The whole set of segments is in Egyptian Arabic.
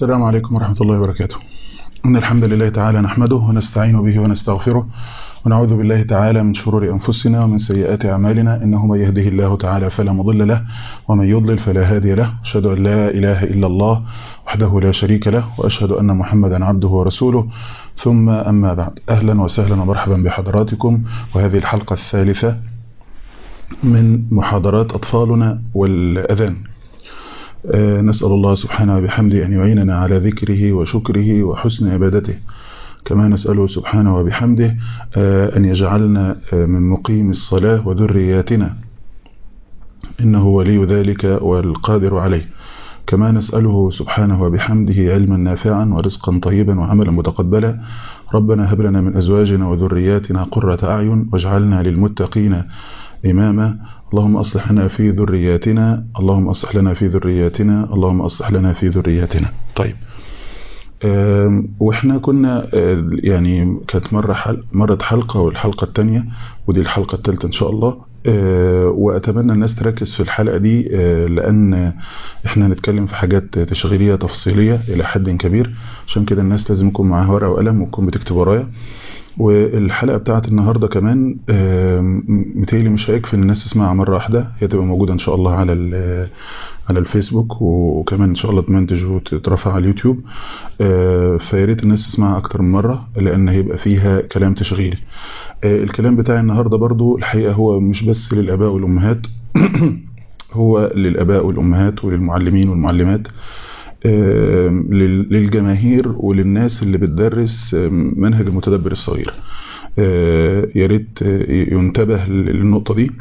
السلام عليكم ورحمة الله وبركاته إن الحمد لله تعالى نحمده ونستعين به ونستغفره ونعوذ بالله تعالى من شرور أنفسنا ومن سيئات أعمالنا إنه من يهده الله تعالى فلا مضل له ومن يضلل فلا هادي له أشهد أن لا إله إلا الله وحده لا شريك له وأشهد أن محمدا عبده ورسوله ثم أما بعد أهلا وسهلا ومرحبا بحضراتكم وهذه الحلقة الثالثة من محاضرات أطفالنا والأذان نسأل الله سبحانه وبحمده أن يعيننا على ذكره وشكره وحسن عبادته كما نسأله سبحانه وبحمده أن يجعلنا من مقيم الصلاة وذرياتنا إنه ولي ذلك والقادر عليه كما نسأله سبحانه وبحمده علما نافعا ورزقا طيبا وعملا متقبلا ربنا هب لنا من أزواجنا وذرياتنا قرة أعين واجعلنا للمتقين إماما اللهم أصلح لنا في ذرياتنا اللهم أصلح لنا في ذرياتنا اللهم أصلح لنا في ذرياتنا طيب واحنا كنا يعني كانت مرة حل مرت حلقة والحلقة الثانية ودي الحلقة الثالثة إن شاء الله وأتمنى الناس تركز في الحلقة دي لأن احنا هنتكلم في حاجات تشغيلية تفصيلية إلى حد كبير عشان كده الناس لازم يكون معاها ورقة وقلم وتكون بتكتب ورايا والحلقة بتاعت النهاردة كمان متهيألي مش هيكفي ان الناس تسمعها مرة واحدة هي تبقى موجودة ان شاء الله على على الفيسبوك وكمان ان شاء الله تمنتج وتترفع على اليوتيوب فياريت الناس تسمعها اكتر من مرة لان هيبقى فيها كلام تشغيلي الكلام بتاعي النهاردة برضو الحقيقة هو مش بس للاباء والامهات هو للاباء والامهات وللمعلمين والمعلمات للجماهير وللناس اللي بتدرس منهج المتدبر الصغير يا ريت ينتبه للنقطة دي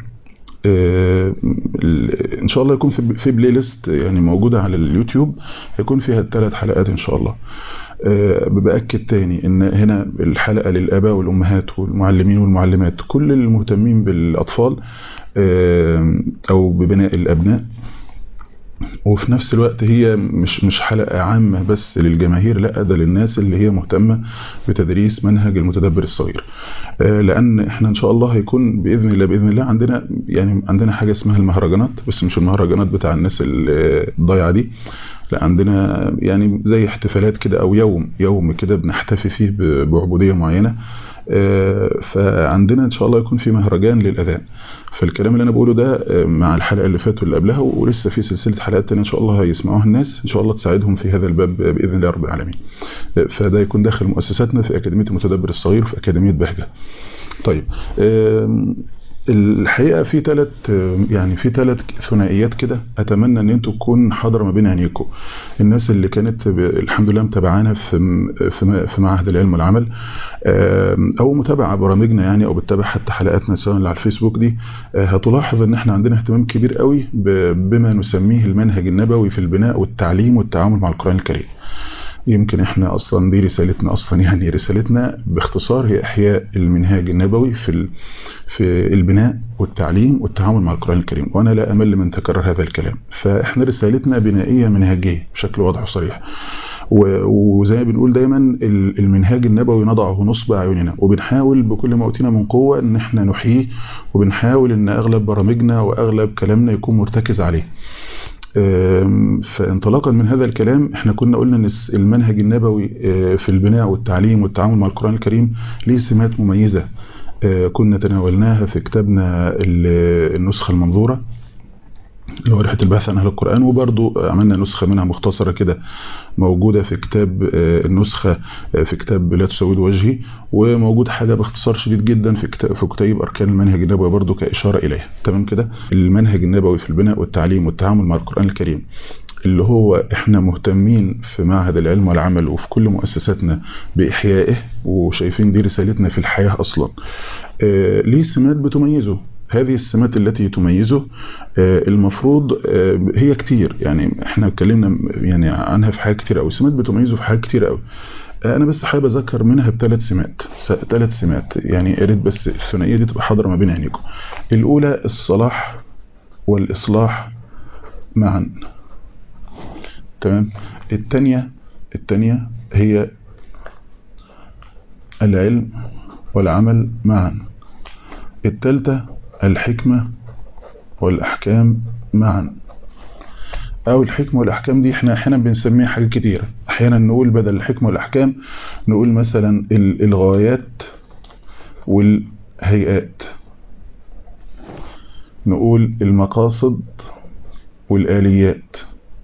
ان شاء الله يكون في بلاي ليست يعني موجودة على اليوتيوب هيكون فيها الثلاث حلقات ان شاء الله بأكد تاني ان هنا الحلقة للآباء والأمهات والمعلمين والمعلمات كل المهتمين بالأطفال او ببناء الأبناء وفي نفس الوقت هي مش مش حلقة عامة بس للجماهير لا ده للناس اللي هي مهتمة بتدريس منهج المتدبر الصغير لأن احنا ان شاء الله هيكون بإذن الله بإذن الله عندنا يعني عندنا حاجة اسمها المهرجانات بس مش المهرجانات بتاع الناس الضايعة دي لا عندنا يعني زي احتفالات كده او يوم يوم كده بنحتفي فيه بعبودية معينة فعندنا ان شاء الله يكون في مهرجان للاذان فالكلام اللي انا بقوله ده مع الحلقه اللي فاتت واللي قبلها ولسه في سلسله حلقات تانية ان شاء الله هيسمعوها الناس ان شاء الله تساعدهم في هذا الباب باذن الله رب العالمين فده يكون داخل مؤسساتنا في اكاديميه المتدبر الصغير في اكاديميه بهجه طيب الحقيقه في ثلاث يعني في ثلاث ثنائيات كده اتمنى ان انتوا تكون حاضره ما بين عينيكم الناس اللي كانت الحمد لله متابعانا في في في معهد العلم والعمل او متابعه برامجنا يعني او بتتابع حتى حلقاتنا سواء اللي على الفيسبوك دي هتلاحظ ان احنا عندنا اهتمام كبير قوي بما نسميه المنهج النبوي في البناء والتعليم والتعامل مع القران الكريم يمكن احنا اصلا دي رسالتنا اصلا يعني رسالتنا باختصار هي احياء المنهاج النبوي في في البناء والتعليم والتعامل مع القران الكريم وانا لا امل من تكرر هذا الكلام فاحنا رسالتنا بنائيه منهجيه بشكل واضح وصريح وزي ما بنقول دايما المنهاج النبوي نضعه نصب اعيننا وبنحاول بكل ما اوتينا من قوه ان احنا نحييه وبنحاول ان اغلب برامجنا واغلب كلامنا يكون مرتكز عليه فانطلاقا من هذا الكلام احنا كنا قلنا ان المنهج النبوي في البناء والتعليم والتعامل مع القرآن الكريم ليه سمات مميزة كنا تناولناها في كتابنا النسخة المنظورة اللي هو رحلة البحث عن أهل القرآن وبرضو عملنا نسخة منها مختصرة كده موجودة في كتاب النسخة في كتاب لا تسود وجهي وموجود حاجة باختصار شديد جدا في كتاب في كتيب أركان المنهج النبوي برضو كإشارة إليها تمام كده المنهج النبوي في البناء والتعليم والتعامل مع القرآن الكريم اللي هو احنا مهتمين في معهد العلم والعمل وفي كل مؤسساتنا بإحيائه وشايفين دي رسالتنا في الحياة أصلا آه ليه سمات بتميزه هذه السمات التي تميزه المفروض هي كتير يعني احنا اتكلمنا يعني عنها في حاجات كتير قوي سمات بتميزه في حاجات كتير قوي انا بس حابب اذكر منها بثلاث سمات ثلاث سمات يعني يا ريت بس الثنائيه دي تبقى حاضره ما بين عينيكم الاولى الصلاح والاصلاح معا تمام الثانيه الثانيه هي العلم والعمل معا الثالثه الحكمة والأحكام معا او الحكمة والاحكام دي احنا احيانا بنسميها حاجات كتيرة احيانا نقول بدل الحكمة والاحكام نقول مثلا الغايات والهيئات نقول المقاصد والآليات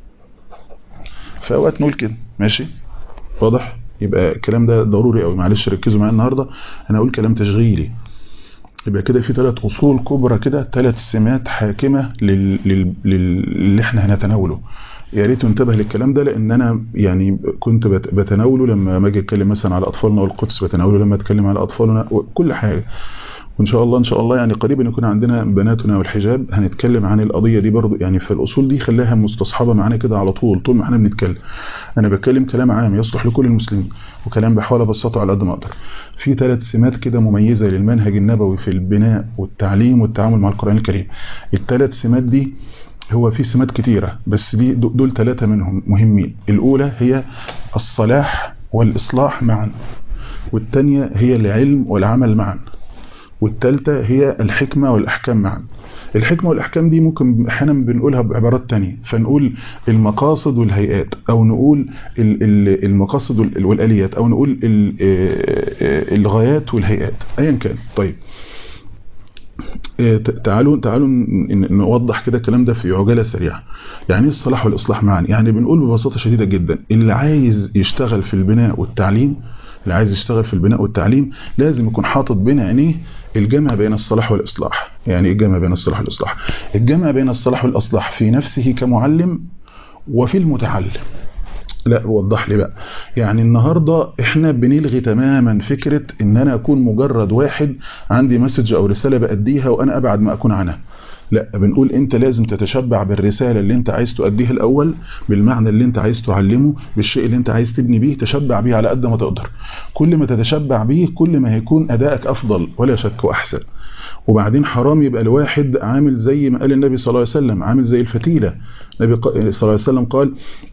في اوقات نقول كده ماشي واضح يبقى الكلام ده ضروري قوي معلش ركزوا معايا النهارده انا اقول كلام تشغيلي يبقى كده في ثلاث اصول كبرى كده ثلاث سمات حاكمه لل... لل... للي احنا هنتناوله يا ريت انتبه للكلام ده لان انا يعني كنت بت... بتناوله لما اجي اتكلم مثلا على اطفالنا والقدس بتناوله لما اتكلم على اطفالنا وكل حاجه وان شاء الله ان شاء الله يعني قريبا يكون عندنا بناتنا والحجاب هنتكلم عن القضيه دي برضو يعني في الاصول دي خلاها مستصحبه معانا كده على طول طول ما احنا بنتكلم انا بتكلم كلام عام يصلح لكل المسلمين وكلام بحاول ابسطه على قد ما اقدر في ثلاث سمات كده مميزه للمنهج النبوي في البناء والتعليم والتعامل مع القران الكريم الثلاث سمات دي هو في سمات كتيرة بس دي دول ثلاثة منهم مهمين الأولى هي الصلاح والإصلاح معا والثانية هي العلم والعمل معا والثالثة هي الحكمة والأحكام معا الحكمة والأحكام دي ممكن أحيانا بنقولها بعبارات تانية فنقول المقاصد والهيئات أو نقول المقاصد والآليات أو نقول الغايات والهيئات أيا كان طيب تعالوا تعالوا نوضح كده الكلام ده في عجاله سريعه يعني ايه الصلاح والاصلاح معا يعني بنقول ببساطه شديده جدا اللي عايز يشتغل في البناء والتعليم اللي عايز يشتغل في البناء والتعليم لازم يكون حاطط بين عينيه الجمع بين الصلاح والإصلاح يعني ايه الجمع بين الصلاح والإصلاح الجمع بين الصلاح والإصلاح في نفسه كمعلم وفي المتعلم لا وضح لي بقى يعني النهاردة احنا بنلغي تماما فكرة ان انا اكون مجرد واحد عندي مسج او رسالة بأديها وانا ابعد ما اكون عنها لا بنقول انت لازم تتشبع بالرسالة اللي انت عايز تؤديها الاول بالمعنى اللي انت عايز تعلمه بالشيء اللي انت عايز تبني بيه تشبع بيه على قد ما تقدر كل ما تتشبع بيه كل ما هيكون ادائك افضل ولا شك واحسن وبعدين حرام يبقى الواحد عامل زي ما قال النبي صلى الله عليه وسلم عامل زي الفتيلة النبي صلى الله عليه وسلم قال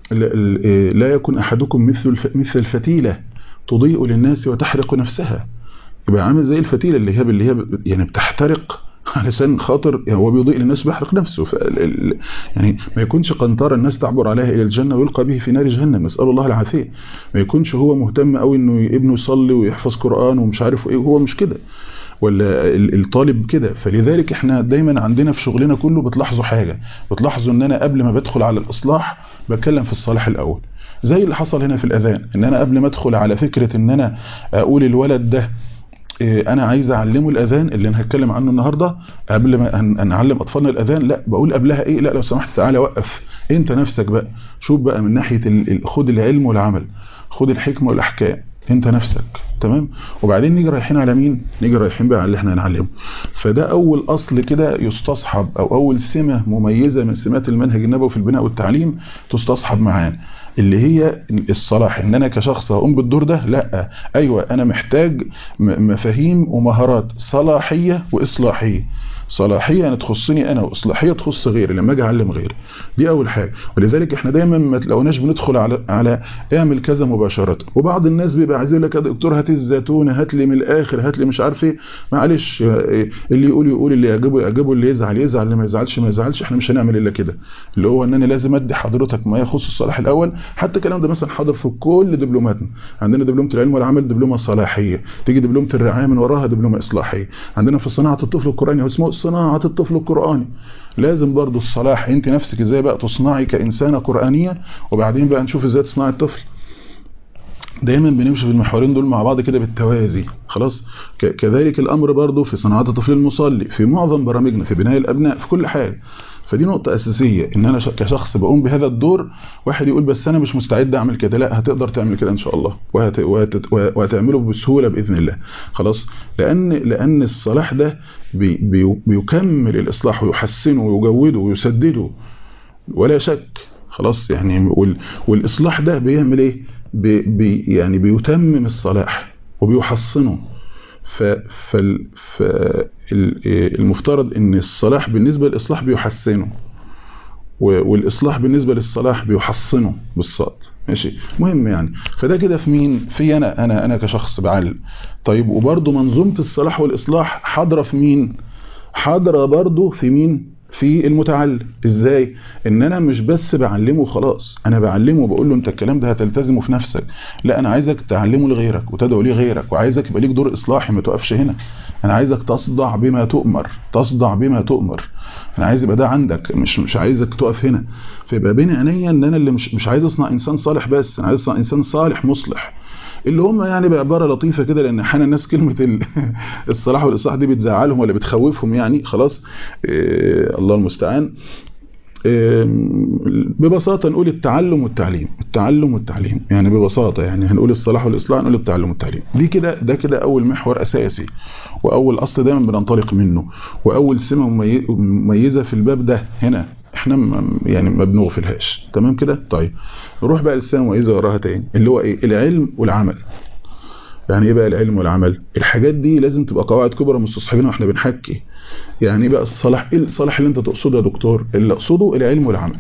لا يكن أحدكم مثل مثل الفتيلة تضيء للناس وتحرق نفسها يبقى عامل زي الفتيلة اللي هي اللي هي يعني بتحترق علشان خاطر يعني هو بيضيء للناس بيحرق نفسه يعني ما يكونش قنطرة الناس تعبر عليها إلى الجنة ويلقى به في نار جهنم نسأل الله العافية ما يكونش هو مهتم قوي انه ابنه يصلي ويحفظ قرآن ومش عارف ايه وهو مش كده ولا الطالب كده فلذلك احنا دايما عندنا في شغلنا كله بتلاحظوا حاجة بتلاحظوا ان انا قبل ما بدخل على الاصلاح بتكلم في الصلاح الاول زي اللي حصل هنا في الاذان ان انا قبل ما ادخل على فكرة ان انا اقول الولد ده انا عايز اعلمه الاذان اللي انا هتكلم عنه النهاردة قبل ما نعلم اطفالنا الاذان لا بقول قبلها ايه لا لو سمحت تعالى وقف انت نفسك بقى شوف بقى من ناحية خد العلم والعمل خد الحكمة والاحكام انت نفسك تمام وبعدين نيجي رايحين على مين نيجي رايحين بقى على اللي احنا هنعلمه فده اول اصل كده يستصحب او اول سمة مميزة من سمات المنهج النبوي في البناء والتعليم تستصحب معانا اللي هي الصلاح ان انا كشخص هقوم بالدور ده لا ايوه انا محتاج مفاهيم ومهارات صلاحية واصلاحية صلاحية يعني تخصني انا واصلاحية تخص غيري لما اجي اعلم غيري دي اول حاجة ولذلك احنا دايما ما تلاقوناش بندخل على على اعمل كذا مباشرة وبعض الناس بيبقى عايز يقول لك يا دكتور هات الزيتونه هات لي من الاخر هات لي مش عارف ايه معلش اللي يقول يقول اللي يعجبه يعجبه اللي يزعل يزعل اللي ما يزعلش ما يزعلش احنا مش هنعمل الا كده اللي هو ان انا لازم ادي حضرتك ما يخص الصلاح الاول حتى الكلام ده مثلا حاضر في كل دبلوماتنا عندنا دبلومه العلم والعمل دبلومه صلاحيه تيجي دبلومه الرعايه من وراها دبلومه اصلاحيه عندنا في صناعه الطفل القراني اسمه صناعه الطفل القراني لازم برضو الصلاح انت نفسك ازاي بقى تصنعي كإنسانة قرآنية وبعدين بقى نشوف ازاي تصنعي الطفل دايما بنمشي في المحورين دول مع بعض كده بالتوازي خلاص كذلك الامر برضو في صناعة الطفل المصلي في معظم برامجنا في بناء الابناء في كل حاجة فدي نقطة أساسية إن أنا كشخص بقوم بهذا الدور واحد يقول بس أنا مش مستعد أعمل كده لا هتقدر تعمل كده إن شاء الله وهت... وهت... وهتعمله بسهولة بإذن الله خلاص لأن لأن الصلاح ده بي... بي... بيكمل الإصلاح ويحسنه ويجوده ويسدده ولا شك خلاص يعني وال... والإصلاح ده بيعمل إيه بي... بي... يعني بيتمم الصلاح وبيحصنه ف... فال... فالمفترض ان الصلاح بالنسبة للإصلاح بيحسنه والإصلاح بالنسبة للصلاح بيحصنه بالصاد ماشي مهم يعني فده كده في مين في أنا أنا أنا كشخص بعلم طيب وبرضه منظومة الصلاح والإصلاح حاضرة في مين حاضرة برضه في مين في المتعلم ازاي ان انا مش بس بعلمه خلاص انا بعلمه وبقول له انت الكلام ده هتلتزمه في نفسك لا انا عايزك تعلمه لغيرك وتدعو ليه غيرك وعايزك يبقى ليك دور اصلاحي ما تقفش هنا انا عايزك تصدع بما تؤمر تصدع بما تؤمر انا عايز يبقى ده عندك مش مش عايزك تقف هنا فيبقى بين عينيا ان انا اللي مش مش عايز اصنع انسان صالح بس انا عايز اصنع انسان صالح مصلح اللي هم يعني بعباره لطيفه كده لان احيانا الناس كلمه الصلاح والاصلاح دي بتزعلهم ولا بتخوفهم يعني خلاص إيه الله المستعان إيه ببساطه نقول التعلم والتعليم التعلم والتعليم يعني ببساطه يعني هنقول الصلاح والاصلاح نقول التعلم والتعليم دي كده ده كده اول محور اساسي واول اصل دايما بننطلق منه واول سمه مميزه في الباب ده هنا احنا يعني ما بنغفلهاش تمام كده طيب نروح بقى للسنه مميزه وراها تاني اللي هو ايه العلم والعمل يعني ايه بقى العلم والعمل الحاجات دي لازم تبقى قواعد كبرى مستصحبينها واحنا بنحكي يعني ايه بقى الصلاح ايه الصلاح اللي انت تقصده يا دكتور اللي اقصده العلم والعمل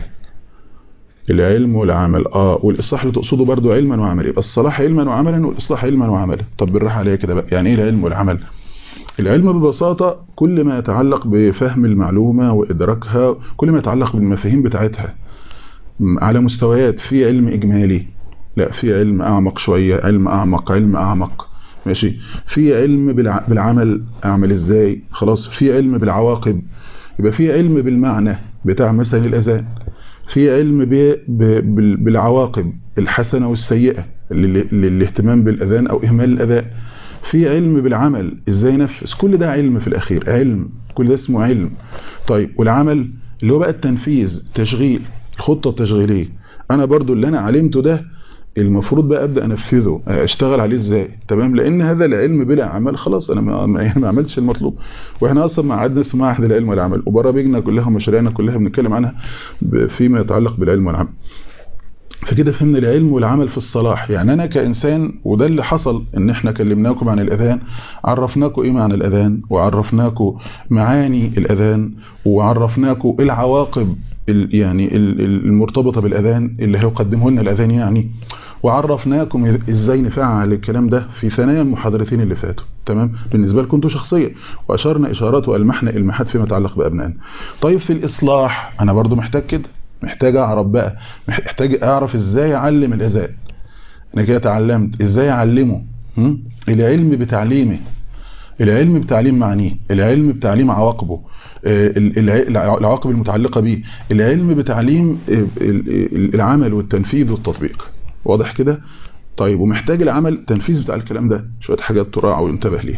العلم والعمل اه والاصلاح اللي تقصده برضو علما وعملا يبقى الصلاح علما وعملا والاصلاح علما وعملا طب بالراحه عليا كده بقى يعني ايه العلم والعمل العلم ببساطة كل ما يتعلق بفهم المعلومة وإدراكها كل ما يتعلق بالمفاهيم بتاعتها على مستويات في علم إجمالي لا في علم أعمق شوية علم أعمق علم أعمق ماشي في علم بالعمل أعمل إزاي خلاص في علم بالعواقب يبقى في علم بالمعنى بتاع مثلا الأذان في علم بالعواقب الحسنة والسيئة للاهتمام بالأذان أو إهمال الأذان في علم بالعمل ازاي نفذ كل ده علم في الاخير علم كل ده اسمه علم طيب والعمل اللي هو بقى التنفيذ تشغيل الخطة التشغيلية انا برضو اللي انا علمته ده المفروض بقى ابدا انفذه اشتغل عليه ازاي تمام لان هذا العلم بلا عمل خلاص انا ما, ما عملتش المطلوب واحنا اصلا ما قعدنا اسمها احد العلم والعمل وبرامجنا كلها ومشاريعنا كلها بنتكلم عنها فيما يتعلق بالعلم والعمل فكده فهمنا العلم والعمل في الصلاح يعني انا كانسان وده اللي حصل ان احنا كلمناكم عن الاذان عرفناكم ايه معنى الاذان وعرفناكم معاني الاذان وعرفناكم العواقب يعني المرتبطه بالاذان اللي هيقدمه لنا الاذان يعني وعرفناكم ازاي نفعل الكلام ده في ثنايا المحاضرتين اللي فاتوا تمام بالنسبه لكم انتوا شخصيا واشرنا اشارات والمحنا المحات فيما يتعلق بابنائنا طيب في الاصلاح انا برضو محتاج كده محتاج اعرف بقى محتاج اعرف ازاي اعلم الاذان انا كده اتعلمت ازاي اعلمه العلم بتعليمه العلم بتعليم معانيه العلم بتعليم عواقبه العواقب المتعلقة به العلم بتعليم العمل والتنفيذ والتطبيق واضح كده طيب ومحتاج العمل التنفيذ بتاع الكلام ده شوية حاجات تراعى وينتبه ليها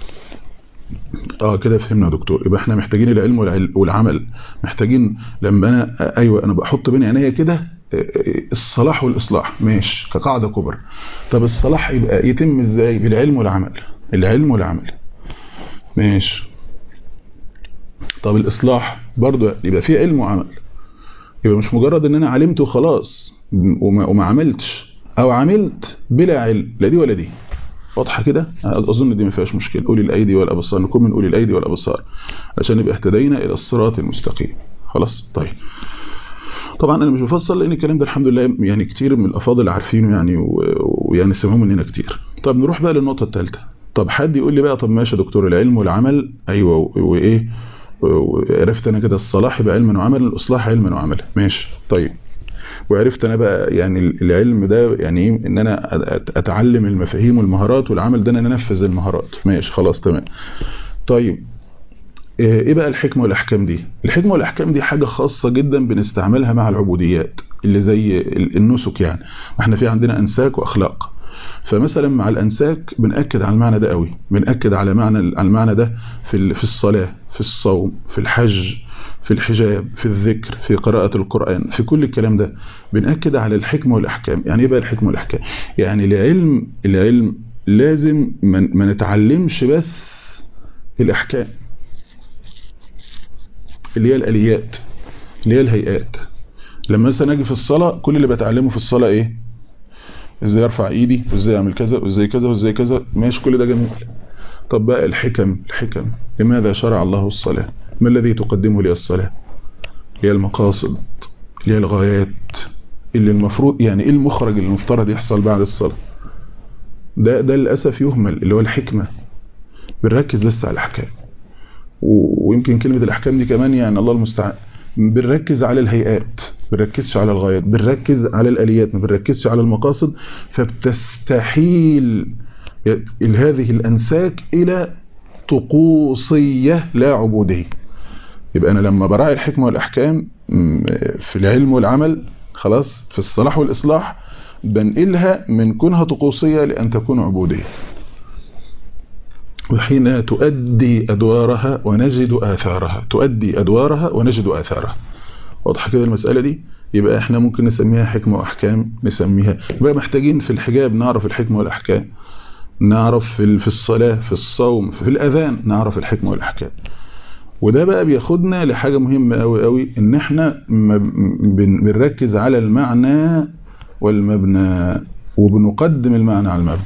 اه كده فهمنا يا دكتور يبقى احنا محتاجين العلم والعمل محتاجين لما انا ايوه انا بحط بين عينيا كده الصلاح والاصلاح ماشي كقاعده كبرى طب الصلاح يبقى يتم ازاي بالعلم والعمل العلم والعمل ماشي طب الاصلاح برضو يبقى فيه علم وعمل يبقى مش مجرد ان انا علمت وخلاص وما, وما عملتش او عملت بلا علم لا دي ولا دي واضحه كده اظن دي ما فيهاش مشكله اولي الايدي والابصار نكون من اولي الايدي والابصار عشان نبقى اهتدينا الى الصراط المستقيم خلاص طيب طبعا انا مش بفصل لان الكلام ده الحمد لله يعني كتير من الافاضل عارفينه يعني ويعني سمعوه مننا كتير طب نروح بقى للنقطه الثالثه طب حد يقول لي بقى طب ماشي يا دكتور العلم والعمل ايوه وايه وعرفت انا كده الصلاح يبقى علما وعملا الاصلاح علما وعملا ماشي طيب وعرفت انا بقى يعني العلم ده يعني ايه ان انا اتعلم المفاهيم والمهارات والعمل ده ان انا انفذ المهارات ماشي خلاص تمام طيب ايه بقى الحكمه والاحكام دي الحكمه والاحكام دي حاجه خاصه جدا بنستعملها مع العبوديات اللي زي النسك يعني احنا في عندنا انساك واخلاق فمثلا مع الانساك بنأكد على المعنى ده قوي بنأكد على معنى على المعنى ده في في الصلاه في الصوم في الحج في الحجاب في الذكر في قراءة القرآن في كل الكلام ده بنأكد على الحكمة والأحكام يعني ايه بقى الحكمة والأحكام يعني العلم العلم لازم ما نتعلمش بس الأحكام اللي هي الآليات اللي هي الهيئات لما مثلا اجي في الصلاة كل اللي بتعلمه في الصلاة ايه ازاي ارفع ايدي وازاي اعمل كذا وازاي كذا وازاي كذا ماشي كل ده جميل طب بقى الحكم الحكم لماذا شرع الله الصلاة ما الذي تقدمه لي الصلاة هي المقاصد هي الغايات اللي المفروض يعني ايه المخرج اللي المفترض يحصل بعد الصلاة ده ده للأسف يهمل اللي هو الحكمة بنركز لسه على الأحكام ويمكن كلمة الأحكام دي كمان يعني الله المستعان بنركز على الهيئات بنركزش على الغايات بنركز على الآليات ما بنركزش على المقاصد فبتستحيل هذه الأنساك إلى طقوسية لا عبودية يبقى أنا لما براعي الحكمة والأحكام في العلم والعمل خلاص في الصلاح والإصلاح بنقلها من كونها طقوسية لأن تكون عبودية وحين تؤدي أدوارها ونجد آثارها تؤدي أدوارها ونجد آثارها واضح كده المسألة دي يبقى احنا ممكن نسميها حكمة وأحكام نسميها يبقى محتاجين في الحجاب نعرف الحكمة والأحكام نعرف في الصلاة في الصوم في الأذان نعرف الحكمة والأحكام وده بقى بياخدنا لحاجة مهمة قوي قوي ان احنا بنركز على المعنى والمبنى وبنقدم المعنى على المبنى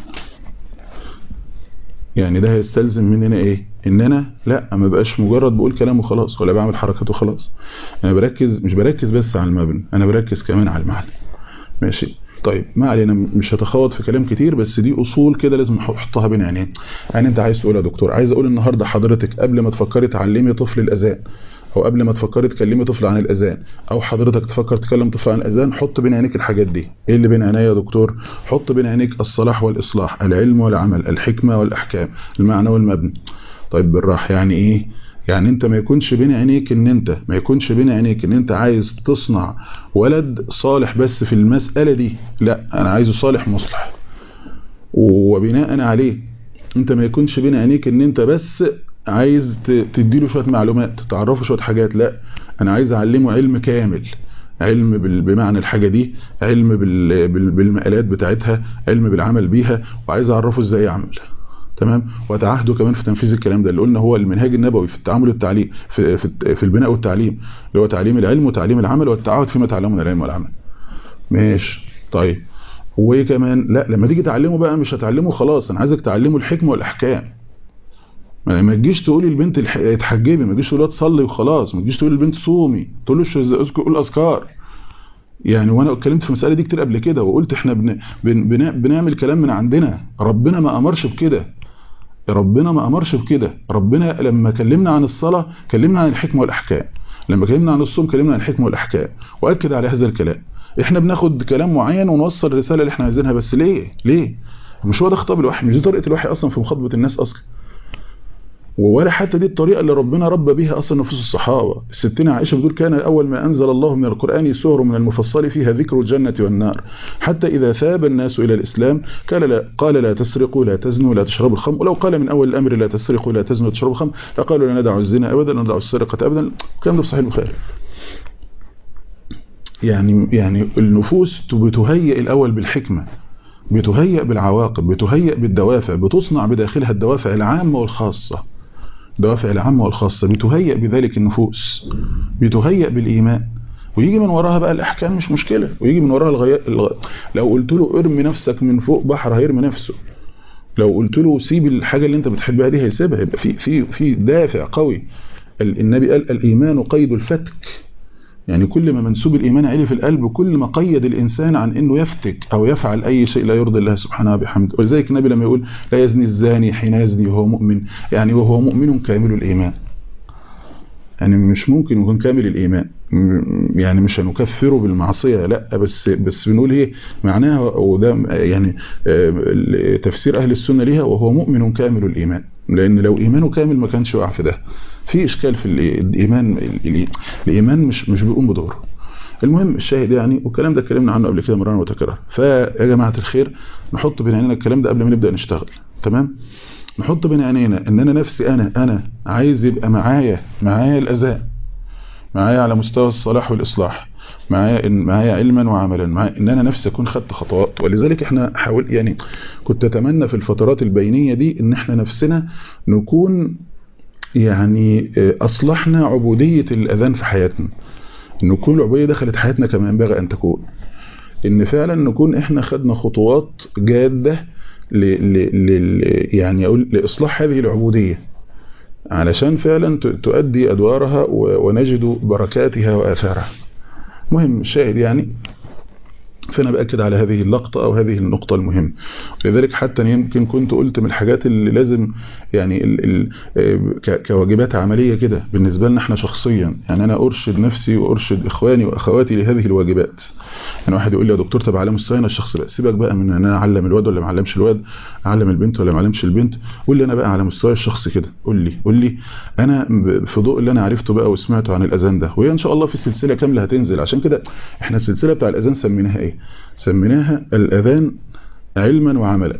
يعني ده هيستلزم مننا ايه ان انا لا ما بقاش مجرد بقول كلام وخلاص ولا بعمل حركات وخلاص انا بركز مش بركز بس على المبنى انا بركز كمان على المعنى ماشي طيب ما علينا مش هتخوض في كلام كتير بس دي اصول كده لازم احطها بين عينين يعني انت عايز تقول يا دكتور عايز اقول النهارده حضرتك قبل ما تفكري تعلمي طفل الاذان او قبل ما تفكري تكلمي طفل عن الاذان او حضرتك تفكر تكلم طفل عن الاذان حط بين عينيك الحاجات دي ايه اللي بين عينيا يا دكتور حط بين عينيك الصلاح والاصلاح العلم والعمل الحكمه والاحكام المعنى والمبنى طيب بالراحه يعني ايه يعني انت ما يكونش بين عينيك ان انت ما يكونش بين عينيك ان انت عايز تصنع ولد صالح بس في المسألة دي لا انا عايزه صالح مصلح وبناء عليه انت ما يكونش بين عينيك ان انت بس عايز تديله شوية معلومات تعرفه شوية حاجات لا انا عايز اعلمه علم كامل علم بمعنى الحاجة دي علم بالمقالات بتاعتها علم بالعمل بيها وعايز اعرفه ازاي يعمل تمام وتعهده كمان في تنفيذ الكلام ده اللي قلنا هو المنهاج النبوي في التعامل والتعليم في في, في البناء والتعليم اللي هو تعليم العلم وتعليم العمل والتعهد فيما تعلمون العلم والعمل ماشي طيب وايه كمان لا لما تيجي تعلمه بقى مش هتعلمه خلاص انا عايزك تعلمه الحكمه والاحكام ما تجيش تقولي البنت اتحجبي ما تجيش تقولي تصلي وخلاص ما تجيش تقولي البنت صومي تقول له اذكر قول اذكار يعني وانا اتكلمت في المساله دي كتير قبل كده وقلت احنا بن بن بنعمل كلام من عندنا ربنا ما امرش بكده ربنا ما امرش بكده ربنا لما كلمنا عن الصلاه كلمنا عن الحكمه والاحكام لما كلمنا عن الصوم كلمنا عن الحكمه والاحكام واكد على هذا الكلام احنا بناخد كلام معين ونوصل الرساله اللي احنا عايزينها بس ليه ليه مش هو ده خطاب الوحي مش دي طريقه الوحي اصلا في مخاطبه الناس اصلا ولا حتى دي الطريقة اللي ربنا ربى بها أصلا نفوس الصحابة الستنا عائشة بتقول كان أول ما أنزل الله من القرآن سور من المفصل فيها ذكر الجنة والنار حتى إذا ثاب الناس إلى الإسلام قال لا, قال لا تسرقوا لا تزنوا لا تشربوا الخمر ولو قال من أول الأمر لا تسرقوا لا تزنوا لا تشربوا الخمر لقالوا لا ندع الزنا أبدا لا ندع السرقة أبدا الكلام ده في صحيح البخاري يعني يعني النفوس بتهيئ الأول بالحكمة بتهيئ بالعواقب بتهيئ بالدوافع بتصنع بداخلها الدوافع العامة والخاصة دوافع العامة والخاصة بتهيئ بذلك النفوس بتهيئ بالإيمان ويجي من وراها بقى الأحكام مش مشكلة ويجي من وراها الغي... الغ... لو قلت له ارمي نفسك من فوق بحر هيرمي نفسه لو قلت له سيب الحاجة اللي انت بتحبها دي هيسيبها يبقى في في في دافع قوي النبي قال الإيمان قيد الفتك يعني كل ما منسوب الإيمان عليه في القلب كل ما قيد الإنسان عن أنه يفتك أو يفعل أي شيء لا يرضي الله سبحانه وبحمده ولذلك النبي لما يقول لا يزني الزاني حين يزني وهو مؤمن يعني وهو مؤمن كامل الإيمان يعني مش ممكن يكون كامل الإيمان يعني مش هنكفره بالمعصية لا بس بس بنقول ايه معناها وده يعني تفسير أهل السنة ليها وهو مؤمن كامل الإيمان لأن لو إيمانه كامل ما كانش وقع في ده في إشكال في الإيمان الإيمان مش مش بيقوم بدوره المهم الشاهد يعني والكلام ده اتكلمنا عنه قبل كده مرة وتكرر فيا جماعة الخير نحط بين عينينا الكلام ده قبل ما نبدأ نشتغل تمام نحط بين عينينا ان انا نفسي انا انا عايز يبقى معايا معايا الاذان معايا على مستوى الصلاح والاصلاح معايا معايا علما وعملا معايا ان انا نفسي اكون خدت خطوات ولذلك احنا حاول يعني كنت اتمنى في الفترات البينيه دي ان احنا نفسنا نكون يعني اصلحنا عبوديه الاذان في حياتنا ان نكون العبوديه دخلت حياتنا كما ينبغي ان تكون ان فعلا نكون احنا خدنا خطوات جاده ل ل ل يعني اقول لاصلاح هذه العبوديه علشان فعلا تؤدي ادوارها ونجد بركاتها واثارها مهم الشاهد يعني فانا باكد على هذه اللقطه او هذه النقطه المهمه لذلك حتى يمكن كنت قلت من الحاجات اللي لازم يعني ال ال كواجبات عمليه كده بالنسبه لنا احنا شخصيا يعني انا ارشد نفسي وارشد اخواني واخواتي لهذه الواجبات يعني واحد يقول لي يا دكتور طب على مستوانا الشخصي بقى سيبك بقى من ان انا اعلم الواد ولا ما اعلمش الواد اعلم البنت ولا ما اعلمش البنت قول لي انا بقى على مستواي الشخصي كده قول لي قول لي انا في ضوء اللي انا عرفته بقى وسمعته عن الاذان ده وهي ان شاء الله في سلسله كامله هتنزل عشان كده احنا السلسله بتاع الاذان سميناها ايه سميناها الاذان علما وعملا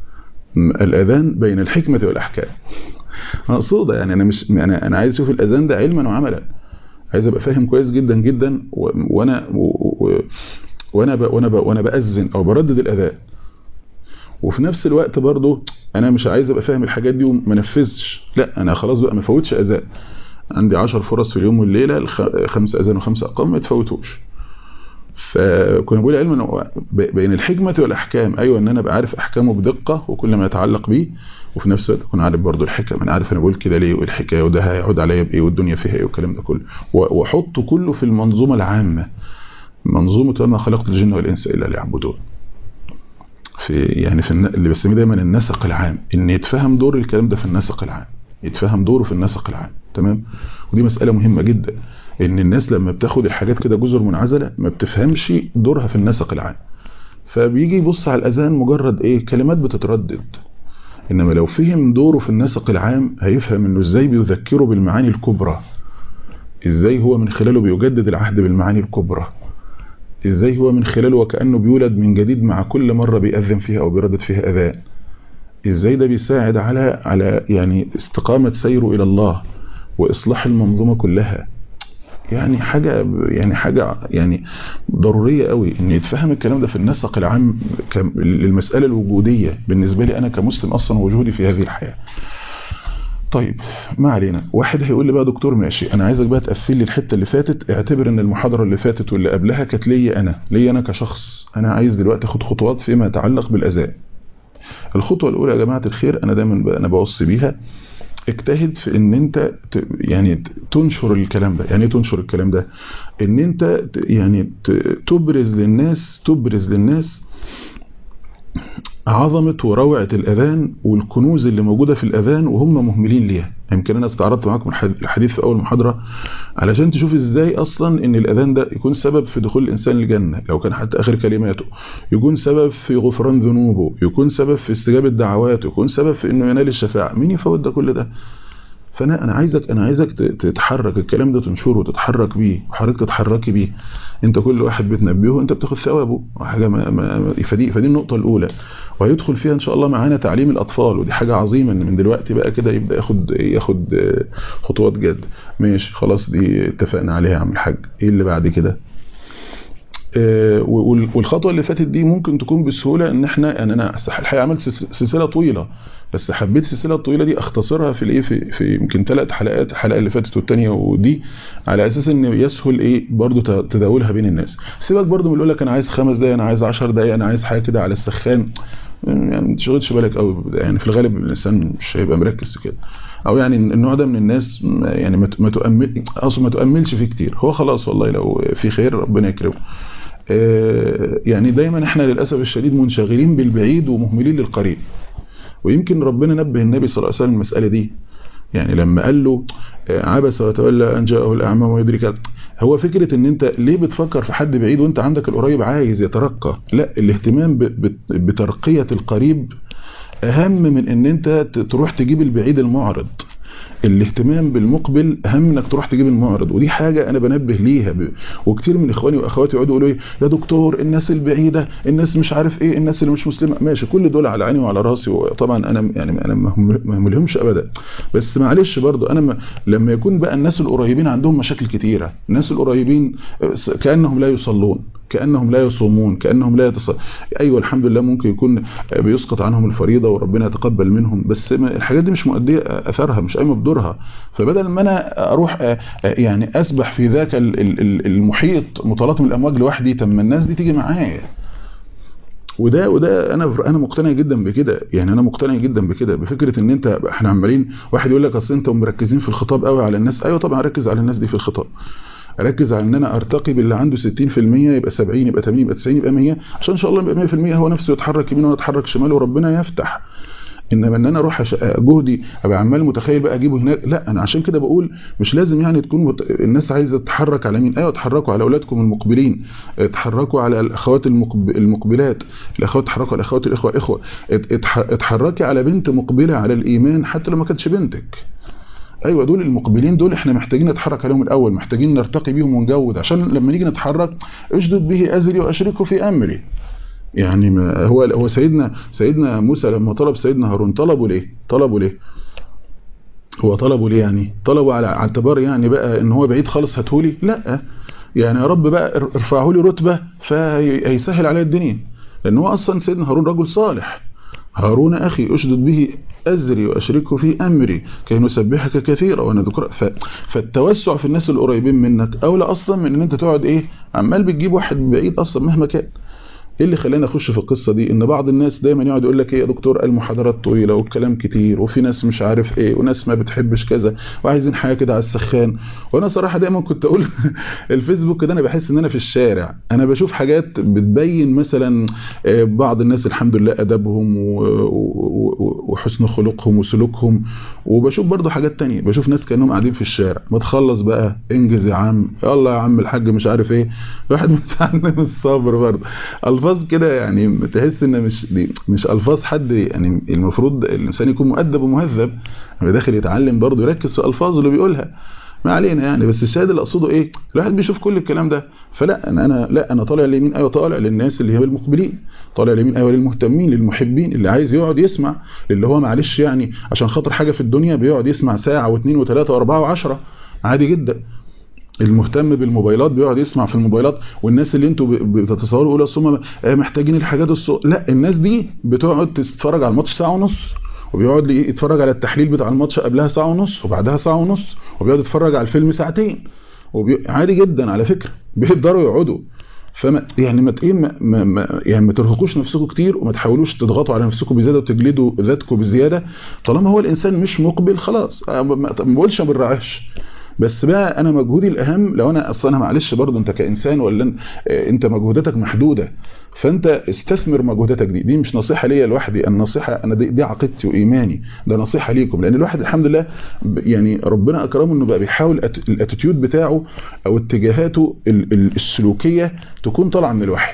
الاذان بين الحكمه والاحكام مقصوده يعني انا مش انا انا عايز اشوف الاذان ده علما وعملا عايز ابقى فاهم كويس جدا جدا وانا وانا وانا وانا باذن او بردد الاذان وفي نفس الوقت برضه انا مش عايز ابقى فاهم الحاجات دي وما انفذش لا انا خلاص بقى ما فوتش اذان عندي 10 فرص في اليوم والليله خمس اذان وخمس اقام ما تفوتوش فكنا بقول علما بين الحكمة والأحكام أيوة أن أنا أبقى عارف أحكامه بدقة وكل ما يتعلق بيه وفي نفس الوقت أكون عارف برضو الحكم أنا عارف أنا بقول كده ليه والحكاية وده هيعود عليا بإيه والدنيا فيها إيه والكلام ده كله وأحط كله في المنظومة العامة منظومة وما خلقت الجن والإنس إلا ليعبدون في يعني في اللي بسميه دايما النسق العام ان يتفهم دور الكلام ده في النسق العام يتفهم دوره في النسق العام تمام ودي مسألة مهمة جدا ان الناس لما بتاخد الحاجات كده جزر منعزلة ما بتفهمش دورها في النسق العام فبيجي يبص على الاذان مجرد ايه كلمات بتتردد انما لو فهم دوره في النسق العام هيفهم انه ازاي بيذكره بالمعاني الكبرى ازاي هو من خلاله بيجدد العهد بالمعاني الكبرى ازاي هو من خلاله وكأنه بيولد من جديد مع كل مرة بيأذن فيها او بيردد فيها اذان ازاي ده بيساعد على على يعني استقامة سيره الى الله واصلاح المنظومة كلها يعني حاجة يعني حاجة يعني ضرورية قوي ان يتفهم الكلام ده في النسق العام للمسألة الوجودية بالنسبة لي انا كمسلم اصلا وجودي في هذه الحياة طيب ما علينا واحد هيقول لي بقى دكتور ماشي انا عايزك بقى تقفل لي الحته اللي فاتت اعتبر ان المحاضره اللي فاتت واللي قبلها كانت ليا انا ليا انا كشخص انا عايز دلوقتي اخد خطوات فيما يتعلق بالاذان الخطوه الاولى يا جماعه الخير انا دايما انا بوصي بيها اجتهد في ان انت يعني تنشر الكلام ده يعني ايه تنشر الكلام ده ان انت يعني تبرز للناس تبرز للناس عظمة وروعة الأذان والكنوز اللي موجودة في الأذان وهم مهملين ليها يمكن أنا استعرضت معاكم الحديث في أول محاضرة علشان تشوف إزاي أصلا إن الأذان ده يكون سبب في دخول الإنسان الجنة لو كان حتى آخر كلماته يكون سبب في غفران ذنوبه يكون سبب في استجابة دعواته يكون سبب في إنه ينال الشفاعة مين يفوت ده كل ده فانا انا عايزك انا عايزك تتحرك الكلام ده تنشره وتتحرك بيه وحضرتك تتحركي بيه انت كل واحد بتنبهه انت بتاخد ثوابه حاجه ما ما فدي فدي النقطه الاولى وهيدخل فيها ان شاء الله معانا تعليم الاطفال ودي حاجه عظيمه ان من دلوقتي بقى كده يبدا ياخد ياخد خطوات جد ماشي خلاص دي اتفقنا عليها يا عم الحاج ايه اللي بعد كده والخطوه اللي فاتت دي ممكن تكون بسهوله ان احنا يعني انا الحقيقه عملت سلسله طويله بس حبيت السلسله الطويله دي اختصرها في الايه في, في يمكن ثلاث حلقات الحلقه اللي فاتت والثانيه ودي على اساس ان يسهل ايه برضو تداولها بين الناس سيبك برضو من يقول لك انا عايز خمس دقايق انا عايز 10 دقايق انا عايز حاجه كده على السخان يعني ما تشغلش بالك قوي يعني في الغالب الانسان مش هيبقى مركز كده او يعني النوع ده من الناس يعني ما تؤمل اصلا ما تؤملش فيه كتير هو خلاص والله لو في خير ربنا يكرمه يعني دايما احنا للاسف الشديد منشغلين بالبعيد ومهملين للقريب ويمكن ربنا نبه النبي صلى الله عليه وسلم المسألة دي يعني لما قال له عبس وتولى أن جاءه الأعمى ويدرك هو فكرة ان انت ليه بتفكر في حد بعيد وانت عندك القريب عايز يترقى لا الاهتمام بترقية القريب اهم من ان انت تروح تجيب البعيد المعرض الاهتمام بالمقبل اهم انك تروح تجيب المعرض ودي حاجة انا بنبه ليها ب... وكتير من اخواني واخواتي يقعدوا يقولوا ايه يا دكتور الناس البعيدة الناس مش عارف ايه الناس اللي مش مسلمة ماشي كل دول على عيني وعلى راسي وطبعا انا يعني انا ما ملهمش ابدا بس معلش برضو انا ما... لما يكون بقى الناس القريبين عندهم مشاكل كتيرة الناس القريبين كأنهم لا يصلون كأنهم لا يصومون كأنهم لا يتص... أيوة الحمد لله ممكن يكون بيسقط عنهم الفريضة وربنا يتقبل منهم بس الحاجات دي مش مؤدية أثرها مش قايمة بدورها فبدل ما أنا أروح يعني أسبح في ذاك المحيط متلاطم الأمواج لوحدي طب ما الناس دي تيجي معايا وده وده انا انا مقتنع جدا بكده يعني انا مقتنع جدا بكده بفكره ان انت احنا عمالين واحد يقول لك اصل انتم مركزين في الخطاب قوي على الناس ايوه طبعا ركز على الناس دي في الخطاب اركز على ان انا ارتقي باللي عنده 60% يبقى 70 يبقى 80 يبقى 90 يبقى 100 عشان ان شاء الله يبقى 100% هو نفسه يتحرك يمين وانا اتحرك شمال وربنا يفتح انما ان انا اروح جهدي ابقى عمال متخيل بقى اجيبه هناك لا انا عشان كده بقول مش لازم يعني تكون مت... الناس عايزه تتحرك على مين ايوه اتحركوا على اولادكم المقبلين اتحركوا على الاخوات المقب... المقبلات الاخوات اتحركوا على الاخوات الاخوه الاخوه اتح... اتحركي على بنت مقبله على الايمان حتى لو ما كانتش بنتك ايوه دول المقبلين دول احنا محتاجين نتحرك عليهم الاول محتاجين نرتقي بيهم ونجود عشان لما نيجي نتحرك اشدد به ازري واشركه في امري يعني ما هو هو سيدنا سيدنا موسى لما طلب سيدنا هارون طلبوا ليه طلبوا ليه هو طلبوا ليه يعني طلبوا على اعتبار يعني بقى ان هو بعيد خالص هاتهولي لا يعني يا رب بقى ارفعه لي رتبه فهيسهل عليا الدنيا لان هو اصلا سيدنا هارون رجل صالح هارون اخي اشدد به أزري وأشركه في أمري كي نسبحك كثيرا ونذكر ف... فالتوسع في الناس القريبين منك أولى أصلا من أن أنت تقعد إيه عمال بتجيب واحد بعيد أصلا مهما كان ايه اللي خلاني اخش في القصه دي ان بعض الناس دايما يقعد يقول لك ايه يا دكتور المحاضرات طويله والكلام كتير وفي ناس مش عارف ايه وناس ما بتحبش كذا وعايزين حاجه كده على السخان وانا صراحه دايما كنت اقول الفيسبوك ده انا بحس ان انا في الشارع انا بشوف حاجات بتبين مثلا بعض الناس الحمد لله ادبهم وحسن خلقهم وسلوكهم وبشوف برضو حاجات تانية بشوف ناس كانهم قاعدين في الشارع ما تخلص بقى انجز يا عم يلا يا عم الحاج مش عارف ايه الواحد متعلم الصبر برضه الفاظ كده يعني تحس ان مش دي مش الفاظ حد يعني المفروض الانسان يكون مؤدب ومهذب لما داخل يتعلم برضه يركز في الفاظه اللي بيقولها ما علينا يعني بس الشاهد اللي اقصده ايه الواحد بيشوف كل الكلام ده فلا انا انا لا انا طالع اليمين ايوه طالع للناس اللي هي المقبلين طالع اليمين ايوه للمهتمين للمحبين اللي عايز يقعد يسمع اللي هو معلش يعني عشان خاطر حاجه في الدنيا بيقعد يسمع ساعه واثنين وثلاثه واربعه وعشرة عادي جدا المهتم بالموبايلات بيقعد يسمع في الموبايلات والناس اللي انتوا بتتصوروا يقولوا اصل هم محتاجين الحاجات الصغ... لا الناس دي بتقعد تتفرج على الماتش ساعه ونص وبيقعد يتفرج على التحليل بتاع الماتش قبلها ساعه ونص وبعدها ساعه ونص وبيقعد يتفرج على الفيلم ساعتين وبي... عادي جدا على فكره بيقدروا يقعدوا فما يعني ما ايه ما, ما يعني ما ترهقوش نفسكم كتير وما تحاولوش تضغطوا على نفسكم بزياده وتجلدوا ذاتكم بزياده طالما هو الانسان مش مقبل خلاص ما بقولش ما بنراعيش بس بقى انا مجهودي الاهم لو انا اصلا انا معلش برضه انت كانسان ولا انت مجهوداتك محدوده فانت استثمر مجهوداتك دي دي مش نصيحه ليا لوحدي النصيحه انا دي, دي عقيدتي وايماني ده نصيحه ليكم لان الواحد الحمد لله يعني ربنا اكرمه انه بقى بيحاول الاتيتيود بتاعه او اتجاهاته السلوكيه تكون طالعه من الوحي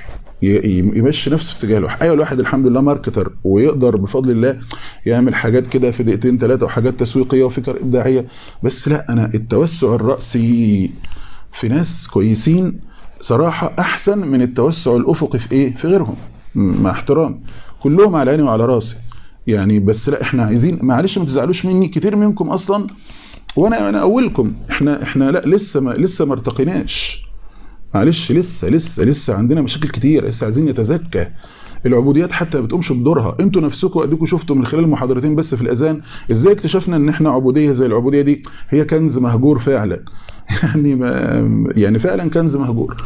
يمشي نفسه اتجاه الواحد ايوه الواحد الحمد لله ماركتر ويقدر بفضل الله يعمل حاجات كده في دقيقتين ثلاثه وحاجات تسويقيه وفكر ابداعيه بس لا انا التوسع الراسي في ناس كويسين صراحه احسن من التوسع الافقي في ايه في غيرهم مع احترام كلهم على عيني وعلى راسي يعني بس لا احنا عايزين معلش ما تزعلوش مني كتير منكم اصلا وانا انا اولكم احنا احنا لا لسه ما لسه ما ارتقيناش معلش لسه لسه لسه عندنا مشاكل كتير لسه عايزين نتزكى العبوديات حتى ما بتقومش بدورها انتوا نفسكم اديكم شفتوا من خلال المحاضرتين بس في الاذان ازاي اكتشفنا ان احنا عبوديه زي العبوديه دي هي كنز مهجور فعلا يعني ما يعني فعلا كنز مهجور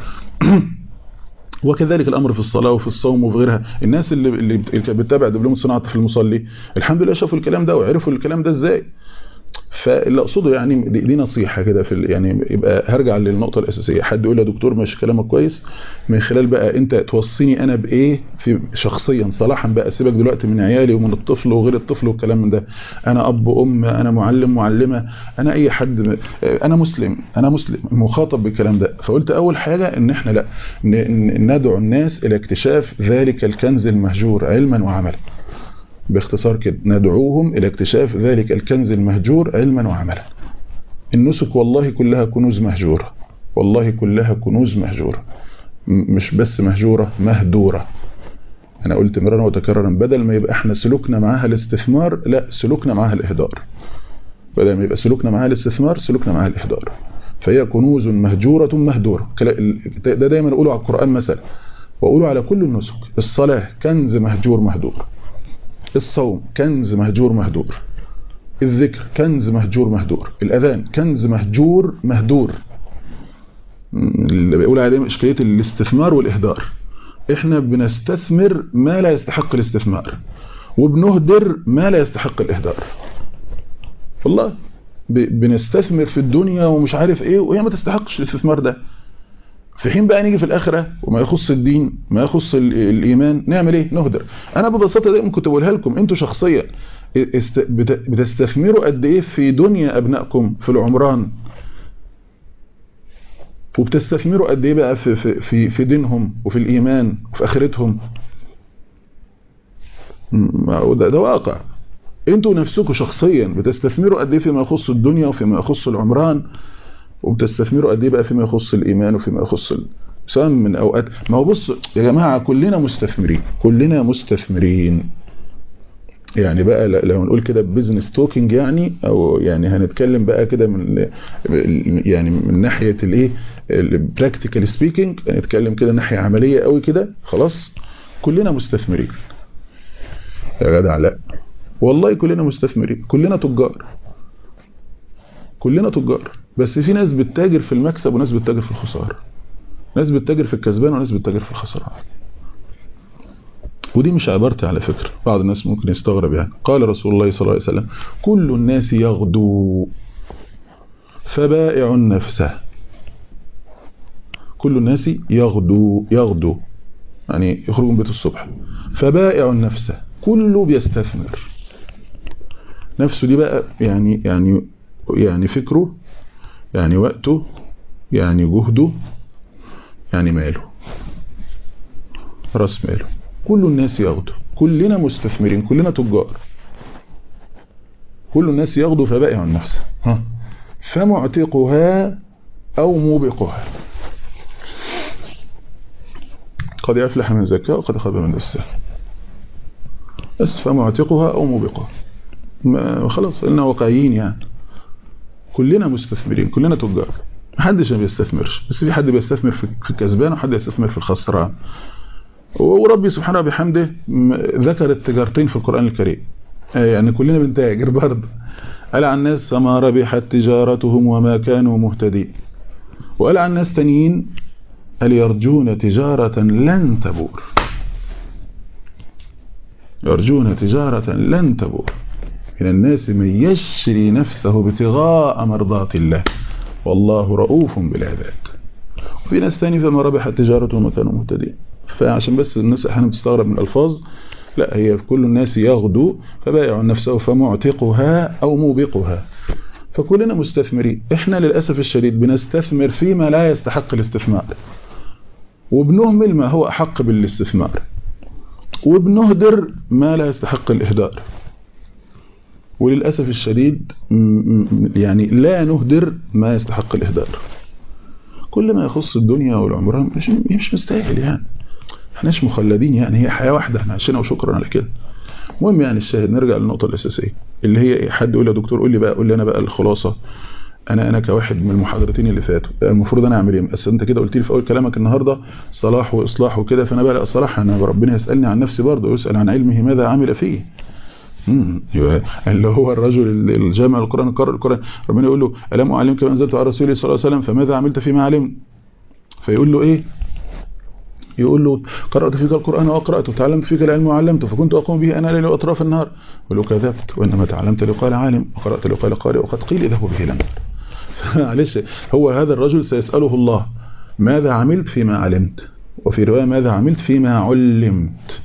وكذلك الامر في الصلاه وفي الصوم وفي غيرها الناس اللي اللي بتتابع دبلوم صناعه في المصلي الحمد لله شافوا الكلام ده وعرفوا الكلام ده ازاي فاللي اقصده يعني دي, دي نصيحه كده في يعني يبقى هرجع للنقطه الاساسيه حد يقول يا دكتور مش كلامك كويس من خلال بقى انت توصيني انا بايه في شخصيا صلاحا بقى سيبك دلوقتي من عيالي ومن الطفل وغير الطفل والكلام من ده انا اب ام انا معلم معلمه انا اي حد انا مسلم انا مسلم مخاطب بالكلام ده فقلت اول حاجه ان احنا لا ندعو الناس الى اكتشاف ذلك الكنز المهجور علما وعملا باختصار كده ندعوهم إلى اكتشاف ذلك الكنز المهجور علما وعملا النسك والله كلها كنوز مهجورة والله كلها كنوز مهجورة مش بس مهجورة مهدورة أنا قلت مرارا وتكررا بدل ما يبقى احنا سلوكنا معاها الاستثمار لا سلوكنا معاها الإهدار بدل ما يبقى سلوكنا معاها الاستثمار سلوكنا معاها الإهدار فهي كنوز مهجورة مهدورة ده دايما أقوله على القرآن مثلا وأقوله على كل النسك الصلاة كنز مهجور مهدور الصوم كنز مهجور مهدور الذكر كنز مهجور مهدور الأذان كنز مهجور مهدور اللي بيقول عليه إشكالية الاستثمار والإهدار إحنا بنستثمر ما لا يستحق الاستثمار وبنهدر ما لا يستحق الإهدار والله بنستثمر في الدنيا ومش عارف ايه وهي ما تستحقش الاستثمار ده في حين بقى نيجي في الآخرة وما يخص الدين ما يخص الإيمان نعمل ايه نهدر انا ببساطة دي كنت بقولها لكم انتوا شخصيا بتستثمروا قد ايه في دنيا ابنائكم في العمران وبتستثمروا قد ايه بقى في في في, في دينهم وفي الايمان وفي اخرتهم ده, ده واقع انتوا نفسكم شخصيا بتستثمروا قد ايه فيما يخص الدنيا وفيما يخص العمران وبتستثمروا قد ايه بقى فيما يخص الايمان وفيما يخص سواء من اوقات ما هو بص يا جماعه كلنا مستثمرين كلنا مستثمرين يعني بقى لو نقول كده بزنس توكينج يعني او يعني هنتكلم بقى كده من يعني من ناحيه الايه البراكتيكال سبيكينج هنتكلم كده ناحيه عمليه قوي كده خلاص كلنا مستثمرين يا جدع لا والله كلنا مستثمرين كلنا تجار كلنا تجار بس في ناس بتتاجر في المكسب وناس بتتاجر في الخساره ناس بتتاجر في الكسبان وناس بتتاجر في الخسران ودي مش عبارتي على فكرة بعض الناس ممكن يستغرب يعني قال رسول الله صلى الله عليه وسلم كل الناس يغدو فبائع نفسه كل الناس يغدو يغدو يعني يخرج من بيت الصبح فبائع نفسه كله بيستثمر نفسه دي بقى يعني يعني يعني فكره يعني وقته يعني جهده يعني ماله راس ماله كل الناس يغدو كلنا مستثمرين كلنا تجار كل الناس يغدو فبائع نفسه ها فمعتقها أو موبقها قد يفلح من زكاة وقد خاب من دساه بس فمعتقها أو موبقها خلاص قلنا واقعيين يعني كلنا مستثمرين كلنا تجار محدش ما بيستثمرش بس في حد بيستثمر في الكسبان وحد يستثمر في الخسران وربي سبحانه بحمده ذكر التجارتين في القرآن الكريم يعني كلنا بنتاجر برضه قال عن الناس فما ربحت تجارتهم وما كانوا مهتدين وقال عن ناس تانيين قال يرجون تجارة لن تبور يرجون تجارة لن تبور من الناس من يشري نفسه ابتغاء مرضات الله والله رؤوف بالعباد وفي ناس ثاني فما ربحت تجارتهم وما كانوا مهتدين فعشان بس الناس احيانا بتستغرب من الالفاظ لا هي كل الناس يغدو فبائع نفسه فمعتقها او موبقها فكلنا مستثمرين احنا للاسف الشديد بنستثمر فيما لا يستحق الاستثمار وبنهمل ما هو احق بالاستثمار وبنهدر ما لا يستحق الاهدار وللاسف الشديد يعني لا نهدر ما يستحق الاهدار كل ما يخص الدنيا والعمران مش مش مستاهل يعني احناش مخلدين يعني هي حياة واحدة احنا عشنا وشكرا على كده المهم يعني الشاهد نرجع للنقطة الأساسية اللي هي حد يقول يا دكتور قول لي بقى قول لي أنا بقى الخلاصة أنا أنا كواحد من المحاضرتين اللي فاتوا المفروض أنا أعمل إيه بس أنت كده قلت لي في أول كلامك النهاردة صلاح وإصلاح وكده فأنا بقى لا الصلاح أنا ربنا يسألني عن نفسي برضه ويسأل عن علمه ماذا عمل فيه اللي هو الرجل الجامع القرآن قرأ القرآن ربنا يقول له ألم أعلمك ما أنزلت على رسولي صلى الله عليه وسلم فماذا عملت فيما علمت فيقول له إيه يقول له قرأت فيك القرآن وأقرأت وتعلمت فيك العلم وعلمته فكنت أقوم به أنا ليل وأطراف النهار يقول له كذبت وإنما تعلمت لقال عالم وقرأت لقال قارئ وقد قيل اذهبوا به لنا فمعلش هو هذا الرجل سيسأله الله ماذا عملت فيما علمت وفي رواية ماذا عملت فيما علمت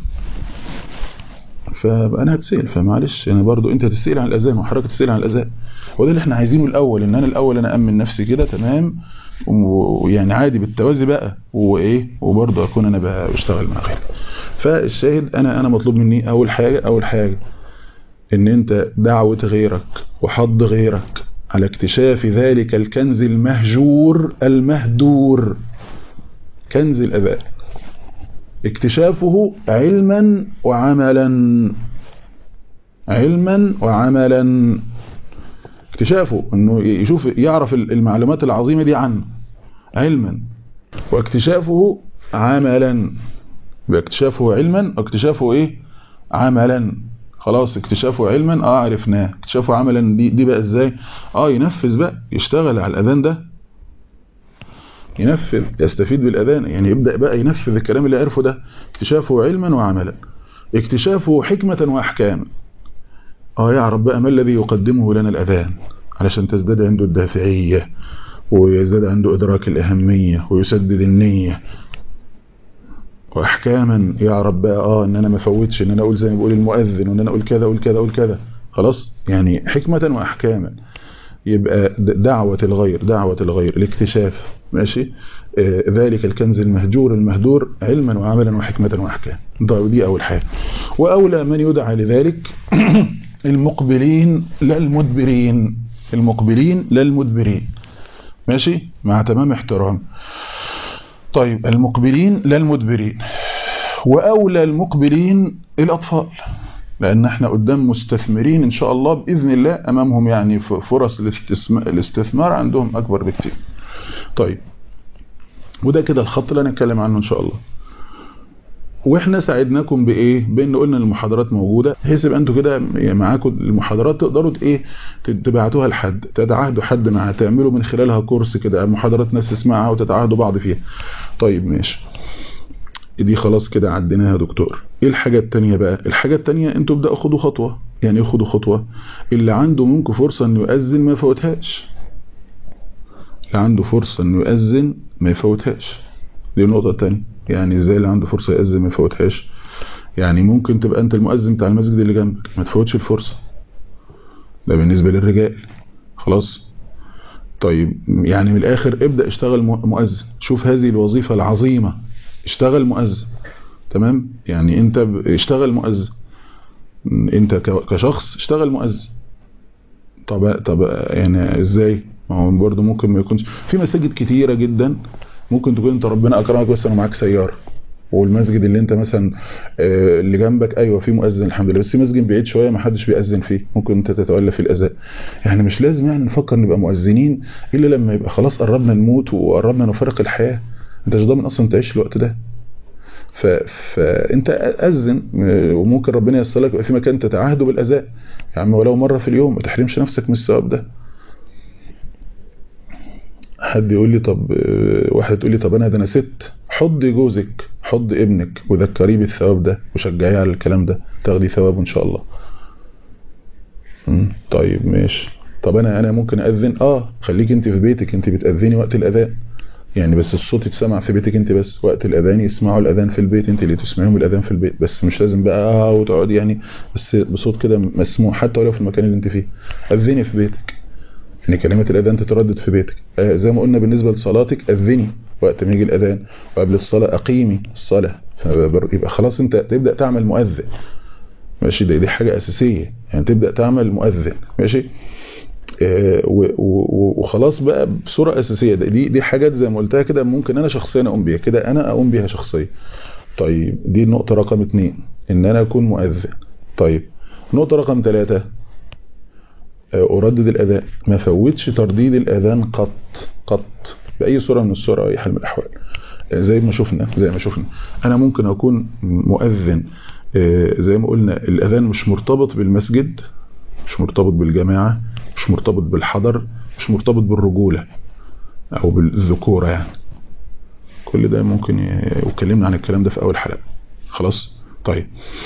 فأنا هتسأل فمعلش يعني برضو أنت تسأل عن الأذان وحضرتك تسأل عن الأذان وده اللي احنا عايزينه الأول إن أنا الأول أنا أمن نفسي كده تمام ويعني عادي بالتوازي بقى وايه وبرضه اكون انا بشتغل مع غيري فالشاهد انا انا مطلوب مني اول حاجه اول حاجه ان انت دعوه غيرك وحض غيرك على اكتشاف ذلك الكنز المهجور المهدور كنز الاباء اكتشافه علما وعملا علما وعملا اكتشافه انه يشوف يعرف المعلومات العظيمة دي عنه علما واكتشافه عملا باكتشافه علما واكتشافه ايه عملا خلاص اكتشافه علما اه عرفناه اكتشافه عملا دي, دي بقى ازاي اه ينفذ بقى يشتغل على الاذان ده ينفذ يستفيد بالاذان يعني يبدأ بقى ينفذ الكلام اللي عرفه ده اكتشافه علما وعملا اكتشافه حكمة واحكاما اه يعرف بقى ما الذي يقدمه لنا الاذان علشان تزداد عنده الدافعية ويزداد عنده إدراك الأهمية ويسدد النية وأحكاما يعرف بقى آه إن أنا ما فوتش إن أنا أقول زي ما بقول المؤذن وإن أنا أقول كذا أقول كذا أقول كذا خلاص يعني حكمة وأحكاما يبقى دعوة الغير دعوة الغير الاكتشاف ماشي آه ذلك الكنز المهجور المهدور علما وعملا وحكمة وأحكام دي أول حاجة وأولى من يدعى لذلك المقبلين لا المدبرين المقبلين لا المدبرين ماشي مع تمام احترام طيب المقبلين لا المدبرين وأولى المقبلين الأطفال لأن احنا قدام مستثمرين إن شاء الله بإذن الله أمامهم يعني فرص الاستثمار عندهم أكبر بكتير طيب وده كده الخط اللي هنتكلم عنه إن شاء الله واحنا ساعدناكم بايه بان قلنا المحاضرات موجوده بحيث يبقى انتوا كده معاكم المحاضرات تقدروا ايه تبعتوها لحد تتعاهدوا حد معاه تعملوا من خلالها كورس كده محاضرات ناس تسمعها وتتعاهدوا بعض فيها طيب ماشي دي خلاص كده عديناها يا دكتور ايه الحاجه الثانيه بقى الحاجه الثانيه انتوا ابداوا خدوا خطوه يعني ايه خدوا خطوه اللي عنده منكم فرصه انه يؤذن ما يفوتهاش اللي عنده فرصه انه يؤذن ما يفوتهاش دي النقطه الثانيه يعني ازاي اللي عنده فرصة يأذن ما يفوتهاش يعني ممكن تبقى انت المؤذن بتاع المسجد اللي جنبك ما تفوتش الفرصة ده بالنسبة للرجال خلاص طيب يعني من الاخر ابدأ اشتغل مؤذن شوف هذه الوظيفة العظيمة اشتغل مؤذن تمام يعني انت اشتغل مؤذن انت كشخص اشتغل مؤذن طب طب يعني ازاي ما هو برضه ممكن ما يكونش في مساجد كتيرة جدا ممكن تكون انت ربنا اكرمك بس انا معاك سياره والمسجد اللي انت مثلا اللي جنبك ايوه في مؤذن الحمد لله بس في مسجد بعيد شويه ما حدش بيأذن فيه ممكن انت تتولى في الاذان يعني مش لازم يعني نفكر نبقى مؤذنين الا لما يبقى خلاص قربنا نموت وقربنا نفارق الحياه انت مش ضامن اصلا تعيش الوقت ده ف... فانت اذن وممكن ربنا ييسر لك يبقى في مكان تتعاهدوا بالاذان يا عم ولو مره في اليوم ما تحرمش نفسك من الثواب ده حد يقول لي طب واحد تقول لي طب انا ده انا ست حضي جوزك حضي ابنك وذكريه بالثواب ده وشجعيه على الكلام ده تاخدي ثواب ان شاء الله طيب ماشي طب انا انا ممكن اذن اه خليك انت في بيتك انت بتاذني وقت الاذان يعني بس الصوت يتسمع في بيتك انت بس وقت الاذان يسمعوا الاذان في البيت انت اللي تسمعيهم الاذان في البيت بس مش لازم بقى اه وتقعدي يعني بس بصوت كده مسموع حتى ولو في المكان اللي انت فيه اذني في بيتك ان كلمة الاذان تتردد في بيتك آه زي ما قلنا بالنسبة لصلاتك اذني وقت ما يجي الاذان وقبل الصلاة اقيمي الصلاة يبقى خلاص انت تبدأ تعمل مؤذن ماشي دي, دي حاجة اساسية يعني تبدأ تعمل مؤذن ماشي آه وخلاص بقى بصورة اساسية دي دي حاجات زي ما قلتها كده ممكن انا شخصيا اقوم بيها كده انا اقوم بيها شخصيا طيب دي النقطة رقم اتنين ان انا اكون مؤذن طيب نقطة رقم ثلاثة أردد الأذان ما فوتش ترديد الأذان قط قط بأي صورة من الصور أو أي حال من الأحوال زي ما شفنا زي ما شفنا أنا ممكن أكون مؤذن زي ما قلنا الأذان مش مرتبط بالمسجد مش مرتبط بالجماعة مش مرتبط بالحضر مش مرتبط بالرجولة أو بالذكورة يعني كل ده ممكن وكلمنا عن الكلام ده في أول حلقة خلاص طيب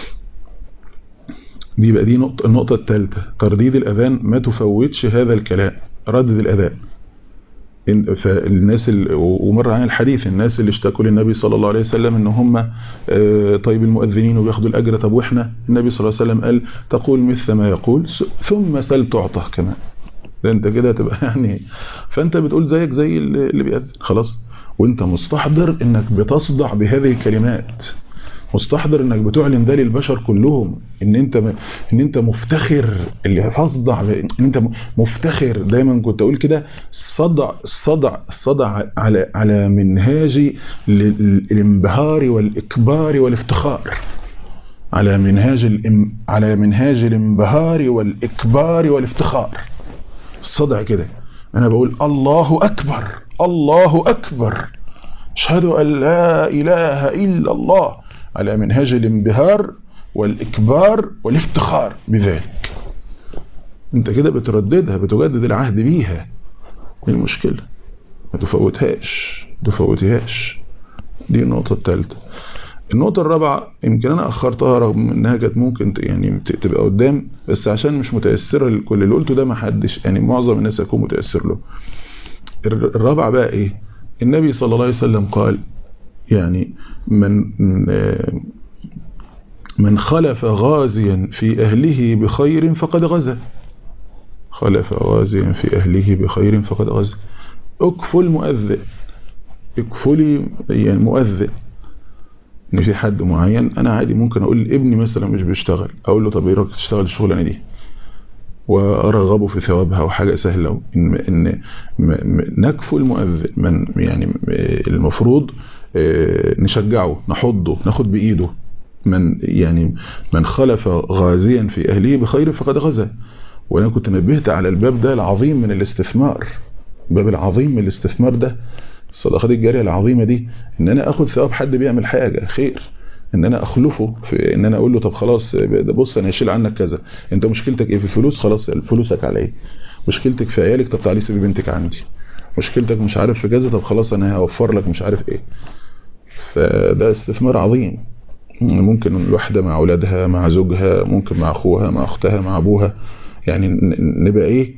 دي بقى دي نقطة النقطة الثالثة ترديد الأذان ما تفوتش هذا الكلام ردد الأذان فالناس ومر عن الحديث الناس اللي اشتكوا للنبي صلى الله عليه وسلم ان هم طيب المؤذنين وبياخدوا الأجر طب واحنا النبي صلى الله عليه وسلم قال تقول مثل ما يقول ثم سل تعطى كمان ده انت كده تبقى يعني فانت بتقول زيك زي اللي بيأذن خلاص وانت مستحضر انك بتصدع بهذه الكلمات مستحضر انك بتعلن ده للبشر كلهم ان انت م... ان انت مفتخر اللي تصدع ب... ان انت مفتخر دايما كنت اقول كده صدع الصدع الصدع على على منهاج الانبهار والاكبار والافتخار على منهاج الام... على منهاج الانبهار والاكبار والافتخار الصدع كده انا بقول الله اكبر الله اكبر اشهد ان لا اله الا الله على منهاج الانبهار والإكبار والافتخار بذلك انت كده بترددها بتجدد العهد بيها المشكلة ما تفوتهاش تفوتهاش دي النقطة الثالثة النقطة الرابعة يمكن أنا أخرتها رغم إنها كانت ممكن يعني تبقى قدام بس عشان مش متأثرة لكل اللي قلته ده ما حدش يعني معظم الناس هيكون متأثر له الرابعة بقى إيه النبي صلى الله عليه وسلم قال يعني من من خلف غازيا في أهله بخير فقد غزا خلف غازيا في أهله بخير فقد غزا اكفل مؤذن اكفلي يعني مؤذن ان في حد معين انا عادي ممكن اقول ابني مثلا مش بيشتغل اقول له طب ايه رايك تشتغل الشغلانه دي وارغبه في ثوابها وحاجه سهله ان ان نكفل المؤذن من يعني المفروض نشجعه نحضه ناخد بايده من يعني من خلف غازيا في اهله بخير فقد غزا وانا كنت نبهت على الباب ده العظيم من الاستثمار الباب العظيم من الاستثمار ده الصدقات الجارية العظيمة دي ان انا اخد ثواب حد بيعمل حاجة خير ان انا اخلفه في ان انا اقول له طب خلاص بص انا هشيل عنك كذا انت مشكلتك ايه في الفلوس خلاص فلوسك على ايه مشكلتك في عيالك طب تعالي سيبي بنتك عندي مشكلتك مش عارف في كذا طب خلاص انا هوفر لك مش عارف ايه فده استثمار عظيم ممكن الواحدة مع اولادها مع زوجها ممكن مع اخوها مع اختها مع ابوها يعني نبقى ايه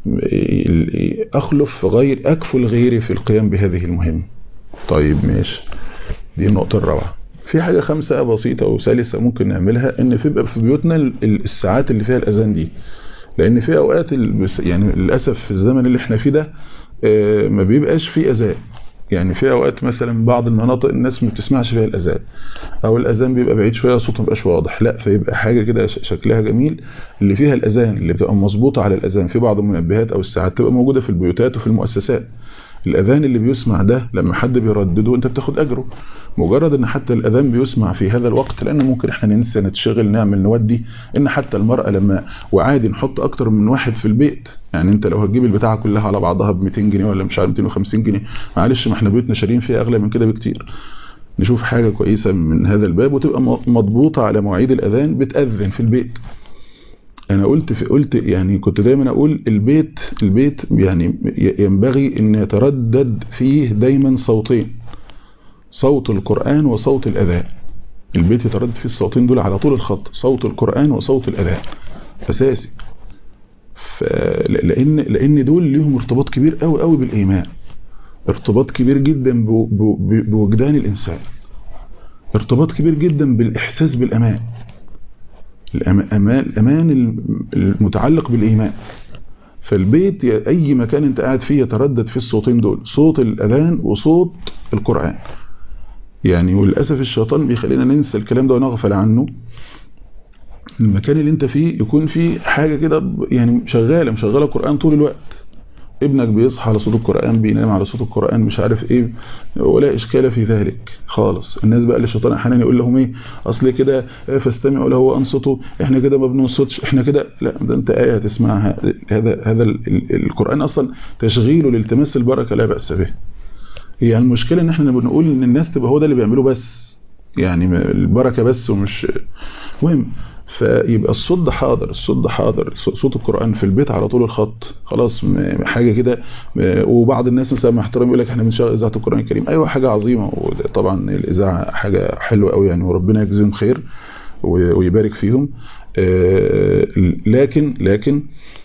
أخلف غير أكفل غيري في القيام بهذه المهمة طيب ماشي دي النقطة الرابعة في حاجة خمسة بسيطة وثالثة ممكن نعملها ان في في بيوتنا الساعات اللي فيها الأذان دي لأن في أوقات يعني للأسف في الزمن اللي احنا فيه ده ما بيبقاش فيه أذان يعني في اوقات مثلا بعض المناطق الناس ما بتسمعش فيها الاذان او الاذان بيبقى بعيد شويه صوته ما بيبقاش واضح لا فيبقى حاجه كده شكلها جميل اللي فيها الاذان اللي بتبقى مظبوطه على الاذان في بعض المنبهات او الساعات تبقى موجوده في البيوتات وفي المؤسسات الاذان اللي بيسمع ده لما حد بيردده انت بتاخد اجره مجرد ان حتى الاذان بيسمع في هذا الوقت لان ممكن احنا ننسى نتشغل نعمل نودي ان حتى المرأة لما وعادي نحط اكتر من واحد في البيت يعني انت لو هتجيب البتاعه كلها على بعضها ب 200 جنيه ولا مش عارف 250 جنيه معلش ما احنا بيوتنا شارين فيها اغلى من كده بكتير نشوف حاجة كويسة من هذا الباب وتبقى مضبوطة على مواعيد الاذان بتأذن في البيت انا قلت في قلت يعني كنت دايما اقول البيت البيت يعني ينبغي ان يتردد فيه دايما صوتين صوت القرآن وصوت الأذان البيت يتردد فيه الصوتين دول على طول الخط صوت القرآن وصوت الأذان أساسي لأن, لأن دول ليهم ارتباط كبير قوي قوي بالإيمان ارتباط كبير جدا بوجدان الإنسان ارتباط كبير جدا بالإحساس بالأمان الأمان, الأمان المتعلق بالإيمان فالبيت أي مكان أنت قاعد فيه يتردد فيه الصوتين دول صوت الأذان وصوت القرآن يعني وللأسف الشيطان بيخلينا ننسى الكلام ده ونغفل عنه المكان اللي انت فيه يكون فيه حاجة كده يعني شغالة مشغلة قرآن طول الوقت ابنك بيصحى على صوت القرآن بينام على صوت القرآن مش عارف ايه ولا اشكال في ذلك خالص الناس بقى اللي الشيطان احيانا يقول لهم ايه اصل كده فاستمعوا له وانصتوا احنا كده ما بننصتش احنا كده لا ده انت ايه هتسمعها هذا هذا القرآن اصلا تشغيله لالتماس البركة لا بأس به هي يعني المشكلة ان احنا بنقول ان الناس تبقى هو ده اللي بيعملوه بس يعني البركة بس ومش مهم فيبقى الصوت ده حاضر الصوت ده حاضر صوت القرآن في البيت على طول الخط خلاص حاجة كده وبعض الناس مثلا مع احترامي يقول لك احنا بنشغل إذاعة القرآن الكريم أيوة حاجة عظيمة وطبعا الإذاعة حاجة حلوة قوي يعني وربنا يجزيهم خير ويبارك فيهم لكن لكن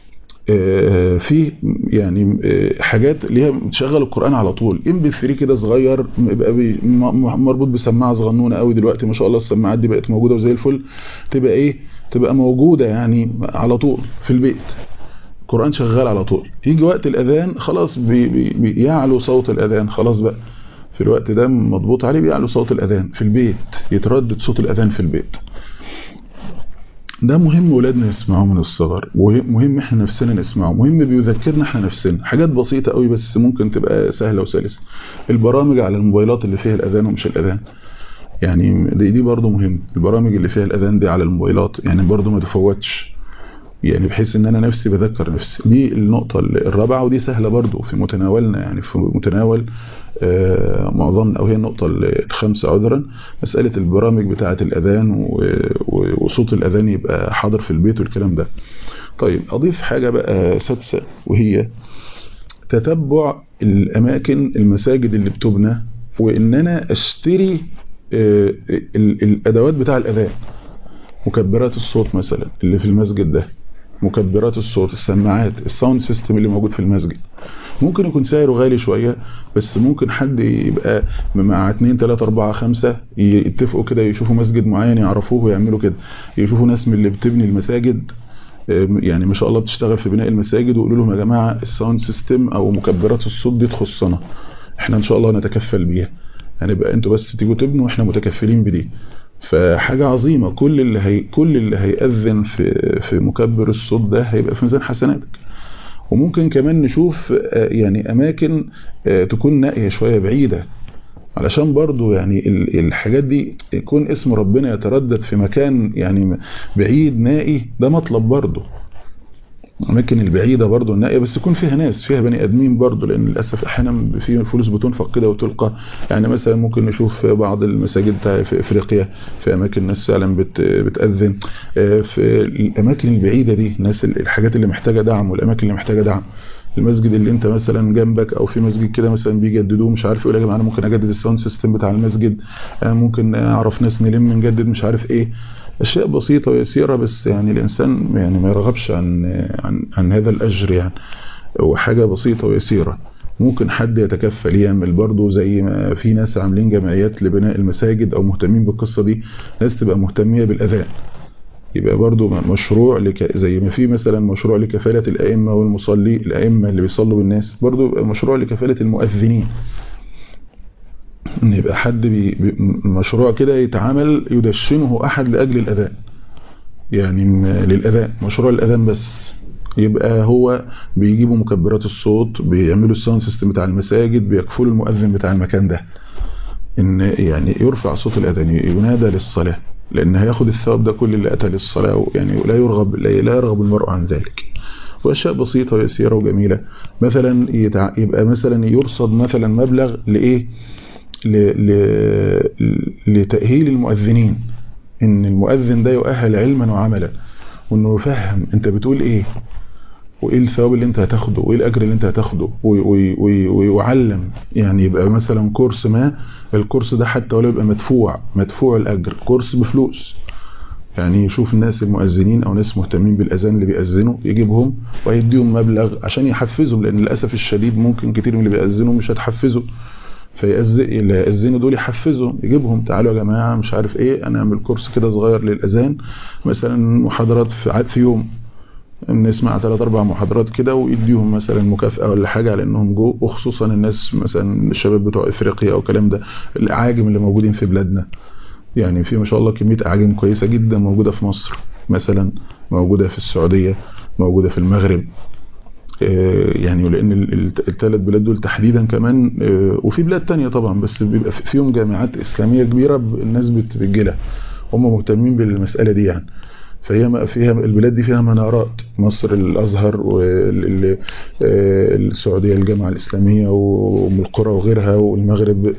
في يعني حاجات ليها بتشغل القرآن على طول ام بي 3 كده صغير يبقى مربوط بسماعه صغنونه قوي دلوقتي ما شاء الله السماعات دي بقت موجوده وزي الفل تبقى ايه تبقى موجوده يعني على طول في البيت القرآن شغال على طول يجي وقت الاذان خلاص بي بي بيعلو صوت الاذان خلاص بقى في الوقت ده مضبوط عليه بيعلو صوت الاذان في البيت يتردد صوت الاذان في البيت ده مهم ولادنا يسمعوه من الصغر ومهم احنا نفسنا نسمعه مهم بيذكرنا احنا نفسنا حاجات بسيطة قوي بس ممكن تبقى سهلة وسلسة البرامج على الموبايلات اللي فيها الأذان ومش الأذان يعني دي, دي برضو مهم البرامج اللي فيها الأذان دي على الموبايلات يعني برضو ما تفوتش يعني بحيث ان انا نفسي بذكر نفسي دي النقطة الرابعة ودي سهلة برضو في متناولنا يعني في متناول آه معظمنا او هي النقطة الخامسة عذرا مسألة البرامج بتاعة الاذان وصوت الاذان يبقى حاضر في البيت والكلام ده طيب اضيف حاجة بقى سادسة وهي تتبع الاماكن المساجد اللي بتبنى وان انا اشتري الادوات بتاع الاذان مكبرات الصوت مثلا اللي في المسجد ده مكبرات الصوت السماعات الساوند سيستم اللي موجود في المسجد ممكن يكون سعره غالي شوية بس ممكن حد يبقى مع 2 3 4 5 يتفقوا كده يشوفوا مسجد معين يعرفوه ويعملوا كده يشوفوا ناس من اللي بتبني المساجد يعني ما شاء الله بتشتغل في بناء المساجد ويقولوا لهم يا جماعة الساوند سيستم او مكبرات الصوت دي تخصنا احنا ان شاء الله نتكفل بيها هنبقى يعني انتوا بس تيجوا تبنوا واحنا متكفلين بدي فحاجة عظيمة كل اللي هي كل اللي هيأذن في في مكبر الصوت ده هيبقى في ميزان حسناتك وممكن كمان نشوف يعني اماكن تكون نائية شوية بعيدة علشان برضو يعني الحاجات دي يكون اسم ربنا يتردد في مكان يعني بعيد نائي ده مطلب برضو الاماكن البعيده برضو النائيه بس يكون فيها ناس فيها بني ادمين برضو لان للاسف احيانا في فلوس بتنفق كده وتلقى يعني مثلا ممكن نشوف بعض المساجد في افريقيا في اماكن ناس فعلا بت بتاذن في الاماكن البعيده دي الناس الحاجات اللي محتاجه دعم والاماكن اللي محتاجه دعم المسجد اللي انت مثلا جنبك او في مسجد كده مثلا بيجددوه مش عارف يقول يا جماعه انا ممكن اجدد الساوند سيستم بتاع المسجد ممكن اعرف ناس نلم نجدد مش عارف ايه اشياء بسيطة ويسيرة بس يعني الانسان يعني ما يرغبش عن عن عن هذا الاجر يعني وحاجة بسيطة ويسيرة ممكن حد يتكفل يعمل برضه زي ما في ناس عاملين جمعيات لبناء المساجد او مهتمين بالقصة دي ناس تبقى مهتمية بالاذان يبقى برضه مشروع لك زي ما في مثلا مشروع لكفالة الائمة والمصلي الائمة اللي بيصلوا بالناس برضه يبقى مشروع لكفالة المؤذنين ان يبقى حد بي مشروع كده يتعمل يدشنه احد لاجل الاذان يعني للاذان مشروع الاذان بس يبقى هو بيجيبوا مكبرات الصوت بيعملوا الساوند سيستم بتاع المساجد بيكفلوا المؤذن بتاع المكان ده ان يعني يرفع صوت الاذان ينادى للصلاه لان هياخد الثواب ده كل اللي اتى للصلاه يعني لا يرغب لا يرغب المرء عن ذلك واشياء بسيطه ويسيره وجميله مثلا يبقى مثلا يرصد مثلا مبلغ لايه لتأهيل المؤذنين ان المؤذن ده يؤهل علما وعملا وانه يفهم انت بتقول ايه وايه الثواب اللي انت هتاخده وايه الاجر اللي انت هتاخده ويعلم يعني يبقى مثلا كورس ما الكورس ده حتى ولو يبقى مدفوع مدفوع الاجر كورس بفلوس يعني يشوف الناس المؤذنين او ناس مهتمين بالاذان اللي بيأذنوا يجيبهم ويديهم مبلغ عشان يحفزهم لان للاسف الشديد ممكن كتير من اللي بيأذنوا مش هتحفزوا فيأذنوا دول يحفزوا يجيبهم تعالوا يا جماعة مش عارف ايه انا اعمل كورس كده صغير للأذان مثلا محاضرات في, في يوم نسمع ثلاث اربع محاضرات كده ويديهم مثلا مكافأة ولا حاجة على انهم جو وخصوصا الناس مثلا الشباب بتوع افريقيا او الكلام ده الاعاجم اللي موجودين في بلادنا يعني في ما شاء الله كمية اعاجم كويسة جدا موجودة في مصر مثلا موجودة في السعودية موجودة في المغرب يعني لان الثلاث بلاد دول تحديدا كمان وفي بلاد تانية طبعا بس بيبقى فيهم جامعات اسلامية كبيرة الناس بتجيلها هم مهتمين بالمسألة دي يعني فهي فيها البلاد دي فيها منارات مصر الازهر والسعودية الجامعة الاسلامية وام القرى وغيرها والمغرب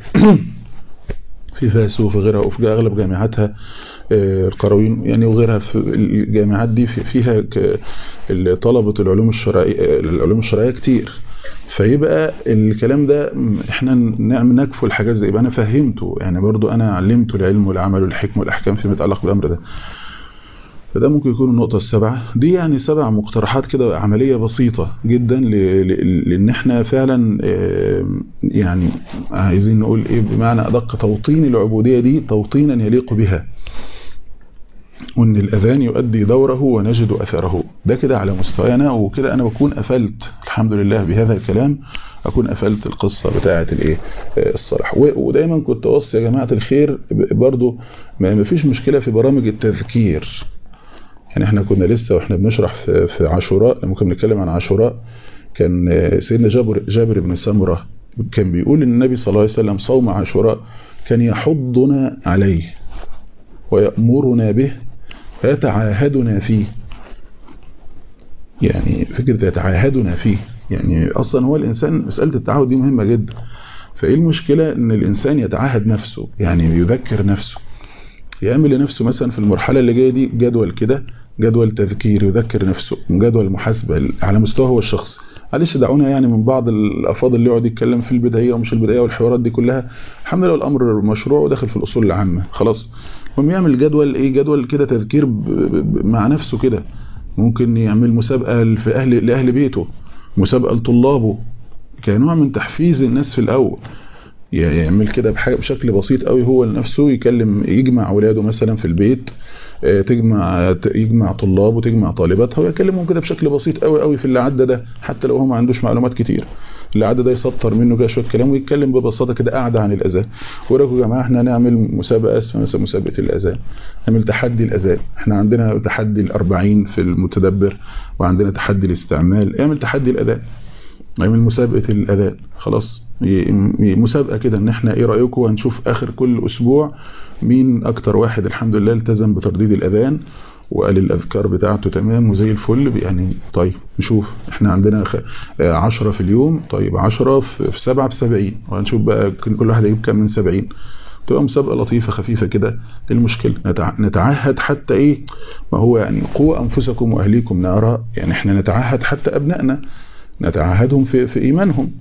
في فاس وفي غيرها وفي اغلب جامعاتها القرويين يعني وغيرها في الجامعات دي فيها طلبة العلوم الشرعية العلوم الشرعية كتير فيبقى الكلام ده احنا نعمل نكفل الحاجات زي يبقى انا فهمته يعني برضو انا علمته العلم والعمل والحكم والاحكام فيما يتعلق بالامر ده فده ممكن يكون النقطة السبعة دي يعني سبع مقترحات كده عملية بسيطة جدا لان احنا فعلا يعني عايزين نقول ايه بمعنى ادق توطين العبودية دي توطينا يليق بها وان الاذان يؤدي دوره ونجد اثره ده كده على مستوانا وكده انا بكون قفلت الحمد لله بهذا الكلام اكون قفلت القصة بتاعة الايه الصلاح ودايما كنت اوصي يا جماعة الخير برضو ما فيش مشكلة في برامج التذكير يعني احنا كنا لسه واحنا بنشرح في, في عاشوراء لما كنا بنتكلم عن عاشوراء كان سيدنا جابر, جابر بن سمرة كان بيقول ان النبي صلى الله عليه وسلم صوم عاشوراء كان يحضنا عليه ويأمرنا به ويتعاهدنا فيه يعني فكرة يتعاهدنا فيه يعني اصلا هو الانسان مسألة التعاهد دي مهمة جدا فايه المشكلة ان الانسان يتعاهد نفسه يعني يذكر نفسه يعمل لنفسه مثلا في المرحلة اللي جاية دي جدول كده جدول تذكير يذكر نفسه جدول محاسبة على مستوى هو الشخص معلش دعونا يعني من بعض الافاضل اللي يقعد يتكلم في البدايه ومش البدايه والحوارات دي كلها الحمد لله الامر مشروع وداخل في الاصول العامه خلاص المهم يعمل جدول ايه جدول كده تذكير ب... ب... مع نفسه كده ممكن يعمل مسابقه في اهل لاهل بيته مسابقه لطلابه كنوع من تحفيز الناس في الاول يعمل كده بحاجه بشكل بسيط قوي هو لنفسه يكلم يجمع اولاده مثلا في البيت تجمع يجمع طلاب وتجمع طالباتها ويكلمهم كده بشكل بسيط قوي قوي في اللي عدى ده حتى لو هو ما عندوش معلومات كتير اللي عدى ده يسطر منه كده شويه كلام ويتكلم ببساطه كده قاعده عن الاذان وراكم يا جماعه احنا نعمل مسابقه اسمها مثلا مسابقه الاذان نعمل تحدي الاذان احنا عندنا تحدي الأربعين في المتدبر وعندنا تحدي الاستعمال اعمل تحدي الاذان نعمل مسابقه الاذان خلاص مسابقه كده ان احنا ايه رايكم هنشوف اخر كل اسبوع مين اكتر واحد الحمد لله التزم بترديد الاذان وقال الاذكار بتاعته تمام وزي الفل يعني طيب نشوف احنا عندنا عشرة في اليوم طيب عشرة في سبعة بسبعين وهنشوف بقى كل واحد يجيب كام من سبعين تبقى مسابقة لطيفة خفيفة كده المشكلة نتعهد حتى ايه ما هو يعني قوة انفسكم واهليكم نارا يعني احنا نتعهد حتى ابنائنا نتعهدهم في, في ايمانهم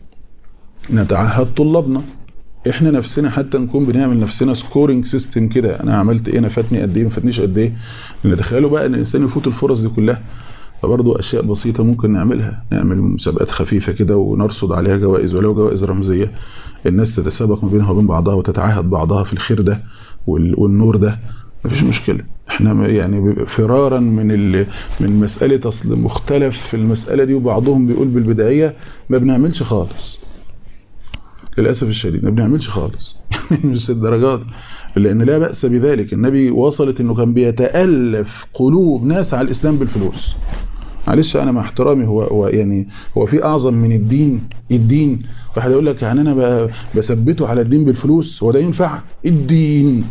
نتعهد طلابنا احنا نفسنا حتى نكون بنعمل نفسنا سكورينج سيستم كده انا عملت ايه انا فاتني قد ايه ما فاتنيش قد ايه نتخيلوا بقى ان الانسان يفوت الفرص دي كلها فبرضه اشياء بسيطه ممكن نعملها نعمل مسابقات خفيفه كده ونرصد عليها جوائز ولو جوائز رمزيه الناس تتسابق ما بينها وبين بعضها وتتعاهد بعضها في الخير ده والنور ده مفيش مشكله احنا يعني فرارا من من مساله اصل مختلف في المساله دي وبعضهم بيقول بالبدايه ما بنعملش خالص للأسف الشديد ما بنعملش خالص مش الدرجات لأن لا بأس بذلك النبي وصلت أنه كان بيتألف قلوب ناس على الإسلام بالفلوس معلش أنا مع احترامي هو, هو يعني هو في أعظم من الدين الدين واحد يقول لك يعني أنا بثبته على الدين بالفلوس هو ده ينفع الدين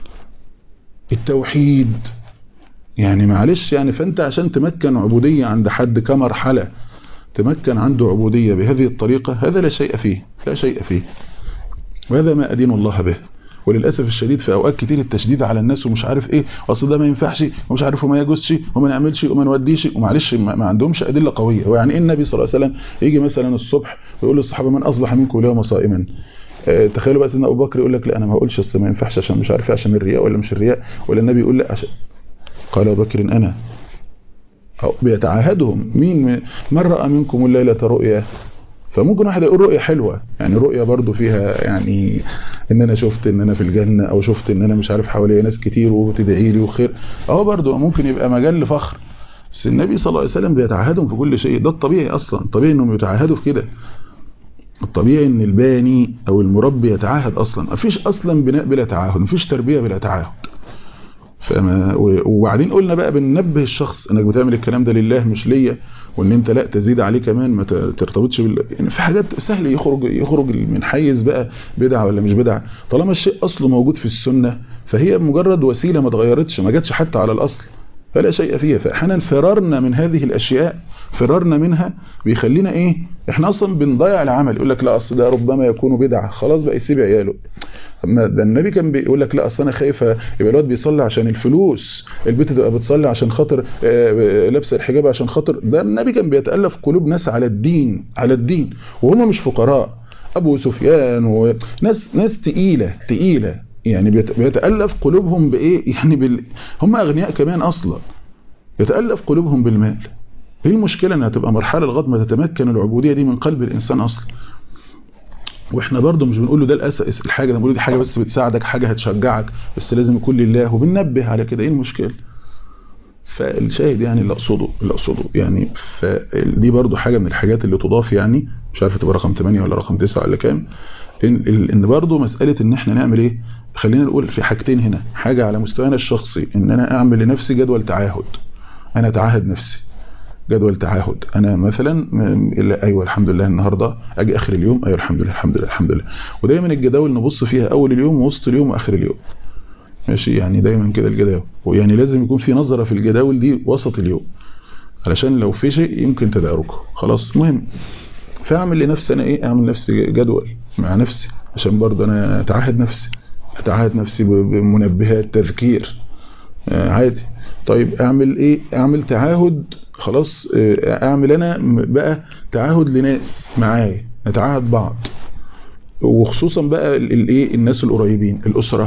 التوحيد يعني معلش يعني فأنت عشان تمكن عبودية عند حد كمرحلة تمكن عنده عبودية بهذه الطريقة هذا لا شيء فيه لا شيء فيه وهذا ما أدين الله به وللأسف الشديد في أوقات كتير التشديد على الناس ومش عارف إيه أصل ده ما ينفعش ومش عارف وما يجوزش وما نعملش وما نوديش ومعلش ما عندهمش أدلة قوية ويعني إيه النبي صلى الله عليه وسلم يجي مثلا الصبح ويقول للصحابة من أصبح منكم اليوم صائما أه تخيلوا بقى سيدنا أبو بكر يقول لك لا أنا ما أقولش أصل ما ينفعش عشان مش عارف عشان الرياء ولا مش الرياء ولا النبي يقول لا عشان قال أبو بكر أنا أو بيتعاهدهم مين من رأى منكم الليلة رؤيا فممكن واحد يقول رؤية حلوة يعني رؤية برضو فيها يعني ان انا شفت ان انا في الجنة او شفت ان انا مش عارف حواليا ناس كتير وبتدعي لي وخير اهو برضو ممكن يبقى مجال لفخر بس النبي صلى الله عليه وسلم بيتعهدهم في كل شيء ده الطبيعي اصلا طبيعي انهم يتعهدوا في كده الطبيعي ان الباني او المربي يتعاهد اصلا مفيش اصلا بناء بلا تعاهد مفيش تربية بلا تعاهد فما وبعدين قلنا بقى بننبه الشخص انك بتعمل الكلام ده لله مش ليا وان انت لا تزيد عليه كمان ما ترتبطش بال يعني في حاجات سهل يخرج يخرج من حيز بقى بدعه ولا مش بدعه طالما الشيء اصله موجود في السنه فهي مجرد وسيله ما اتغيرتش ما جاتش حتى على الاصل فلا شيء فيها فاحيانا فرارنا من هذه الاشياء فرارنا منها بيخلينا ايه احنا اصلا بنضيع العمل يقول لك لا اصل ده ربما يكون بدعه خلاص بقى يسيب عياله اما ده النبي كان بيقول لك لا اصل انا خايفه يبقى الواد بيصلي عشان الفلوس البنت تبقى بتصلي عشان خاطر لابسه الحجاب عشان خاطر ده النبي كان بيتالف قلوب ناس على الدين على الدين وهم مش فقراء ابو سفيان وناس ناس تقيله تقيله يعني بيتالف قلوبهم بايه يعني بال... هم اغنياء كمان اصلا يتالف قلوبهم بالمال ايه المشكله انها تبقى مرحله لغايه ما تتمكن العبوديه دي من قلب الانسان اصلا واحنا برضو مش بنقول له ده الاساس الحاجه ده بنقول دي حاجه بس بتساعدك حاجه هتشجعك بس لازم يكون لله وبننبه على كده ايه المشكله فالشاهد يعني اللي اقصده اللي اقصده يعني فدي برضو حاجه من الحاجات اللي تضاف يعني مش عارف تبقى رقم 8 ولا رقم 9 ولا كام ان ان برضو مساله ان احنا نعمل ايه خلينا نقول في حاجتين هنا حاجه على مستوانا الشخصي ان انا اعمل لنفسي جدول تعاهد انا اتعاهد نفسي جدول تعاهد انا مثلا ايوه الحمد لله النهارده اجي اخر اليوم ايوه الحمد لله الحمد لله الحمد لله ودايما الجداول نبص فيها اول اليوم ووسط اليوم واخر اليوم ماشي يعني دايما كده الجداول ويعني لازم يكون في نظره في الجداول دي وسط اليوم علشان لو في شيء يمكن تداركه خلاص مهم فاعمل لنفسي انا ايه اعمل نفسي جدول مع نفسي عشان برضه انا اتعهد نفسي اتعهد نفسي بمنبهات تذكير عادي طيب اعمل ايه اعمل تعاهد خلاص اعمل انا بقى تعاهد لناس معايا نتعاهد بعض وخصوصا بقى الايه الناس القريبين الاسره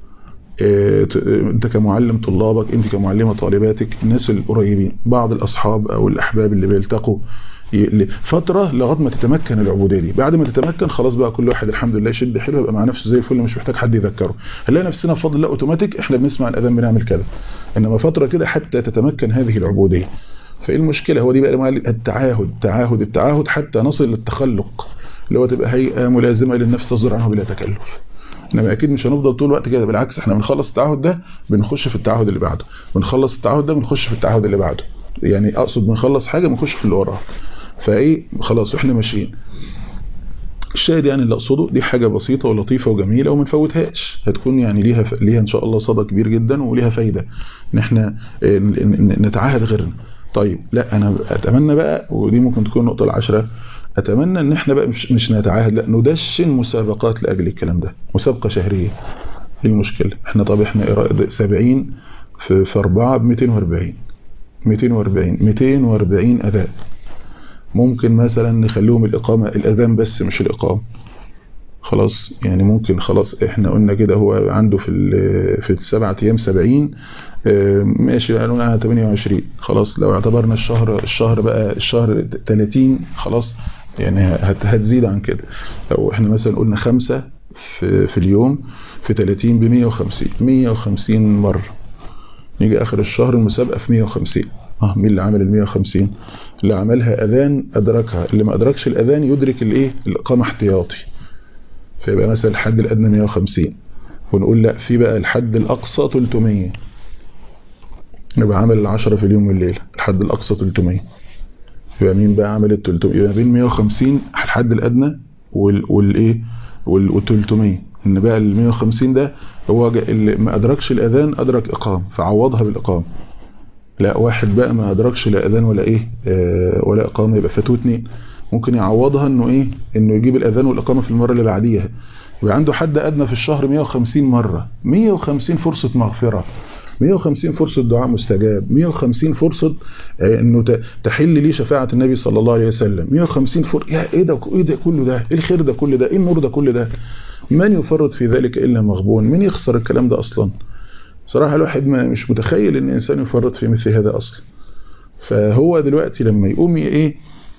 انت كمعلم طلابك انت كمعلمه طالباتك الناس القريبين بعض الاصحاب او الاحباب اللي بيلتقوا فتره لغايه ما تتمكن العبوديه دي بعد ما تتمكن خلاص بقى كل واحد الحمد لله يشد حلو يبقى مع نفسه زي الفل مش محتاج حد يذكره هنلاقي نفسنا بفضل الله اوتوماتيك احنا بنسمع الاذان بنعمل كده انما فتره كده حتى تتمكن هذه العبوديه فايه المشكله هو دي بقى التعاهد التعاهد التعاهد حتى نصل للتخلق اللي هو تبقى هيئه ملازمه للنفس تصدر عنه بلا تكلف انما اكيد مش هنفضل طول الوقت كده بالعكس احنا بنخلص التعهد ده بنخش في التعهد اللي بعده بنخلص التعهد ده بنخش في التعهد اللي بعده يعني اقصد بنخلص حاجه بنخش في اللي وراها فايه خلاص واحنا ماشيين الشاهد يعني اللي اقصده دي حاجه بسيطه ولطيفه وجميله وما نفوتهاش هتكون يعني ليها ف... ليها ان شاء الله صدى كبير جدا وليها فايده ان احنا نتعاهد غيرنا طيب لا انا اتمنى بقى ودي ممكن تكون النقطه العاشره اتمنى ان احنا بقى مش, مش نتعاهد لا ندشن مسابقات لاجل الكلام ده مسابقه شهريه ايه المشكله احنا طب احنا 70 في في 4 ب 240 240 240 اداء ممكن مثلا نخليهم الاقامه الاذان بس مش الاقامه خلاص يعني ممكن خلاص احنا قلنا كده هو عنده في في السبعة ايام 70 ماشي قالوا لنا 28 خلاص لو اعتبرنا الشهر الشهر بقى الشهر 30 خلاص يعني هتزيد عن كده لو احنا مثلا قلنا خمسة في, في اليوم في 30 ب 150 150 مرة نيجي اخر الشهر المسابقة في 150 اه مين اللي عمل ال 150 اللي عملها اذان ادركها اللي ما ادركش الاذان يدرك الايه الاقامة احتياطي فيبقى مثلا الحد الادنى 150 ونقول لا في بقى الحد الاقصى 300 يبقى عمل العشرة في اليوم والليلة الحد الاقصى 300 يبقى مين بقى عمل ال 300 يبقى بين 150 الحد الادنى وال والايه وال 300 ان بقى ال 150 ده هو اللي ما ادركش الاذان ادرك اقام فعوضها بالاقام لا واحد بقى ما ادركش لا اذان ولا ايه آه ولا اقامه يبقى فاتوه اتنين ممكن يعوضها انه ايه انه يجيب الاذان والاقامه في المره اللي بعديها يبقى عنده حد ادنى في الشهر 150 مره 150 فرصه مغفره 150 فرصة دعاء مستجاب 150 فرصة انه تحل لي شفاعة النبي صلى الله عليه وسلم 150 فرصة يا ايه ده ايه ده كله ده ايه الخير ده كل ده ايه النور ده كل ده من يفرط في ذلك الا مغبون من يخسر الكلام ده اصلا صراحة الواحد ما مش متخيل ان الانسان يفرط في مثل هذا اصلا فهو دلوقتي لما يقوم ايه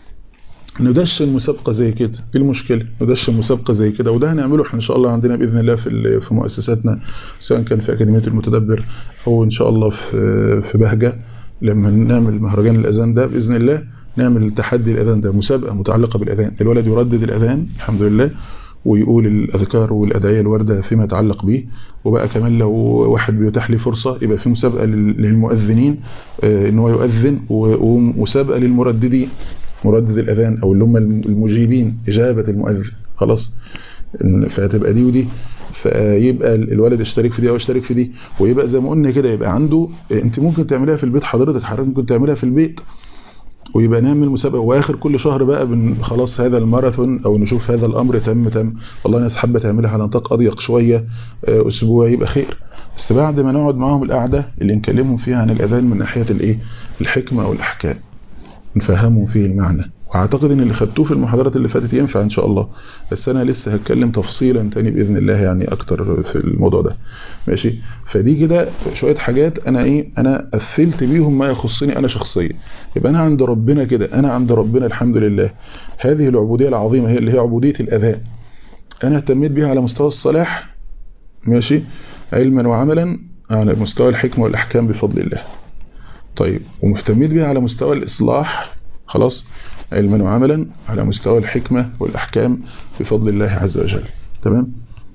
ندشن مسابقة زي كده ايه المشكلة ندشن مسابقة زي كده وده هنعمله احنا ان شاء الله عندنا باذن الله في في مؤسساتنا سواء كان في اكاديمية المتدبر او ان شاء الله في في بهجة لما نعمل مهرجان الاذان ده باذن الله نعمل تحدي الاذان ده مسابقة متعلقة بالاذان الولد يردد الاذان الحمد لله ويقول الأذكار والأدعية الواردة فيما يتعلق به وبقى كمان لو واحد بيتاح لي فرصة يبقى في مسابقة للمؤذنين ان هو يؤذن ومسابقة للمرددين مردد الأذان أو اللي هم المجيبين إجابة المؤذن خلاص فهتبقى دي ودي فيبقى الولد اشترك في دي او اشترك في دي ويبقى زي ما قلنا كده يبقى عنده انت ممكن تعملها في البيت حضرتك حضرتك ممكن تعملها في البيت ويبقى نعمل مسابقه واخر كل شهر بقى بن خلاص هذا الماراثون او نشوف هذا الامر تم تم والله ناس حابه تعملها على نطاق اضيق شويه اسبوع يبقى خير بس بعد ما نقعد معاهم القعده اللي نكلمهم فيها عن الاذان من ناحيه الايه الحكمه او الاحكام نفهمهم فيه المعنى واعتقد ان اللي خدتوه في المحاضرات اللي فاتت ينفع ان شاء الله بس انا لسه هتكلم تفصيلا تاني باذن الله يعني اكتر في الموضوع ده ماشي فدي كده شويه حاجات انا ايه انا قفلت بيهم ما يخصني انا شخصيا يبقى انا عند ربنا كده انا عند ربنا الحمد لله هذه العبوديه العظيمه هي اللي هي عبوديه الاذان انا اهتميت بيها على مستوى الصلاح ماشي علما وعملا على مستوى الحكمه والاحكام بفضل الله طيب ومهتمين بيها على مستوى الإصلاح خلاص علما وعملا على مستوى الحكمة والأحكام بفضل الله عز وجل تمام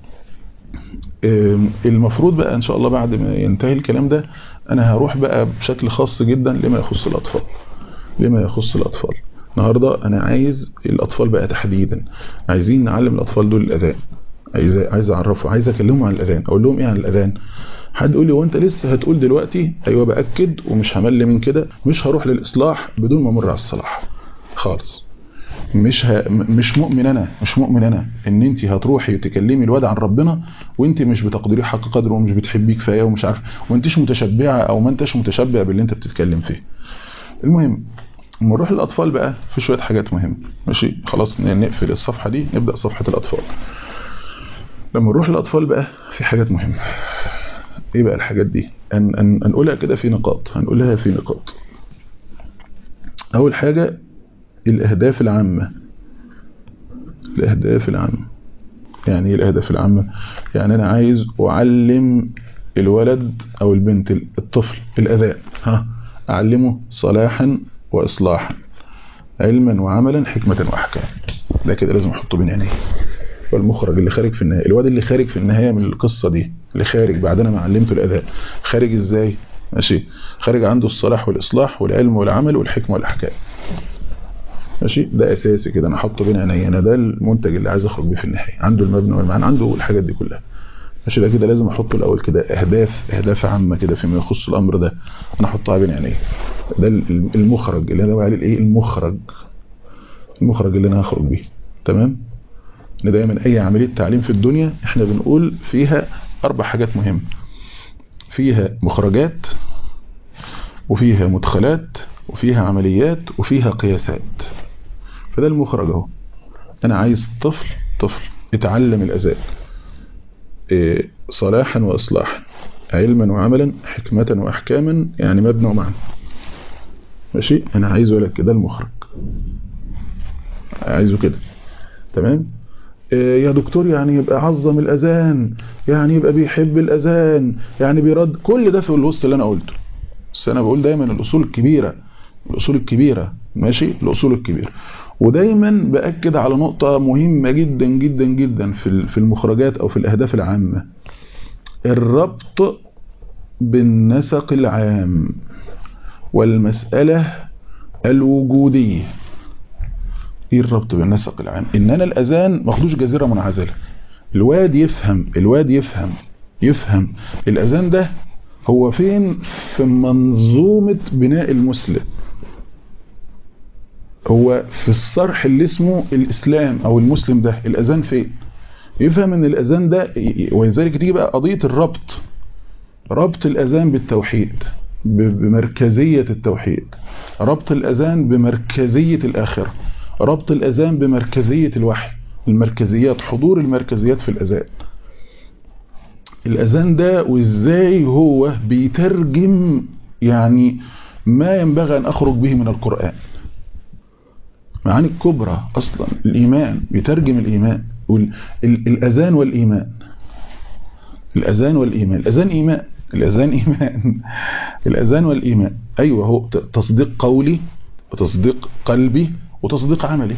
المفروض بقى إن شاء الله بعد ما ينتهي الكلام ده أنا هروح بقى بشكل خاص جدا لما يخص الأطفال لما يخص الأطفال النهاردة أنا عايز الأطفال بقى تحديدا عايزين نعلم الأطفال دول الأذان عايز عايز أعرفه عايز أكلمهم عن الأذان أقول لهم إيه عن الأذان حد يقول لي وانت لسه هتقول دلوقتي ايوه باكد ومش همل من كده مش هروح للاصلاح بدون ما امر على الصلاح خالص مش ه... مش مؤمن انا مش مؤمن انا ان انت هتروحي وتكلمي الواد عن ربنا وانت مش بتقدريه حق قدره ومش بتحبيه كفايه ومش عارف وانتش متشبعه او ما انتش متشبع باللي انت بتتكلم فيه المهم لما نروح للاطفال بقى في شويه حاجات مهمه ماشي خلاص نقفل الصفحه دي نبدا صفحه الاطفال لما نروح للاطفال بقى في حاجات مهمه ايه بقى الحاجات دي أن أن هنقولها كده في نقاط هنقولها في نقاط اول حاجه الاهداف العامه الاهداف العامه يعني ايه الاهداف العامه يعني انا عايز اعلم الولد او البنت الطفل الاذان ها اعلمه صلاحا واصلاحا علما وعملا حكمه واحكام ده كده لازم احطه بين عينيه والمخرج اللي خارج في النهايه الواد اللي خارج في النهايه من القصه دي اللي خارج بعد انا ما علمته الاذان خارج ازاي ماشي خارج عنده الصلاح والاصلاح والعلم والعمل والحكمه والاحكام ماشي ده اساسي كده انا احطه بين عيني انا ده المنتج اللي عايز اخرج بيه في النهايه عنده المبنى والمعنى عنده الحاجات دي كلها ماشي ده كده لازم احطه الاول كده اهداف اهداف عامه كده فيما يخص الامر ده انا احطها بين عيني ده المخرج اللي انا بقول عليه الايه المخرج المخرج اللي انا هخرج بيه تمام ان دايما اي عمليه تعليم في الدنيا احنا بنقول فيها اربع حاجات مهمه فيها مخرجات وفيها مدخلات وفيها عمليات وفيها قياسات فده المخرج اهو انا عايز طفل طفل يتعلم الاذان إيه صلاحا واصلاحا علما وعملا حكمة واحكاما يعني مبنى ومعنى ماشي انا عايزه لك كده المخرج عايزه كده تمام يا دكتور يعني يبقى عظم الأذان يعني يبقى بيحب الأذان يعني بيرد كل ده في الوسط اللي أنا قلته بس أنا بقول دايما الأصول الكبيرة الأصول الكبيرة ماشي الأصول الكبيرة ودايما بأكد على نقطة مهمة جدا جدا جدا في في المخرجات أو في الأهداف العامة الربط بالنسق العام والمسألة الوجودية ايه الربط بالنسق العام ان انا الاذان ماخدوش جزيره منعزله الواد يفهم الواد يفهم يفهم الاذان ده هو فين في منظومه بناء المسلم هو في الصرح اللي اسمه الاسلام او المسلم ده الاذان فين يفهم ان الاذان ده ولذلك تيجي بقى قضيه الربط ربط الاذان بالتوحيد بمركزيه التوحيد ربط الاذان بمركزيه الاخره ربط الأذان بمركزية الوحي المركزيات حضور المركزيات في الأذان الأذان ده وإزاي هو بيترجم يعني ما ينبغي أن أخرج به من القرآن معاني الكبرى أصلا الإيمان بيترجم الإيمان الأذان والإيمان الأذان والإيمان الأذان إيمان الأذان إيمان الأذان والإيمان أيوة هو تصديق قولي وتصديق قلبي وتصديق عملي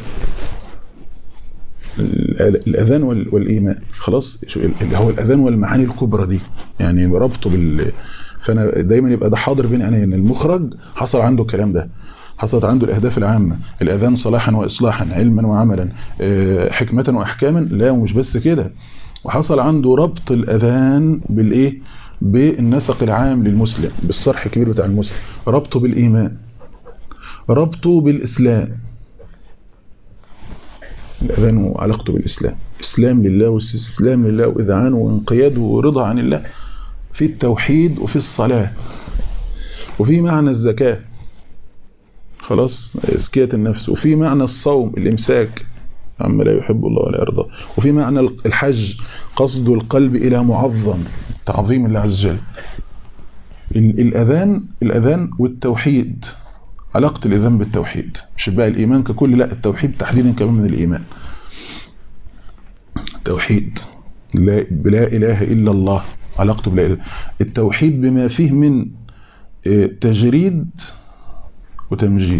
الأذان والإيمان خلاص اللي هو الأذان والمعاني الكبرى دي يعني ربطه بال فأنا دايما يبقى ده حاضر بين عيني ان المخرج حصل عنده الكلام ده حصلت عنده الأهداف العامة الأذان صلاحا وإصلاحا علما وعملا حكمة وأحكاما لا ومش بس كده وحصل عنده ربط الأذان بالإيه بالنسق العام للمسلم بالصرح الكبير بتاع المسلم ربطه بالإيمان ربطه بالإسلام الأذان وعلاقته بالإسلام إسلام لله واستسلام لله وإذعان وانقياد ورضا عن الله في التوحيد وفي الصلاة وفي معنى الزكاة خلاص إزكية النفس وفي معنى الصوم الإمساك عما لا يحب الله ولا يرضى وفي معنى الحج قصد القلب إلى معظم تعظيم الله عز وجل الأذان الأذان والتوحيد علاقة الإذان بالتوحيد مش بقى الإيمان ككل لا التوحيد تحديدا كمان من الإيمان التوحيد لا, بلا إله إلا الله علاقته بلا إله التوحيد بما فيه من تجريد وتمجيد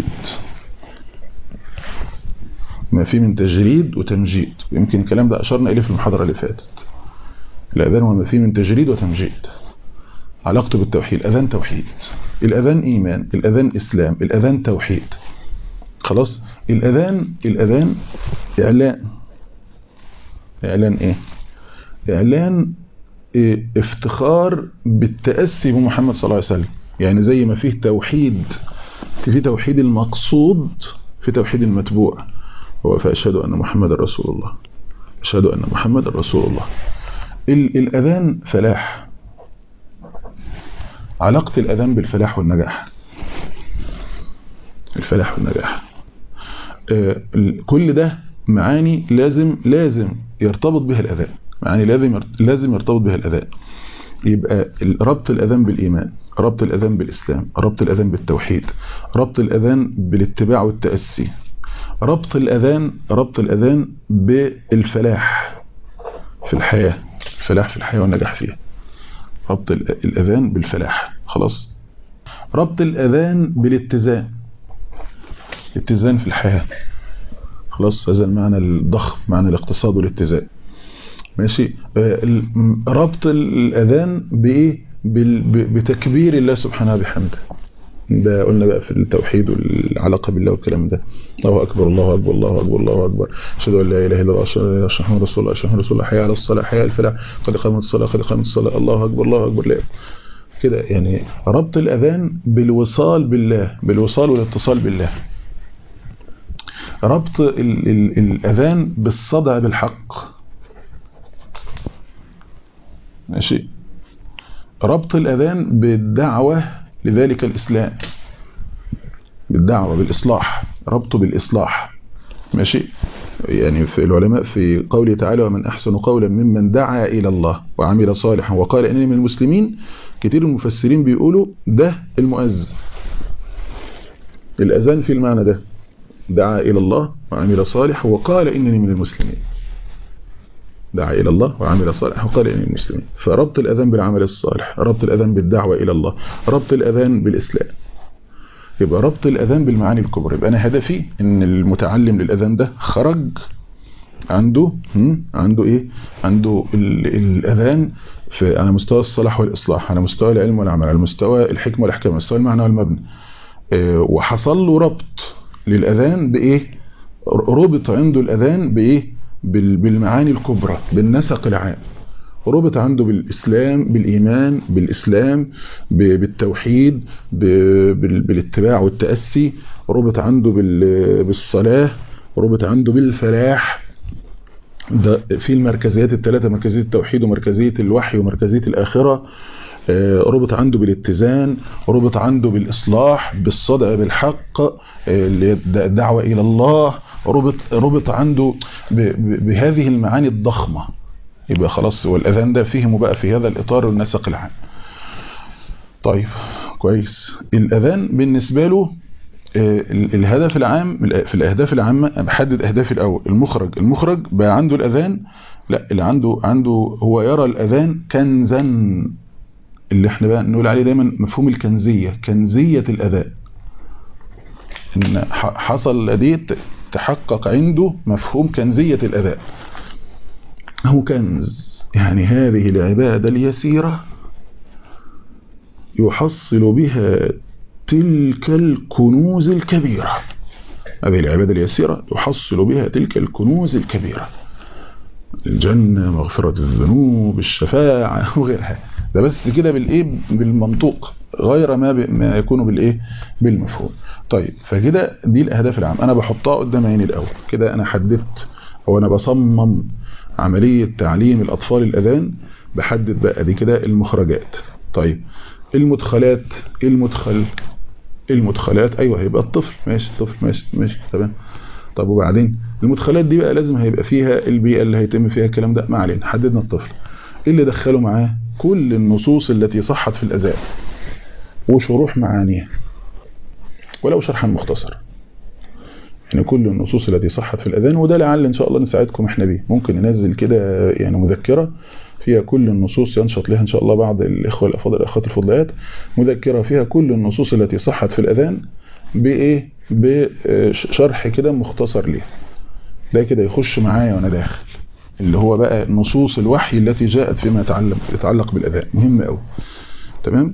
ما فيه من تجريد وتمجيد يمكن الكلام ده أشرنا إليه في المحاضرة اللي فاتت الأذان وما فيه من تجريد وتمجيد علاقته بالتوحيد الأذان توحيد الأذان إيمان الأذان إسلام الأذان توحيد خلاص الأذان الأذان إعلان إعلان إيه إعلان إيه افتخار بالتأسي بمحمد صلى الله عليه وسلم يعني زي ما فيه توحيد في توحيد المقصود في توحيد المتبوع هو فأشهد أن محمد رسول الله أشهد أن محمد رسول الله ال- الأذان فلاح علاقة الأذان بالفلاح والنجاح الفلاح والنجاح آه، ال- كل ده معاني لازم لازم يرتبط بها الأذان معاني لازم يرت- لازم يرتبط بها الأذان يبقى ال- ربط الأذان بالإيمان ربط الأذان بالإسلام ربط الأذان بالتوحيد ربط الأذان بالاتباع والتأسي ربط الأذان ربط الأذان بالفلاح في الحياة الفلاح في الحياة والنجاح فيها ربط ال- الأذان بالفلاح خلاص ربط الأذان بالاتزان اتزان في الحياة خلاص هذا المعنى الضخم معنى الاقتصاد والاتزان ماشي آه، ال- م- ربط الأذان بإيه بال- ب- بتكبير الله سبحانه وبحمده ده قلنا بقى في التوحيد والعلاقة بالله والكلام ده الله أكبر الله أكبر الله أكبر الله أكبر أشهد أن لا إله إلا الله أشهد أن لا إله إلا الله رسول الله أشهد أن رسول الله حي على الصلاة حي على الفلاح قد قامت الصلاة قد قامت الصلاة الله أكبر الله أكبر لا كده يعني ربط الأذان بالوصال بالله بالوصال والاتصال بالله ربط ال ال الأذان بالصدع بالحق ماشي ربط الأذان بالدعوة لذلك الإسلام بالدعوة بالإصلاح ربطه بالإصلاح ماشي يعني في العلماء في قوله تعالى ومن أحسن قولا ممن دعا إلى الله وعمل صالحا وقال إنني من المسلمين كتير المفسرين بيقولوا ده المؤذن الأذان في المعنى ده دعا إلى الله وعمل صالحا وقال إنني من المسلمين دعا إلى الله وعمل صالحا وقال إنني من المسلمين فربط الأذان بالعمل الصالح ربط الأذان بالدعوة إلى الله ربط الأذان بالإسلام يبقى ربط الأذان بالمعاني الكبرى يبقى أنا هدفي إن المتعلم للأذان ده خرج عنده هم؟ عنده إيه عنده ال- الأذان في على مستوى الصلاح والإصلاح على مستوى العلم والعمل على مستوى الحكمة والأحكام على مستوى المعنى والمبنى آه، وحصل له ربط للأذان بإيه ربط عنده الأذان بإيه بال- بالمعاني الكبرى بالنسق العام ربط عنده بالإسلام بالإيمان بالإسلام ب- بالتوحيد ب- بال- بالاتباع والتأسي ربط عنده بال- بالصلاة ربط عنده بالفلاح ده في المركزيات الثلاثة مركزية التوحيد ومركزية الوحي ومركزية الآخرة آه، ربط عنده بالاتزان ربط عنده بالإصلاح بالصدع بالحق آه، اللي هي الد- الدعوة إلى الله ربط ربط عنده ب- ب- بهذه المعاني الضخمة يبقى خلاص والأذان ده فهمه بقى في هذا الإطار والنسق العام طيب كويس الأذان بالنسبة له آه، ال- الهدف العام في الأهداف العامة أنا بحدد أهدافي الأول المخرج المخرج بقى عنده الأذان لا اللي عنده عنده هو يرى الأذان كنزا اللي احنا بقى نقول عليه دايما مفهوم الكنزية كنزية الأذان إن ح- حصل لديه ت- تحقق عنده مفهوم كنزية الأذان هو كنز يعني هذه العبادة اليسيرة يحصل بها تلك الكنوز الكبيرة هذه العبادة اليسيرة يحصل بها تلك الكنوز الكبيرة الجنة مغفرة الذنوب الشفاعة وغيرها ده بس كده بالايه بالمنطوق غير ما ب... ما يكون بالايه بالمفهوم طيب فكده دي الاهداف العامه انا بحطها قدام عيني الاول كده انا حددت او انا بصمم عمليه تعليم الاطفال الاذان بحدد بقى دي كده المخرجات طيب المدخلات إيه المدخل المدخلات ايوه هيبقى الطفل ماشي الطفل ماشي ماشي تمام طب وبعدين المدخلات دي بقى لازم هيبقى فيها البيئه اللي هيتم فيها الكلام ده ما علينا حددنا الطفل ايه اللي دخله معاه كل النصوص التي صحت في الأذان وشروح معانيها ولو شرحا مختصرا يعني كل النصوص التي صحت في الأذان وده لعل إن شاء الله نساعدكم إحنا بيه ممكن ننزل كده يعني مذكرة فيها كل النصوص ينشط لها إن شاء الله بعض الإخوة الأفاضل الأخوات الفضليات مذكرة فيها كل النصوص التي صحت في الأذان بإيه بشرح كده مختصر ليها ده كده يخش معايا وأنا داخل اللي هو بقى نصوص الوحي التي جاءت فيما يتعلق يتعلق بالأذان مهم قوي تمام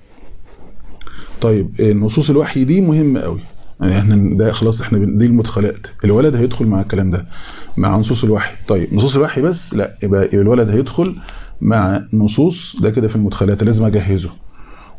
طيب نصوص الوحي دي مهمة قوي يعني احنا ده خلاص احنا دي المدخلات الولد هيدخل مع الكلام ده مع نصوص الوحي طيب نصوص الوحي بس لا يبقى, يبقى الولد هيدخل مع نصوص ده كده في المدخلات لازم اجهزه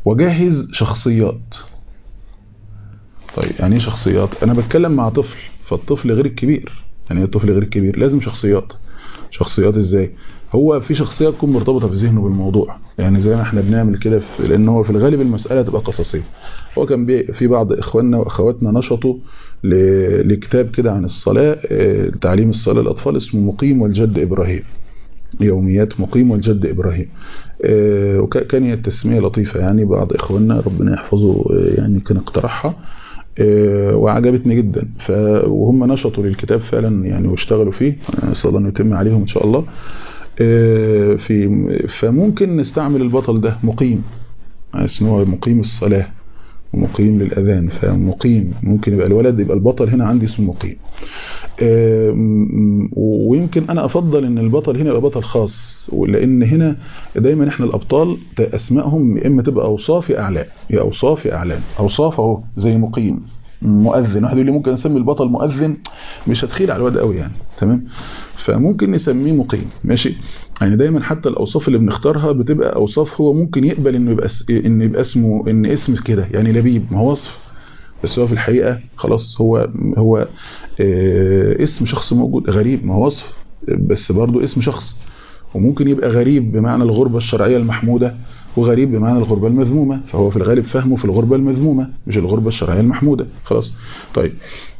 واجهز شخصيات طيب يعني ايه شخصيات انا بتكلم مع طفل فالطفل غير الكبير يعني الطفل غير الكبير لازم شخصيات شخصيات ازاي هو في شخصيه تكون مرتبطه في ذهنه بالموضوع يعني زي ما احنا بنعمل كده لان هو في الغالب المساله تبقى قصصيه هو كان في بعض اخواننا واخواتنا نشطوا لكتاب كده عن الصلاه تعليم الصلاه للاطفال اسمه مقيم والجد ابراهيم يوميات مقيم والجد إبراهيم وكان هي التسمية لطيفة يعني بعض إخواننا ربنا يحفظه يعني كان اقترحها وعجبتني جدا ف وهم نشطوا للكتاب فعلا يعني واشتغلوا فيه نسأل الله أن يتم عليهم إن شاء الله في فممكن نستعمل البطل ده مقيم اسمه مقيم الصلاة ومقيم للأذان فمقيم ممكن يبقى الولد يبقى البطل هنا عندي اسمه مقيم ويمكن أنا أفضل أن البطل هنا يبقى بطل خاص لأن هنا دايما إحنا الأبطال أسمائهم إما تبقى أوصاف أعلام يا أوصاف أعلام أوصاف أهو زي مقيم مؤذن واحد يقول لي ممكن نسمي البطل مؤذن مش هتخيل على الواد قوي يعني تمام فممكن نسميه مقيم ماشي يعني دايما حتى الاوصاف اللي بنختارها بتبقى اوصاف هو ممكن يقبل انه يبقى ان يبقى اسمه ان اسم كده يعني لبيب ما هو وصف بس هو في الحقيقه خلاص هو هو اسم شخص موجود غريب ما هو وصف بس برضه اسم شخص وممكن يبقى غريب بمعنى الغربة الشرعية المحمودة وغريب بمعنى الغربة المذمومة فهو في الغالب فهمه في الغربة المذمومة مش الغربة الشرعية المحمودة خلاص طيب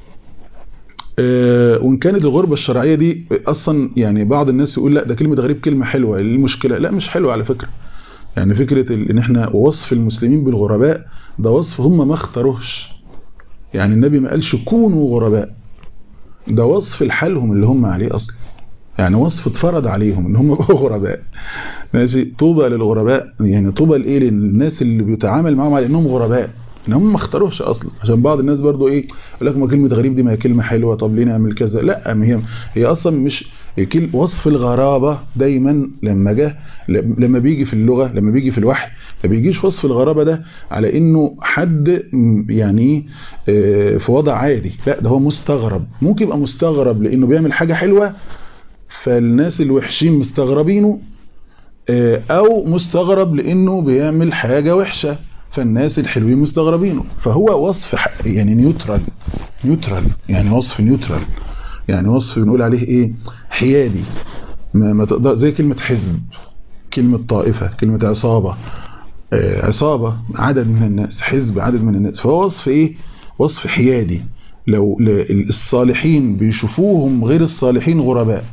أه وان كانت الغربة الشرعية دي اصلا يعني بعض الناس يقول لا ده كلمة غريب كلمة حلوة المشكلة لا مش حلوة على فكرة يعني فكرة ان احنا وصف المسلمين بالغرباء ده وصف هم ما اختاروهش يعني النبي ما قالش كونوا غرباء ده وصف لحالهم اللي هم عليه اصلا يعني وصف اتفرض عليهم ان هم يبقوا غرباء ماشي طوبى للغرباء يعني طوبى لايه للناس اللي بيتعامل معاهم على انهم غرباء ان هم ما اختاروش اصلا عشان بعض الناس برضو ايه يقول لك ما كلمه غريب دي ما هي كلمه حلوه طب ليه نعمل كذا لا ما هي هي اصلا مش كل وصف الغرابه دايما لما جه لما بيجي في اللغه لما بيجي في الوحي ما بيجيش وصف الغرابه ده على انه حد يعني في وضع عادي لا ده هو مستغرب ممكن يبقى مستغرب لانه بيعمل حاجه حلوه فالناس الوحشين مستغربينه او مستغرب لانه بيعمل حاجة وحشة فالناس الحلوين مستغربينه فهو وصف يعني نيوترال نيوترال يعني وصف نيوترال يعني وصف بنقول عليه ايه حيادي ما, ما تقدر زي كلمة حزب كلمة طائفة كلمة عصابة عصابة عدد من الناس حزب عدد من الناس فهو وصف ايه وصف حيادي لو الصالحين بيشوفوهم غير الصالحين غرباء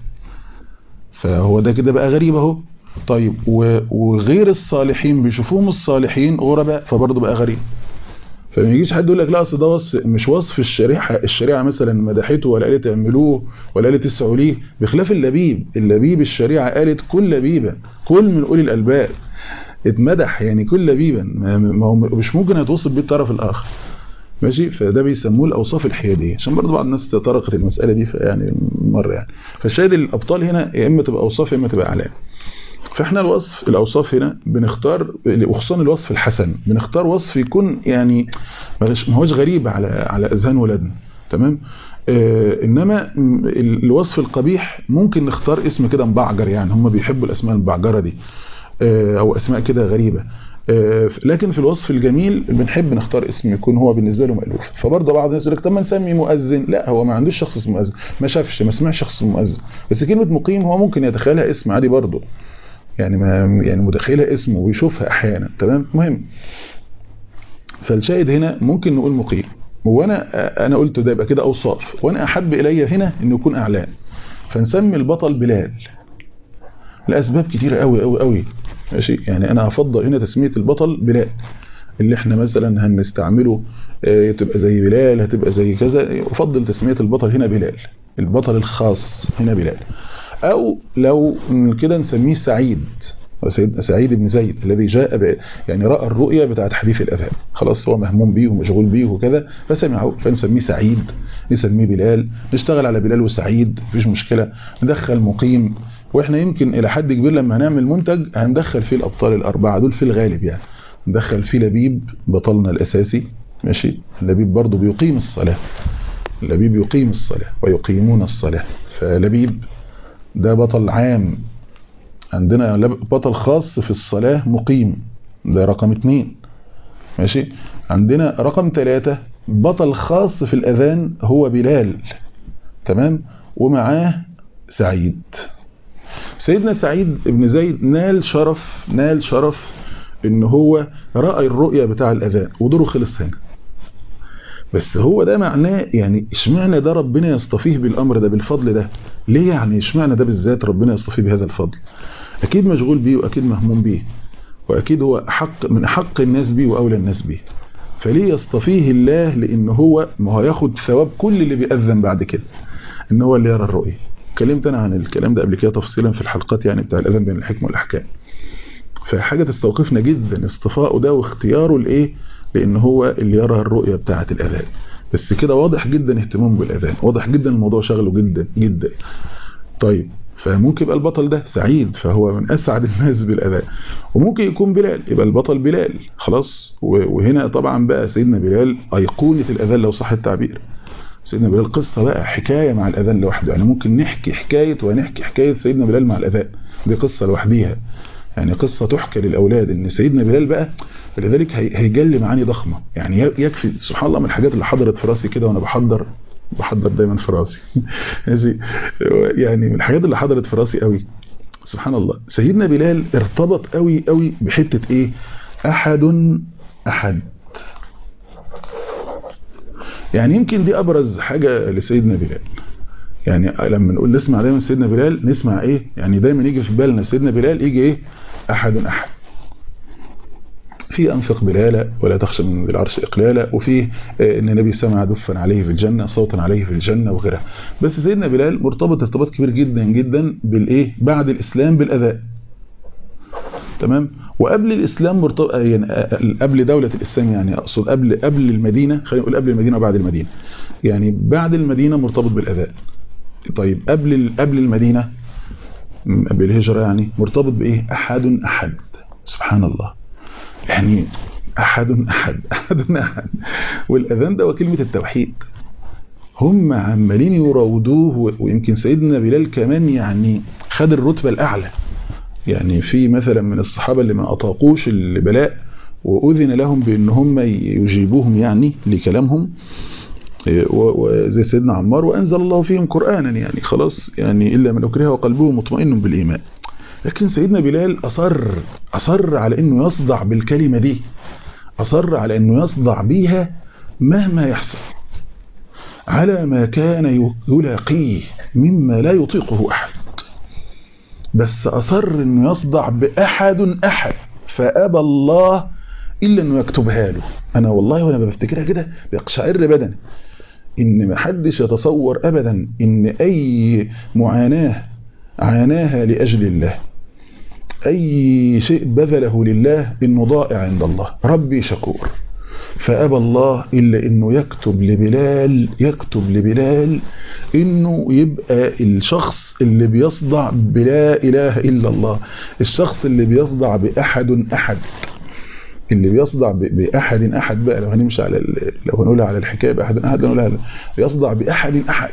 فهو ده كده بقى غريب اهو طيب وغير الصالحين بيشوفوهم الصالحين غرباء فبرضه بقى غريب فما يجيش حد يقول لك لا اصل ده وصف مش وصف الشريعه الشريعه مثلا مدحته ولا قالت اعملوه ولا قالت اسعوا ليه بخلاف اللبيب اللبيب الشريعه قالت كل لبيبا كل من اولي الالباب اتمدح يعني كل لبيبا ما هو مش ممكن هتوصف بيه الطرف الاخر ماشي فده بيسموه الاوصاف الحياديه عشان برضه بعض الناس تطرقت المساله دي يعني مره يعني فالشاهد الابطال هنا يا اما تبقى اوصاف يا اما تبقى اعلام فاحنا الوصف الاوصاف هنا بنختار وخصوصا الوصف الحسن بنختار وصف يكون يعني ما هوش غريب على على اذهان ولادنا تمام آه انما الوصف القبيح ممكن نختار اسم كده مبعجر يعني هم بيحبوا الاسماء المبعجره دي آه او اسماء كده غريبه لكن في الوصف الجميل بنحب نختار اسم يكون هو بالنسبه له مألوف فبرضه بعض الناس يقول لك طب ما نسمي مؤذن لا هو ما عندوش شخص اسمه مؤذن ما شافش ما سمعش شخص مؤذن بس كلمه مقيم هو ممكن يتخيلها اسم عادي برضه يعني ما يعني متخيلها اسم ويشوفها احيانا تمام مهم فالشاهد هنا ممكن نقول مقيم وانا انا قلت ده يبقى كده اوصاف وانا احب الي هنا انه يكون اعلان فنسمي البطل بلال لاسباب كتيره قوي قوي قوي ماشي يعني انا افضل هنا تسميه البطل بلال اللي احنا مثلا هنستعمله اه تبقى زي بلال هتبقى زي كذا افضل تسميه البطل هنا بلال البطل الخاص هنا بلال او لو كده نسميه سعيد سيدنا سعيد بن زيد الذي جاء ب... يعني راى الرؤيا بتاعه حديث الاذان خلاص هو مهموم بيه ومشغول بيه وكذا فسمعه فنسميه سعيد نسميه بلال نشتغل على بلال وسعيد مفيش مشكله ندخل مقيم واحنا يمكن الى حد كبير لما هنعمل منتج هندخل فيه الابطال الاربعه دول في الغالب يعني ندخل فيه لبيب بطلنا الاساسي ماشي لبيب برضه بيقيم الصلاه لبيب يقيم الصلاه ويقيمون الصلاه فلبيب ده بطل عام عندنا بطل خاص في الصلاة مقيم ده رقم اتنين ماشي عندنا رقم ثلاثة بطل خاص في الأذان هو بلال تمام ومعاه سعيد سيدنا سعيد بن زيد نال شرف نال شرف ان هو رأى الرؤية بتاع الاذان ودوره خلص هنا بس هو ده معناه يعني اشمعنى ده ربنا يصطفيه بالامر ده بالفضل ده ليه يعني اشمعنى ده بالذات ربنا يصطفيه بهذا الفضل اكيد مشغول بيه واكيد مهموم بيه واكيد هو حق من حق الناس بيه واولى الناس بيه فليه يصطفيه الله لان هو ما هو ياخد ثواب كل اللي بيأذن بعد كده ان هو اللي يرى الرؤيه اتكلمت انا عن الكلام ده قبل كده تفصيلا في الحلقات يعني بتاع الاذان بين الحكمه والاحكام فحاجه تستوقفنا جدا اصطفائه ده واختياره لايه لان هو اللي يرى الرؤيه بتاعه الاذان بس كده واضح جدا اهتمامه بالاذان واضح جدا الموضوع شغله جدا جدا طيب فممكن يبقى البطل ده سعيد فهو من اسعد الناس بالاذان وممكن يكون بلال يبقى البطل بلال خلاص وهنا طبعا بقى سيدنا بلال ايقونه الاذان لو صح التعبير سيدنا بلال قصة بقى حكاية مع الأذان لوحده يعني ممكن نحكي حكاية ونحكي حكاية سيدنا بلال مع الأذان دي قصة لوحديها يعني قصة تحكى للأولاد إن سيدنا بلال بقى فلذلك هيجلي معاني ضخمة يعني يكفي سبحان الله من الحاجات اللي حضرت في راسي كده وأنا بحضر بحضر دايما في راسي يعني من الحاجات اللي حضرت في راسي قوي سبحان الله سيدنا بلال ارتبط قوي قوي بحتة ايه احد احد يعني يمكن دي ابرز حاجة لسيدنا بلال يعني لما نقول نسمع دايما سيدنا بلال نسمع ايه يعني دايما يجي في بالنا سيدنا بلال يجي ايه احد احد في أنفق بلالا ولا تخشى من ذي العرش إقلالا وفي أن النبي سمع دفا عليه في الجنة صوتا عليه في الجنة وغيرها بس سيدنا بلال مرتبط ارتباط كبير جدا جدا بالإيه بعد الإسلام بالأذان تمام وقبل الإسلام مرتبط يعني قبل دولة الإسلام يعني أقصد قبل قبل المدينة خلينا نقول قبل المدينة وبعد المدينة يعني بعد المدينة مرتبط بالأذان طيب قبل قبل المدينة قبل الهجرة يعني مرتبط بإيه أحد أحد سبحان الله يعني أحد أحد أحد أحد والأذان ده وكلمة التوحيد هم عمالين يراودوه ويمكن سيدنا بلال كمان يعني خد الرتبة الأعلى يعني في مثلا من الصحابة اللي ما أطاقوش البلاء وأذن لهم بأن هم يجيبوهم يعني لكلامهم وزي سيدنا عمار وأنزل الله فيهم قرآنا يعني خلاص يعني إلا من أكره وقلبه مطمئن بالإيمان لكن سيدنا بلال أصر أصر على أنه يصدع بالكلمة دي أصر على أنه يصدع بيها مهما يحصل على ما كان يلاقيه مما لا يطيقه أحد بس أصر أنه يصدع بأحد أحد فأبى الله إلا أنه يكتبها له أنا والله وأنا بفتكرها كده بيقشعر بدني إن ما حدش يتصور أبدا إن أي معاناة عاناها لأجل الله أي شيء بذله لله إنه ضائع عند الله ربي شكور فأبى الله إلا إنه يكتب لبلال يكتب لبلال إنه يبقى الشخص اللي بيصدع بلا إله إلا الله الشخص اللي بيصدع بأحد أحد اللي بيصدع بأحد أحد بقى لو هنمشي على لو هنقولها على الحكاية بأحد أحد نقولها يصدع بأحد أحد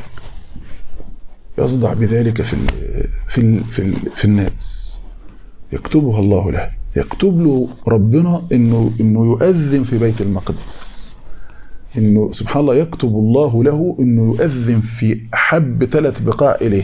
يصدع بذلك في ال في ال في, ال في الناس يكتبها الله له يكتب له ربنا انه انه يؤذن في بيت المقدس انه سبحان الله يكتب الله له انه يؤذن في احب ثلاث بقاع اليه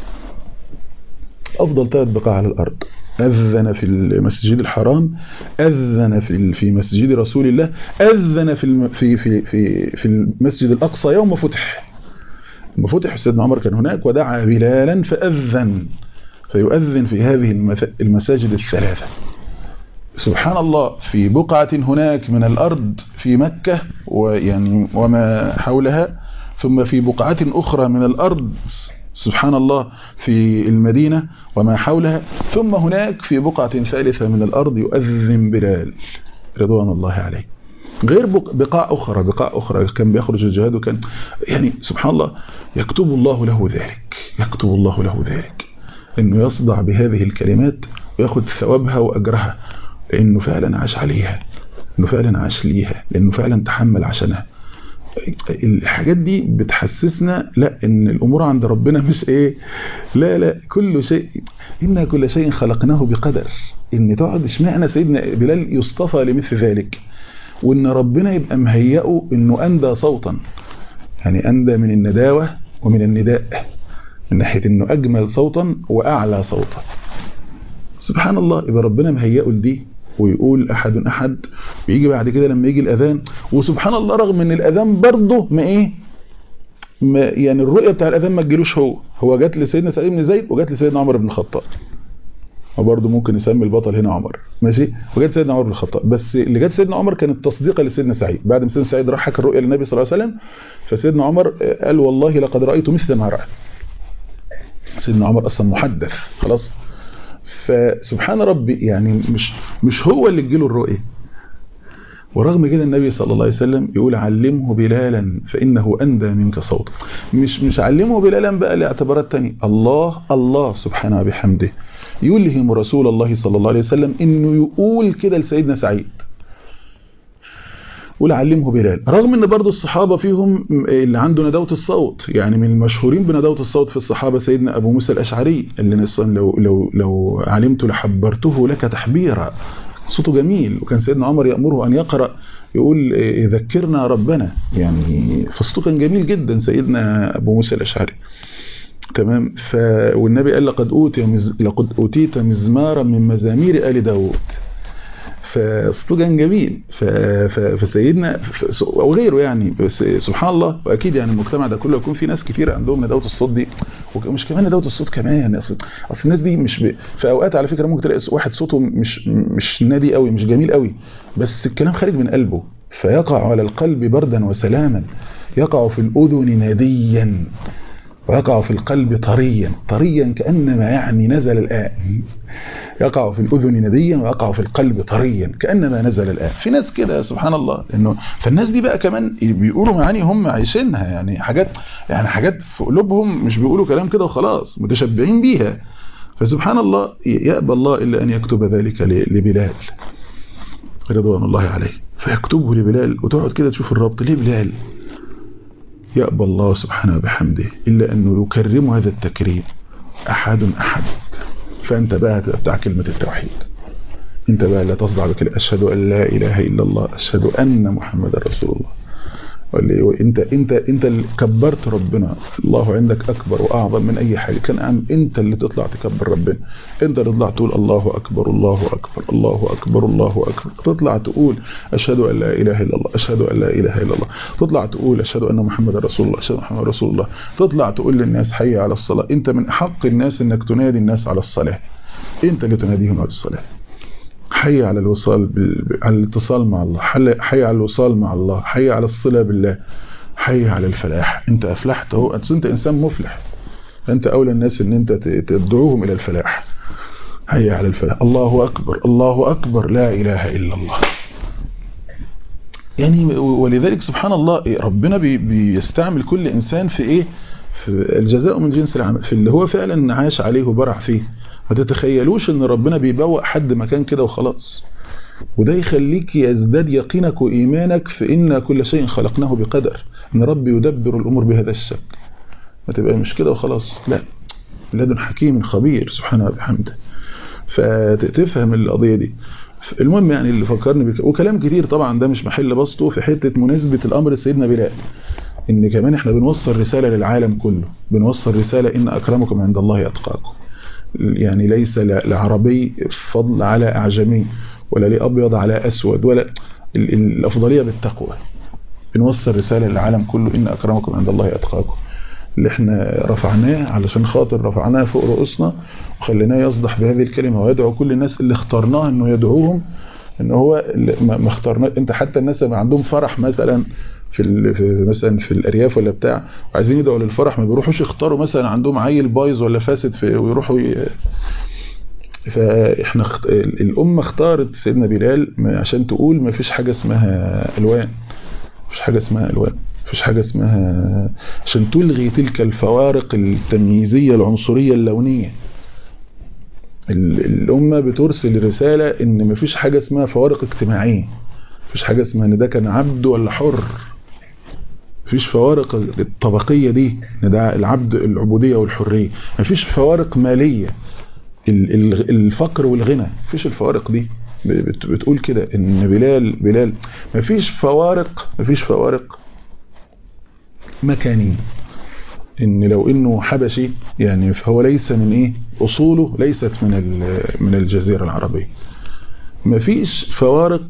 افضل ثلاث بقاع على الارض اذن في المسجد الحرام اذن في في مسجد رسول الله اذن في في في في, في المسجد الاقصى يوم فتح لما فتح سيدنا عمر كان هناك ودعا بلالا فاذن فيؤذن في هذه المساجد الثلاثة سبحان الله في بقعة هناك من الأرض في مكة ويعني وما حولها ثم في بقعة أخرى من الأرض سبحان الله في المدينة وما حولها ثم هناك في بقعة ثالثة من الأرض يؤذن بلال رضوان الله عليه غير بقاع أخرى بقاع أخرى كان بيخرج الجهاد وكان يعني سبحان الله يكتب الله له ذلك يكتب الله له ذلك انه يصدع بهذه الكلمات وياخد ثوابها واجرها لانه فعلا عاش عليها انه فعلا عاش ليها لانه فعلا تحمل عشانها الحاجات دي بتحسسنا لا ان الامور عند ربنا مش ايه لا لا كل شيء ان كل شيء خلقناه بقدر ان تقعد اشمعنى سيدنا بلال يصطفى لمثل ذلك وان ربنا يبقى مهيئه انه اندى صوتا يعني اندى من النداوه ومن النداء من ناحية انه اجمل صوتا واعلى صوتا سبحان الله يبقى ربنا مهيئه لدي ويقول احد احد ويجي بعد كده لما يجي الاذان وسبحان الله رغم ان الاذان برضه ما ايه ما يعني الرؤيه بتاع الاذان ما تجيلوش هو هو جات لسيدنا سعيد بن زيد وجات لسيدنا عمر بن الخطاب وبرضه ممكن نسمي البطل هنا عمر ماشي وجات سيدنا عمر بن الخطاب بس اللي جات سيدنا عمر كانت تصديقا لسيدنا سعيد بعد ما سيدنا سعيد راح حكى الرؤيا للنبي صلى الله عليه وسلم فسيدنا عمر قال والله لقد رايت مثل ما راى سيدنا عمر اصلا محدث خلاص فسبحان ربي يعني مش مش هو اللي تجيله الرؤيه ورغم كده النبي صلى الله عليه وسلم يقول علمه بلالا فإنه أندى منك صوتا مش مش علمه بلالا بقى لاعتبارات تانية الله الله سبحانه وبحمده يلهم رسول الله صلى الله عليه وسلم انه يقول كده لسيدنا سعيد قول علمه بلال رغم ان برضو الصحابة فيهم اللي عنده ندوة الصوت يعني من المشهورين بندوة الصوت في الصحابة سيدنا ابو موسى الاشعري اللي نصا لو, لو, لو علمت لحبرته لك تحبيرا صوته جميل وكان سيدنا عمر يأمره ان يقرأ يقول ذكرنا ربنا يعني فصوته كان جميل جدا سيدنا ابو موسى الاشعري تمام ف والنبي قال لقد اوتي مز... لقد اوتيت مزمارا من مزامير ال داوود فصوته كان جميل ف... ف... فسيدنا ف... او غيره يعني بس سبحان الله واكيد يعني المجتمع ده كله يكون في ناس كتير عندهم ندوه الصوت دي ومش كمان ندوه الصوت كمان يعني اصل اصل الناس دي مش ب... في اوقات على فكره ممكن تلاقي واحد صوته مش مش نادي قوي مش جميل قوي بس الكلام خارج من قلبه فيقع على القلب بردا وسلاما يقع في الاذن ناديا ويقع في القلب طريا طريا كأنما يعني نزل الآن يقع في الأذن نديا ويقع في القلب طريا كأنما نزل الآن في ناس كده سبحان الله إنه فالناس دي بقى كمان بيقولوا معاني هم عايشينها يعني حاجات يعني حاجات في قلوبهم مش بيقولوا كلام كده وخلاص متشبعين بيها فسبحان الله يأبى الله إلا أن يكتب ذلك لبلال رضوان الله عليه فيكتبه لبلال وتقعد كده تشوف الربط ليه بلال يأبى الله سبحانه بحمده إلا أنه يكرم هذا التكريم أحد أحد فأنت بقى بتاع كلمة التوحيد أنت بقى لا تصدع بكلمة أشهد أن لا إله إلا الله أشهد أن محمد رسول الله انت انت انت اللي كبرت ربنا الله عندك اكبر واعظم من اي حاجه كان عم انت اللي تطلع تكبر ربنا انت اللي تطلع تقول الله اكبر الله اكبر الله اكبر الله اكبر تطلع تقول اشهد ان لا اله الا الله اشهد ان لا اله الا الله تطلع تقول اشهد ان محمد رسول الله اشهد ان محمد رسول الله تطلع تقول للناس حي على الصلاه انت من احق الناس انك تنادي الناس على الصلاه انت اللي تناديهم على الصلاه حي على الوصال بال... على الاتصال مع الله حي على الوصال مع الله حي على الصلة بالله حي على الفلاح انت افلحت اهو انت انسان مفلح فانت اولى الناس ان انت تدعوهم الى الفلاح حي على الفلاح الله اكبر الله اكبر لا اله الا الله يعني ولذلك سبحان الله ربنا بي... بيستعمل كل انسان في ايه في الجزاء من جنس العمل في اللي هو فعلا عاش عليه وبرع فيه ما تتخيلوش ان ربنا بيبوق حد مكان كده وخلاص وده يخليك يزداد يقينك وإيمانك في إن كل شيء خلقناه بقدر إن ربي يدبر الأمور بهذا الشكل ما تبقى مش كده وخلاص لا لدن حكيم خبير سبحانه وبحمده فتفهم القضية دي المهم يعني اللي فكرني بك وكلام كتير طبعا ده مش محل بسطه في حتة مناسبة الأمر لسيدنا بلال إن كمان إحنا بنوصل رسالة للعالم كله بنوصل رسالة إن أكرمكم عند الله أتقاكم يعني ليس لعربي فضل على أعجمي ولا لأبيض على أسود ولا الأفضلية بالتقوى بنوصل رسالة للعالم كله إن أكرمكم عند الله أتقاكم اللي احنا رفعناه علشان خاطر رفعناه فوق رؤوسنا وخليناه يصدح بهذه الكلمة ويدعو كل الناس اللي اخترناه انه يدعوهم ان هو ما اخترناه انت حتى الناس اللي عندهم فرح مثلا في, في مثلا في الارياف ولا بتاع وعايزين يدعوا للفرح ما بيروحوش يختاروا مثلا عندهم عيل بايظ ولا فاسد في ويروحوا ي... فاحنا اخت... الامه اختارت سيدنا بلال عشان تقول ما فيش حاجه اسمها الوان مفيش حاجه اسمها الوان مفيش حاجه اسمها عشان تلغي تلك الفوارق التمييزيه العنصريه اللونيه الامه بترسل رساله ان مفيش حاجه اسمها فوارق اجتماعيه مفيش حاجه اسمها ان ده كان عبد ولا حر مفيش فوارق الطبقية دي ده العبد العبودية والحرية مفيش فوارق مالية الفقر والغنى مفيش الفوارق دي بتقول كده ان بلال بلال مفيش فوارق مفيش فوارق مكانية ان لو انه حبشي يعني فهو ليس من ايه اصوله ليست من من الجزيره العربيه ما فيش فوارق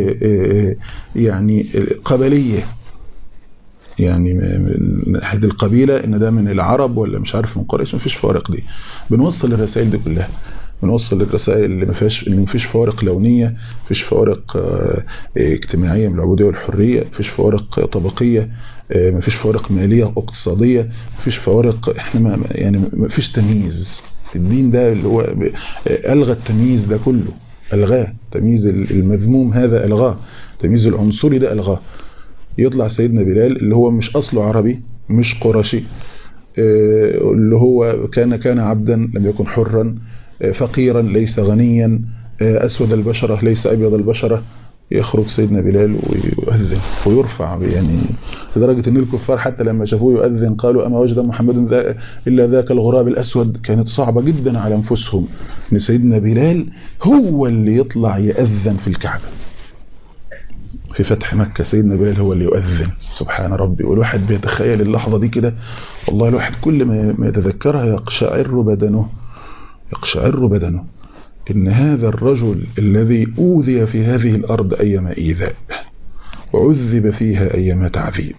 يعني قبليه يعني من ناحيه القبيله ان ده من العرب ولا مش عارف من قريش ما فيش فوارق دي بنوصل الرسائل دي كلها بنوصل الرسائل اللي ما فيهاش اللي ما فيش فوارق لونيه ما فيش فوارق اجتماعيه من العبوديه والحريه ما فيش فوارق طبقيه ما فيش فوارق ماليه واقتصاديه ما فيش فوارق احنا ما يعني ما فيش تمييز الدين ده اللي هو الغى التمييز ده كله الغاه تمييز المذموم هذا الغاه تمييز العنصري ده الغاه يطلع سيدنا بلال اللي هو مش اصله عربي مش قرشي اللي هو كان كان عبدا لم يكن حرا فقيرا ليس غنيا أسود البشرة ليس أبيض البشرة يخرج سيدنا بلال ويؤذن ويرفع يعني لدرجة أن الكفار حتى لما شافوه يؤذن قالوا أما وجد محمد إلا ذاك الغراب الأسود كانت صعبة جدا على أنفسهم أن سيدنا بلال هو اللي يطلع يأذن في الكعبة في فتح مكة سيدنا بلال هو اللي يؤذن سبحان ربي والواحد بيتخيل اللحظة دي كده والله الواحد كل ما يتذكرها يقشعر بدنه يقشعر بدنه إن هذا الرجل الذي أوذي في هذه الأرض أيما إيذاء وعذب فيها أيما تعذيب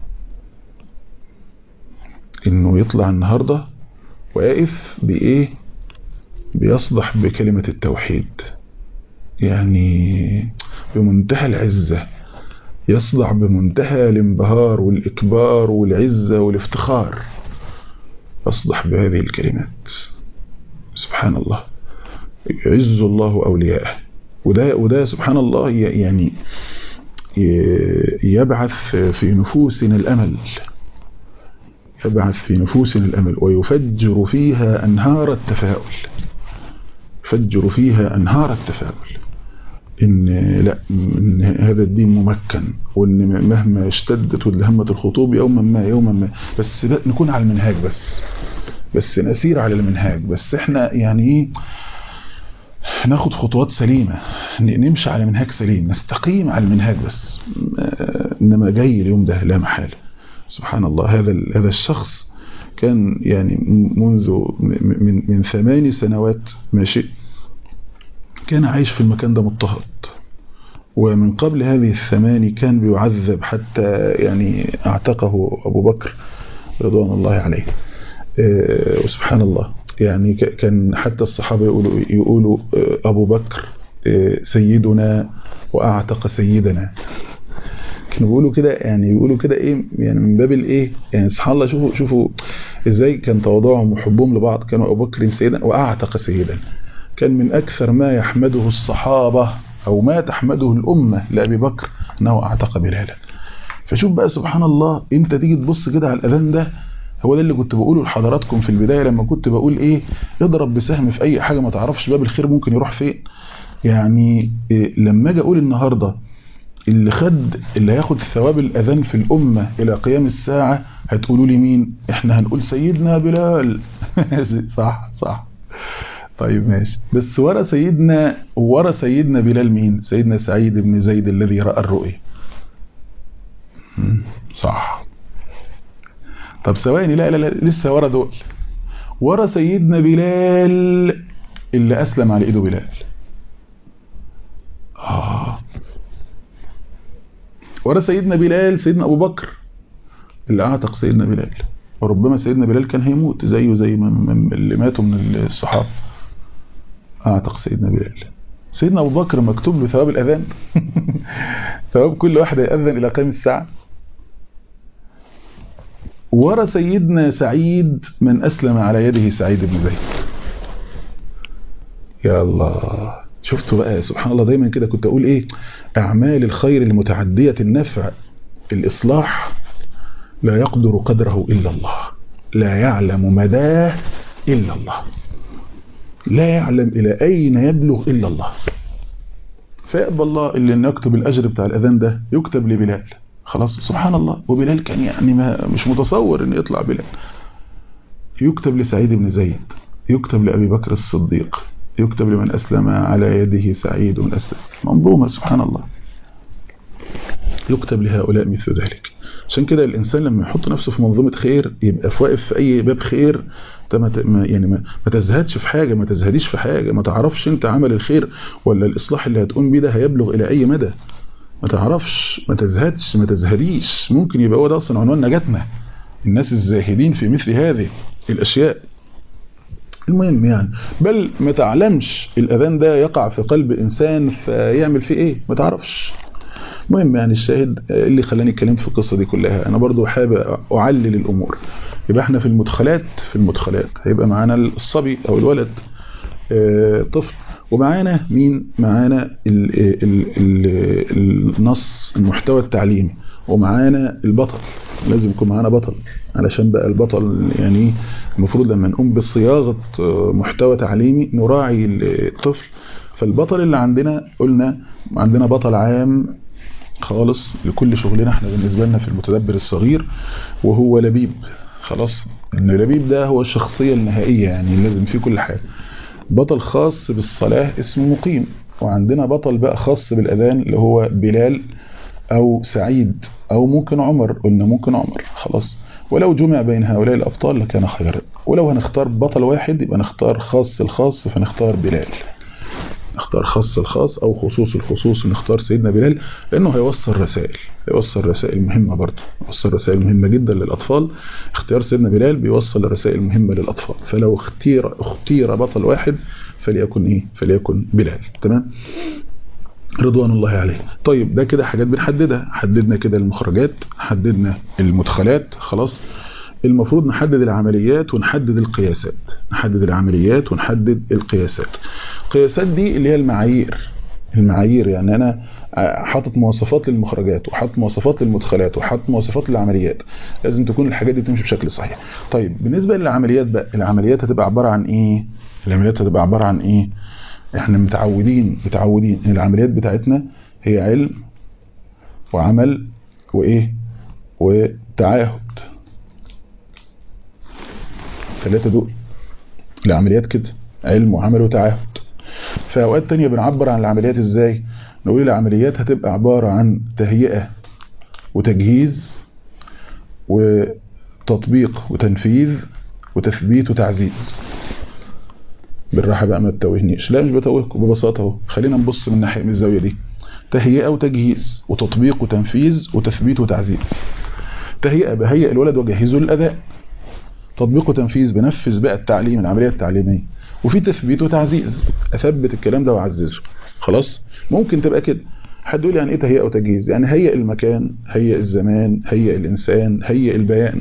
إنه يطلع النهاردة واقف بإيه بيصدح بكلمة التوحيد يعني بمنتهى العزة يصدع بمنتهى الانبهار والإكبار والعزة والافتخار يصدح بهذه الكلمات سبحان الله يعز الله أولياءه وده, وده سبحان الله يعني يبعث في نفوسنا الأمل يبعث في نفوسنا الأمل ويفجر فيها أنهار التفاؤل يفجر فيها أنهار التفاؤل إن لا إن هذا الدين ممكن وإن مهما اشتدت وازدهمت الخطوب يوما ما يوما ما بس نكون على المنهاج بس بس نسير على المنهاج بس احنا يعني ايه ناخد خطوات سليمة نمشي على منهاج سليم نستقيم على المنهاج بس انما جاي اليوم ده لا محالة سبحان الله هذا هذا الشخص كان يعني منذ من من ثماني سنوات ماشي كان عايش في المكان ده مضطهد ومن قبل هذه الثماني كان بيعذب حتى يعني اعتقه ابو بكر رضوان الله عليه وسبحان الله يعني كان حتى الصحابة يقولوا, يقولوا أبو بكر سيدنا وأعتق سيدنا كانوا بيقولوا كده يعني بيقولوا كده ايه يعني من باب الايه يعني سبحان الله شوفوا شوفوا ازاي كان تواضعهم وحبهم لبعض كانوا ابو بكر سيدا واعتق سيدا كان من اكثر ما يحمده الصحابه او ما تحمده الامه لابي بكر انه اعتق بلالا فشوف بقى سبحان الله انت تيجي تبص كده على الاذان ده هو ده اللي كنت بقوله لحضراتكم في البداية لما كنت بقول ايه اضرب بسهم في اي حاجة ما تعرفش باب الخير ممكن يروح فين يعني إيه لما اجي اقول النهاردة اللي خد اللي هياخد ثواب الاذان في الامة الى قيام الساعة هتقولوا لي مين احنا هنقول سيدنا بلال صح صح طيب ماشي بس ورا سيدنا ورا سيدنا بلال مين سيدنا سعيد بن زيد الذي رأى الرؤيا صح طب ثواني لا لا لا لسه ورا دول ورا سيدنا بلال اللي أسلم على إيده بلال آه ورا سيدنا بلال سيدنا أبو بكر اللي أعتق سيدنا بلال وربما سيدنا بلال كان هيموت زيه زي من اللي ماتوا من الصحابة أعتق سيدنا بلال سيدنا أبو بكر مكتوب له ثواب الأذان ثواب كل واحد يأذن إلى قيام الساعة ورا سيدنا سعيد من أسلم على يده سعيد بن زيد يا الله شفتوا بقى سبحان الله دايما كده كنت أقول إيه أعمال الخير المتعدية النفع الإصلاح لا يقدر قدره إلا الله لا يعلم مداه إلا الله لا يعلم إلى أين يبلغ إلا الله فيقبل الله اللي أن يكتب الأجر بتاع الأذان ده يكتب لبلال خلاص سبحان الله وبلال كان يعني ما مش متصور ان يطلع بلال يكتب لسعيد بن زيد يكتب لأبي بكر الصديق يكتب لمن أسلم على يده سعيد من أسلم منظومة سبحان الله يكتب لهؤلاء مثل ذلك عشان كده الانسان لما يحط نفسه في منظومه خير يبقى في واقف في اي باب خير انت ما ت- ما- يعني ما ما تزهدش في حاجه ما تزهديش في حاجه ما تعرفش انت عمل الخير ولا الاصلاح اللي هتقوم بيه ده هيبلغ الى اي مدى ما تعرفش ما تزهدش ما تزهديش ممكن يبقى هو ده اصلا عنوان نجاتنا الناس الزاهدين في مثل هذه الاشياء المهم يعني بل ما تعلمش الاذان ده يقع في قلب انسان فيعمل فيه ايه ما تعرفش المهم يعني الشاهد اللي خلاني اتكلمت في القصه دي كلها انا برضو حابب اعلل الامور يبقى احنا في المدخلات في المدخلات هيبقى معانا الصبي او الولد آه، طفل ومعانا مين معانا ال ال ال النص المحتوى التعليمي ومعانا البطل لازم يكون معانا بطل علشان بقى البطل يعني المفروض لما نقوم بصياغه آه، محتوى تعليمي نراعي الطفل فالبطل اللي عندنا قلنا عندنا بطل عام خالص لكل شغلنا احنا بالنسبة لنا في المتدبر الصغير وهو لبيب خلاص ان لبيب ده هو الشخصية النهائية يعني لازم فيه كل حاجة بطل خاص بالصلاة اسمه مقيم وعندنا بطل بقى خاص بالأذان اللي هو بلال أو سعيد أو ممكن عمر قلنا ممكن عمر خلاص ولو جمع بين هؤلاء الأبطال لكان خيرا ولو هنختار بطل واحد يبقى نختار خاص الخاص فنختار بلال نختار خاص الخاص او خصوص الخصوص نختار سيدنا بلال لانه هيوصل رسائل هيوصل رسائل مهمة برضه يوصل رسائل مهمة جدا للاطفال اختيار سيدنا بلال بيوصل رسائل مهمة للاطفال فلو اختير اختير بطل واحد فليكن ايه فليكن بلال تمام رضوان الله عليه طيب ده كده حاجات بنحددها حددنا كده المخرجات حددنا المدخلات خلاص المفروض نحدد العمليات ونحدد القياسات نحدد العمليات ونحدد القياسات القياسات دي اللي هي المعايير المعايير يعني انا حاطط مواصفات للمخرجات وحاطط مواصفات للمدخلات وحاطط مواصفات للعمليات لازم تكون الحاجات دي تمشي بشكل صحيح طيب بالنسبة للعمليات بقى العمليات هتبقى عبارة عن ايه العمليات هتبقى عبارة عن ايه احنا متعودين متعودين ان العمليات بتاعتنا هي علم وعمل وايه وتعاهد ثلاثة دول العمليات كده علم وعمل وتعاهد في اوقات تانية بنعبر عن العمليات ازاي نقول العمليات هتبقى عبارة عن تهيئة وتجهيز وتطبيق وتنفيذ وتثبيت وتعزيز بالراحة بقى ما تتوهنيش لا مش بتوهكم ببساطة اهو خلينا نبص من ناحية من الزاوية دي تهيئة وتجهيز وتطبيق وتنفيذ وتثبيت وتعزيز تهيئة بهيئ الولد وجهزه للأداء تطبيق وتنفيذ بنفذ بقى التعليم العملية التعليمية وفي تثبيت وتعزيز اثبت الكلام ده واعززه خلاص ممكن تبقى كده حد يقول يعني ايه تهيئة وتجهيز يعني هيئ المكان هيئ الزمان هيئ الانسان هيئ البيان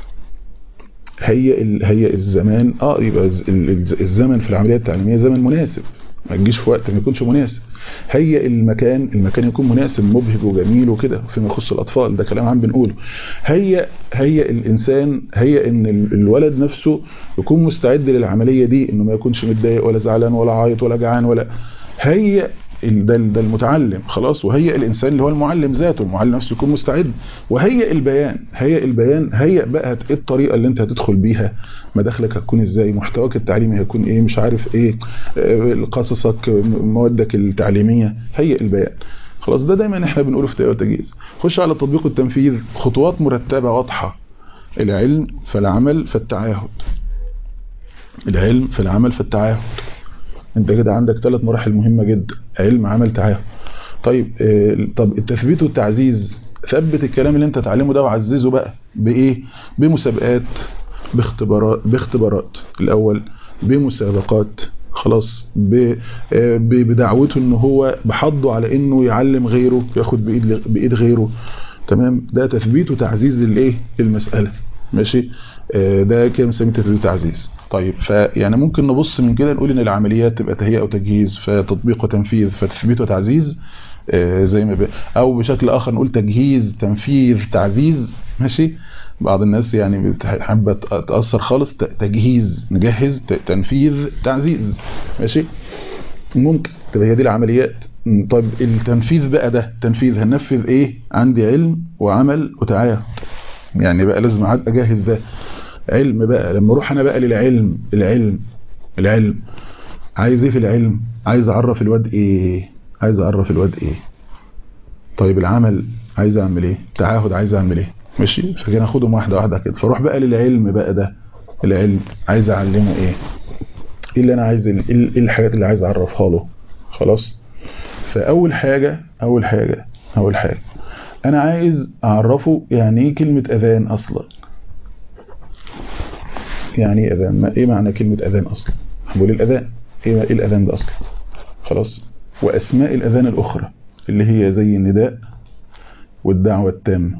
هيئ ال... هيئ الزمان اه يبقى الزمن في العملية التعليمية زمن مناسب ما تجيش في وقت ما يكونش مناسب هيئ المكان المكان يكون مناسب مبهج وجميل وكده فيما يخص الاطفال ده كلام عم بنقوله هيئ هيئ الانسان هيئ ان الولد نفسه يكون مستعد للعملية دي انه ما يكونش متضايق ولا زعلان ولا عايط ولا جعان ولا هيئ ده ده المتعلم خلاص وهيئ الانسان اللي هو المعلم ذاته المعلم نفسه يكون مستعد وهيئ البيان هيئ البيان هيئ بقى ايه الطريقه اللي انت هتدخل بيها مداخلك هتكون ازاي محتواك التعليمي هيكون ايه مش عارف ايه قصصك موادك التعليميه هيئ البيان خلاص ده دايما احنا بنقوله في تهيئه وتجهيز خش على تطبيق التنفيذ خطوات مرتبه واضحه العلم فالعمل فالتعاهد العلم فالعمل فالتعاهد انت كده عندك ثلاث مراحل مهمة جدا علم عمل تعاهد طيب اه طب التثبيت والتعزيز ثبت الكلام اللي انت تعلمه ده وعززه بقى بايه بمسابقات باختبارات باختبارات الاول بمسابقات خلاص بدعوته ان هو بحضه على انه يعلم غيره ياخد بايد بايد غيره تمام ده تثبيت وتعزيز للايه للمساله ماشي اه ده كده بنسميه تثبيت وتعزيز طيب فيعني ممكن نبص من كده نقول ان العمليات تبقى تهيئه وتجهيز فتطبيق وتنفيذ فتثبيت وتعزيز آه زي ما ب... او بشكل اخر نقول تجهيز تنفيذ تعزيز ماشي بعض الناس يعني بتحب تاثر خالص تجهيز نجهز تنفيذ تعزيز ماشي ممكن تبقى هي دي العمليات طيب التنفيذ بقى ده تنفيذ هننفذ ايه عندي علم وعمل وتعاهد يعني بقى لازم اجهز ده علم بقى لما اروح انا بقى للعلم العلم العلم عايز ايه في العلم عايز اعرف الواد ايه عايز اعرف الواد ايه طيب العمل عايز اعمل ايه تعاهد عايز اعمل ايه ماشي فكده ناخدهم واحده واحده كده فاروح بقى للعلم بقى ده العلم عايز اعلمه ايه ايه اللي انا عايز ايه الحاجات اللي عايز اعرفها له خلاص فاول حاجه اول حاجه اول حاجه انا عايز اعرفه يعني ايه كلمه اذان اصلا يعني ايه اذان ما ايه معنى كلمه اذان اصلا بقول الاذان ايه ايه الاذان ده اصلا خلاص واسماء الاذان الاخرى اللي هي زي النداء والدعوه التامه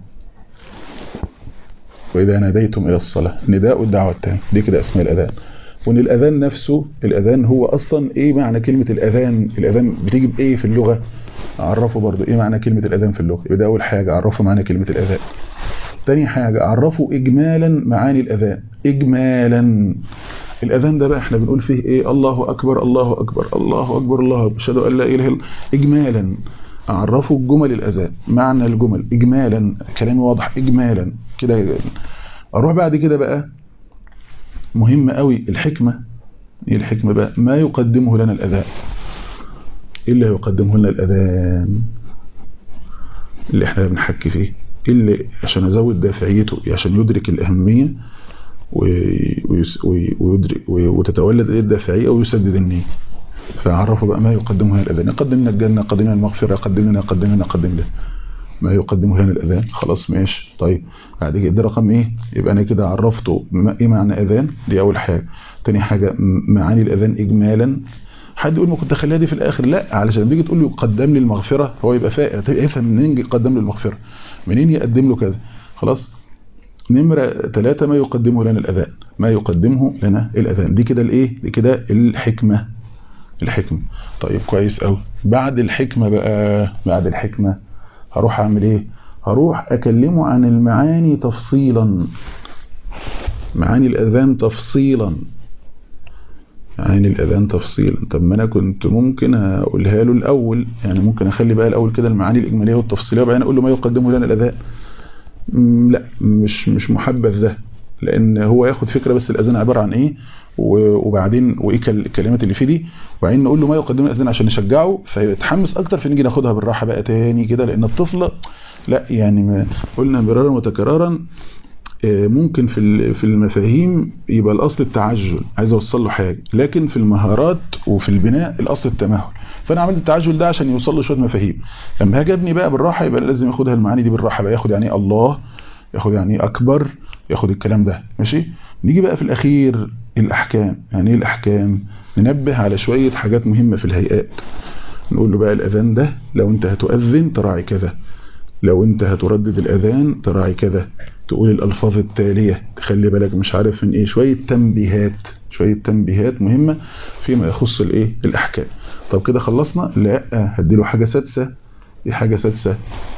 واذا ناديتم الى الصلاه نداء والدعوه التامه دي كده اسماء الاذان وان الاذان نفسه الاذان هو اصلا ايه معنى كلمه الاذان الاذان بتيجي بايه في اللغه اعرفه برضو ايه معنى كلمه الاذان في اللغه يبقى ده اول حاجه اعرفه معنى كلمه الاذان تاني حاجه اعرفه اجمالا معاني الاذان اجمالا الاذان ده بقى احنا بنقول فيه ايه الله اكبر الله اكبر الله اكبر الله اكبر اشهد ان لا اله الا اجمالا اعرفه جمل الاذان معنى الجمل اجمالا كلامي واضح اجمالا كده اروح بعد كده بقى مهم قوي الحكمه ايه الحكمه بقى ما يقدمه لنا الاذان ايه اللي يقدمه لنا الاذان اللي احنا بنحكي فيه اللي عشان ازود دافعيته عشان يدرك الاهميه ويدرك وتتولد الدافعيه ويسدد النيه فعرفوا بقى ما يقدمه لنا الاذان يقدم لنا الجنه يقدم لنا المغفره يقدم لنا يقدم لنا يقدم لنا ما يقدمه لنا الاذان خلاص ماشي طيب بعد كده ده رقم ايه يبقى انا كده عرفته ايه معنى اذان دي اول حاجه تاني حاجه معاني الاذان اجمالا حد يقول ما كنت اخليها دي في الاخر لا علشان تيجي تقول له قدم لي المغفره هو يبقى فاهم يفهم منين يقدم له المغفره منين يقدم له كذا خلاص نمرة ثلاثة ما يقدمه لنا الأذان ما يقدمه لنا الأذان دي كده الإيه دي كده الحكمة الحكمة طيب كويس قوي بعد الحكمة بقى بعد الحكمة هروح أعمل إيه هروح أكلمه عن المعاني تفصيلا معاني الأذان تفصيلا معاني الأذان تفصيلا طب ما أنا كنت ممكن أقولها له الأول يعني ممكن أخلي بقى الأول كده المعاني الإجمالية والتفصيلية وبعدين أقول له ما يقدمه لنا الأذان لا مش مش محبذ ده لان هو ياخد فكره بس الاذان عباره عن ايه وبعدين وايه الكلمات اللي فيه دي وبعدين نقول له ما يقدم الاذان عشان نشجعه فيتحمس اكتر فنيجي ناخدها بالراحه بقى تاني كده لان الطفله لا يعني ما قلنا مرارا وتكرارا ممكن في في المفاهيم يبقى الاصل التعجل عايز اوصل له حاجه لكن في المهارات وفي البناء الاصل التمهل فانا عملت التعجل ده عشان يوصل له شويه مفاهيم لما هاجي ابني بقى بالراحه يبقى لازم ياخدها المعاني دي بالراحه بقى ياخد يعني ايه الله ياخد يعني ايه اكبر ياخد الكلام ده ماشي نيجي بقى في الاخير الاحكام يعني ايه الاحكام ننبه على شويه حاجات مهمه في الهيئات نقول له بقى الاذان ده لو انت هتؤذن تراعي كذا لو انت هتردد الاذان تراعي كذا تقول الالفاظ التاليه تخلي بالك مش عارف من ايه شويه تنبيهات شويه تنبيهات مهمه فيما يخص الايه الاحكام طب كده خلصنا لا هديله حاجه سادسه ايه حاجه سادسه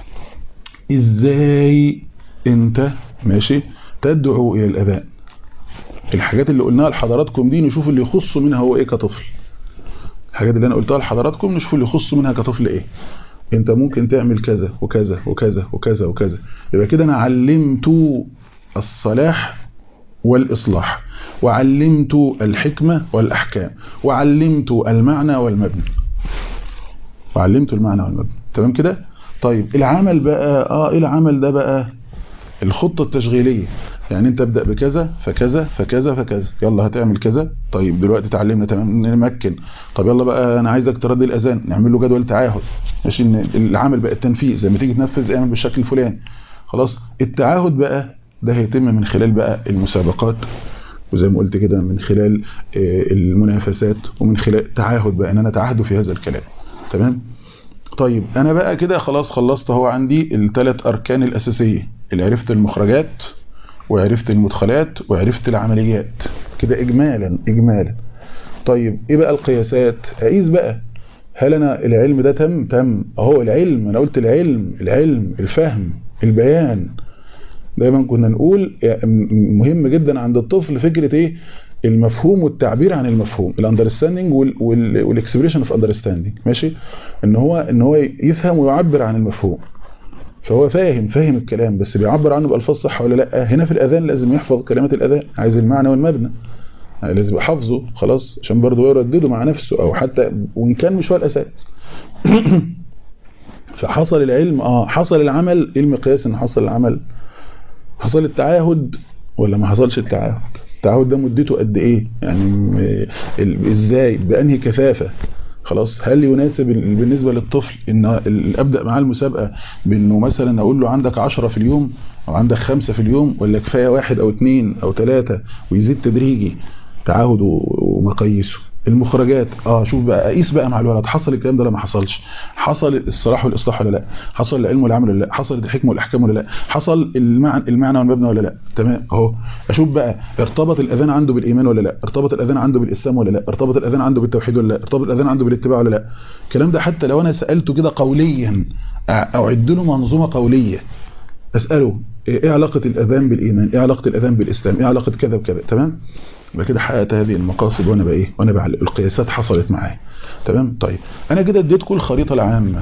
ازاي انت ماشي تدعو الى الاذان الحاجات اللي قلناها لحضراتكم دي نشوف اللي يخص منها هو ايه كطفل الحاجات اللي انا قلتها لحضراتكم نشوف اللي يخص منها كطفل ايه انت ممكن تعمل كذا وكذا وكذا وكذا وكذا يبقى كده انا علمت الصلاح والاصلاح وعلمت الحكمة والاحكام وعلمت المعنى والمبنى وعلمت المعنى والمبنى تمام كده طيب العمل بقى اه ايه العمل ده بقى الخطة التشغيلية يعني انت ابدأ بكذا فكذا فكذا فكذا يلا هتعمل كذا طيب دلوقتي اتعلمنا تمام نمكن طب يلا بقى انا عايزك تردي الاذان نعمل له جدول تعاهد ماشي ان العمل بقى التنفيذ لما تيجي تنفذ اعمل بالشكل الفلاني خلاص التعاهد بقى ده هيتم من خلال بقى المسابقات وزي ما قلت كده من خلال المنافسات ومن خلال تعاهد بقى ان انا اتعهد في هذا الكلام تمام طيب انا بقى كده خلاص خلصت هو عندي الثلاث اركان الاساسيه اللي عرفت المخرجات وعرفت المدخلات وعرفت العمليات كده اجمالا اجمالا طيب ايه بقى القياسات اقيس بقى هل انا العلم ده تم تم اهو العلم انا قلت العلم العلم الفهم البيان دايما كنا نقول مهم جدا عند الطفل فكرة ايه المفهوم والتعبير عن المفهوم الاندرستاندينج والاكسبريشن اوف اندرستاندينج ماشي ان هو ان هو يفهم ويعبر عن المفهوم فهو فاهم فاهم الكلام بس بيعبر عنه بالفاظ صح ولا لا هنا في الاذان لازم يحفظ كلمات الاذان عايز المعنى والمبنى يعني لازم حافظه خلاص عشان برضه يردده مع نفسه او حتى وان كان مش هو الاساس فحصل العلم اه حصل العمل ايه المقياس ان حصل العمل حصل التعاهد ولا ما حصلش التعاهد التعاهد ده مدته قد ايه يعني ازاي بانهي كثافه خلاص هل يناسب بالنسبه للطفل ان ابدا معاه المسابقه بانه مثلا اقول له عندك 10 في اليوم او عندك خمسة في اليوم ولا كفايه واحد او اثنين او ثلاثة ويزيد تدريجي تعاهد ومقاييسه المخرجات اه شوف بقى قيس بقى مع الولد حصل الكلام ده ولا ما حصلش حصل الصلاح والاصلاح ولا لا حصل العلم والعمل ولا لا حصلت الحكمه والاحكام ولا لا حصل المعنى المعنى والمبنى ولا لا تمام اهو اشوف بقى ارتبط الاذان عنده بالايمان ولا لا ارتبط الاذان عنده بالاسلام ولا لا ارتبط الاذان عنده بالتوحيد ولا لا ارتبط الاذان عنده بالاتباع ولا لا الكلام ده حتى لو انا سالته كده قوليا اعد له منظومه قوليه اساله ايه علاقه الاذان بالايمان ايه علاقه الاذان بالاسلام ايه علاقه كذا وكذا تمام يبقى كده حققت هذه المقاصد وانا بقى ايه وانا بقى القياسات حصلت معايا تمام طيب انا كده اديتكم الخريطه العامه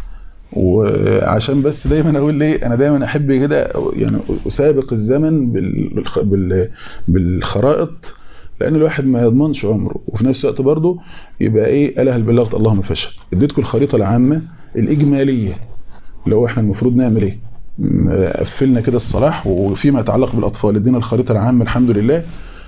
وعشان بس دايما اقول ليه انا دايما احب كده يعني اسابق الزمن بال... بال... بالخرائط لان الواحد ما يضمنش عمره وفي نفس الوقت برضه يبقى ايه اله البلاغه اللهم فشل اديتكم الخريطه العامه الاجماليه لو احنا المفروض نعمل ايه قفلنا كده الصلاح وفيما يتعلق بالاطفال ادينا الخريطه العامه الحمد لله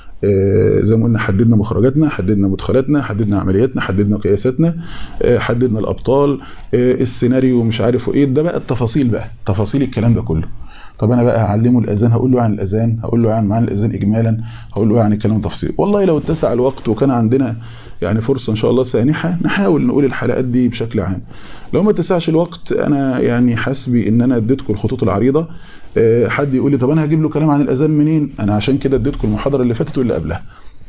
زي ما قلنا حددنا مخرجاتنا حددنا مدخلاتنا حددنا عملياتنا حددنا قياساتنا حددنا الابطال السيناريو مش عارف ايه ده بقى التفاصيل بقى تفاصيل الكلام ده كله طب انا بقى هعلمه الاذان هقول له عن الاذان هقول له عن معنى الاذان اجمالا هقول له عن الكلام تفصيل والله لو اتسع الوقت وكان عندنا يعني فرصه ان شاء الله سانحه نحاول نقول الحلقات دي بشكل عام لو ما اتسعش الوقت انا يعني حسبي ان انا اديتكم الخطوط العريضه حد يقول لي طب انا هجيب له كلام عن الاذان منين انا عشان كده اديتكم المحاضره اللي فاتت واللي قبلها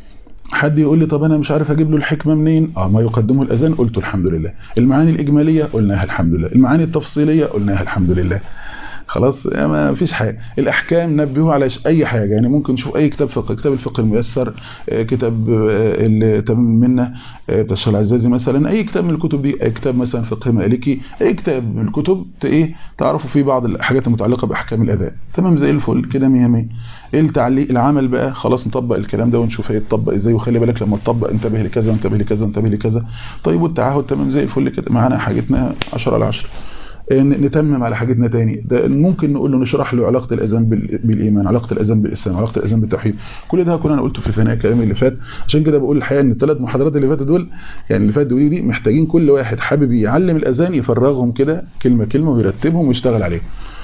حد يقول لي طب انا مش عارف اجيب له الحكمه منين اه ما يقدمه الاذان قلت الحمد لله المعاني الاجماليه قلناها الحمد لله المعاني التفصيليه قلناها الحمد لله خلاص ما فيش حاجه الاحكام نبهوا على اي حاجه يعني ممكن نشوف اي كتاب فقه كتاب الفقه الميسر كتاب تمام المنه بتاع الشيخ العزازي مثلا اي كتاب من الكتب دي اي كتاب مثلا فقه مالكي اي كتاب من الكتب ايه تعرفوا فيه بعض الحاجات المتعلقه باحكام الاذان تمام زي الفل كده 100 100 ايه التعليق العمل بقى خلاص نطبق الكلام ده ونشوف هيتطبق ازاي وخلي بالك لما تطبق انتبه لكذا وانتبه لكذا وانتبه لكذا طيب والتعهد تمام زي الفل كده معانا حاجتنا 10 على 10 نتمم على حاجتنا تاني ده ممكن نقول له نشرح له علاقه الاذان بالايمان علاقه الاذان بالاسلام علاقه الاذان بالتوحيد كل ده هكون انا قلته في ثناء كلامي اللي فات عشان كده بقول الحقيقه ان الثلاث محاضرات اللي فاتوا دول يعني اللي فاتوا دي محتاجين كل واحد حابب يعلم الاذان يفرغهم كده كلمه كلمه ويرتبهم ويشتغل عليهم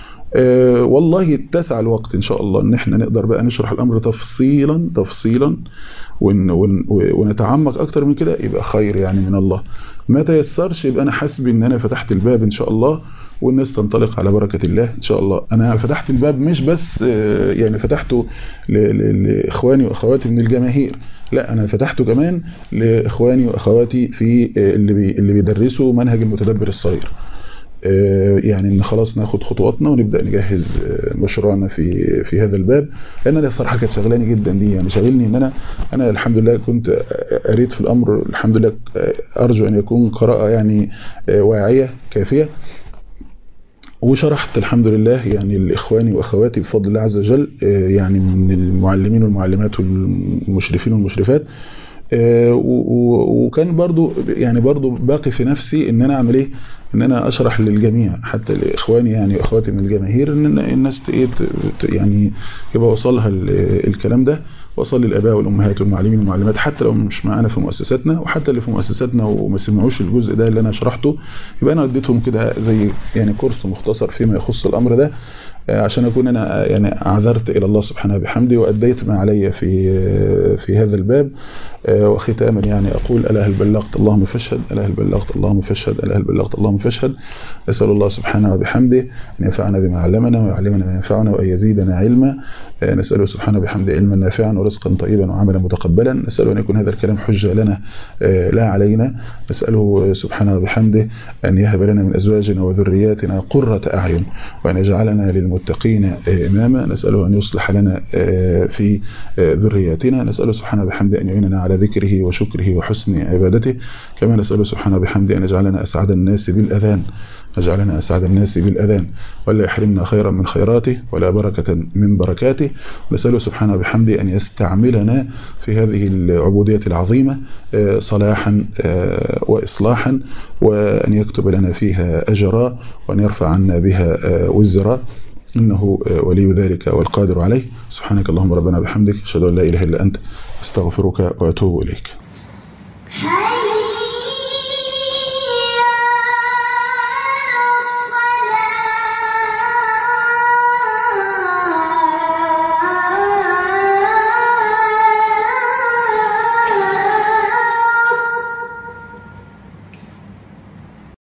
أه والله اتسع الوقت ان شاء الله ان احنا نقدر بقى نشرح الامر تفصيلا تفصيلا ون ون ونتعمق اكتر من كده يبقى خير يعني من الله ما تيسرش يبقى انا حاسب ان انا فتحت الباب ان شاء الله والناس تنطلق على بركة الله ان شاء الله انا فتحت الباب مش بس يعني فتحته لاخواني واخواتي من الجماهير لا انا فتحته كمان لاخواني واخواتي في اللي بي اللي بيدرسوا منهج المتدبر الصغير يعني ان خلاص ناخد خطواتنا ونبدا نجهز مشروعنا في في هذا الباب لان انا الصراحه كانت شغلاني جدا دي يعني شاغلني ان انا انا الحمد لله كنت قريت في الامر الحمد لله ارجو ان يكون قراءه يعني واعيه كافيه وشرحت الحمد لله يعني لاخواني واخواتي بفضل الله عز وجل يعني من المعلمين والمعلمات والمشرفين والمشرفات وكان برضو يعني برضو باقي في نفسي ان انا اعمل ايه ان انا اشرح للجميع حتى لاخواني يعني واخواتي من الجماهير ان الناس يعني يبقى وصلها الكلام ده وصل للاباء والامهات والمعلمين والمعلمات حتى لو مش معانا في مؤسساتنا وحتى اللي في مؤسساتنا وما سمعوش الجزء ده اللي انا شرحته يبقى انا اديتهم كده زي يعني كورس مختصر فيما يخص الامر ده عشان اكون انا يعني عذرت الى الله سبحانه بحمده واديت ما علي في في هذا الباب وختاما يعني اقول الا هل بلغت اللهم فاشهد الا هل بلغت اللهم فاشهد الا هل بلغت اللهم فاشهد اسال الله سبحانه وبحمده ان ينفعنا بما علمنا ويعلمنا ما ينفعنا وان يزيدنا علما نساله سبحانه بحمده علما نافعا ورزقا طيبا وعملا متقبلا نساله ان يكون هذا الكلام حجه لنا لا علينا نساله سبحانه وبحمده ان يهب لنا من ازواجنا وذرياتنا قرة اعين وان يجعلنا للمتقين اماما نساله ان يصلح لنا في ذرياتنا نساله سبحانه وبحمده ان يعيننا على ذكره وشكره وحسن عبادته كما نساله سبحانه وبحمده ان يجعلنا اسعد الناس بالاذان نجعلنا أسعد الناس بالأذان ولا يحرمنا خيرا من خيراته ولا بركة من بركاته نسأله سبحانه بحمده أن يستعملنا في هذه العبودية العظيمة صلاحا وإصلاحا وأن يكتب لنا فيها أجرا وأن يرفع عنا بها وزرا إنه ولي ذلك والقادر عليه سبحانك اللهم ربنا بحمدك أشهد أن لا إله إلا أنت أستغفرك وأتوب إليك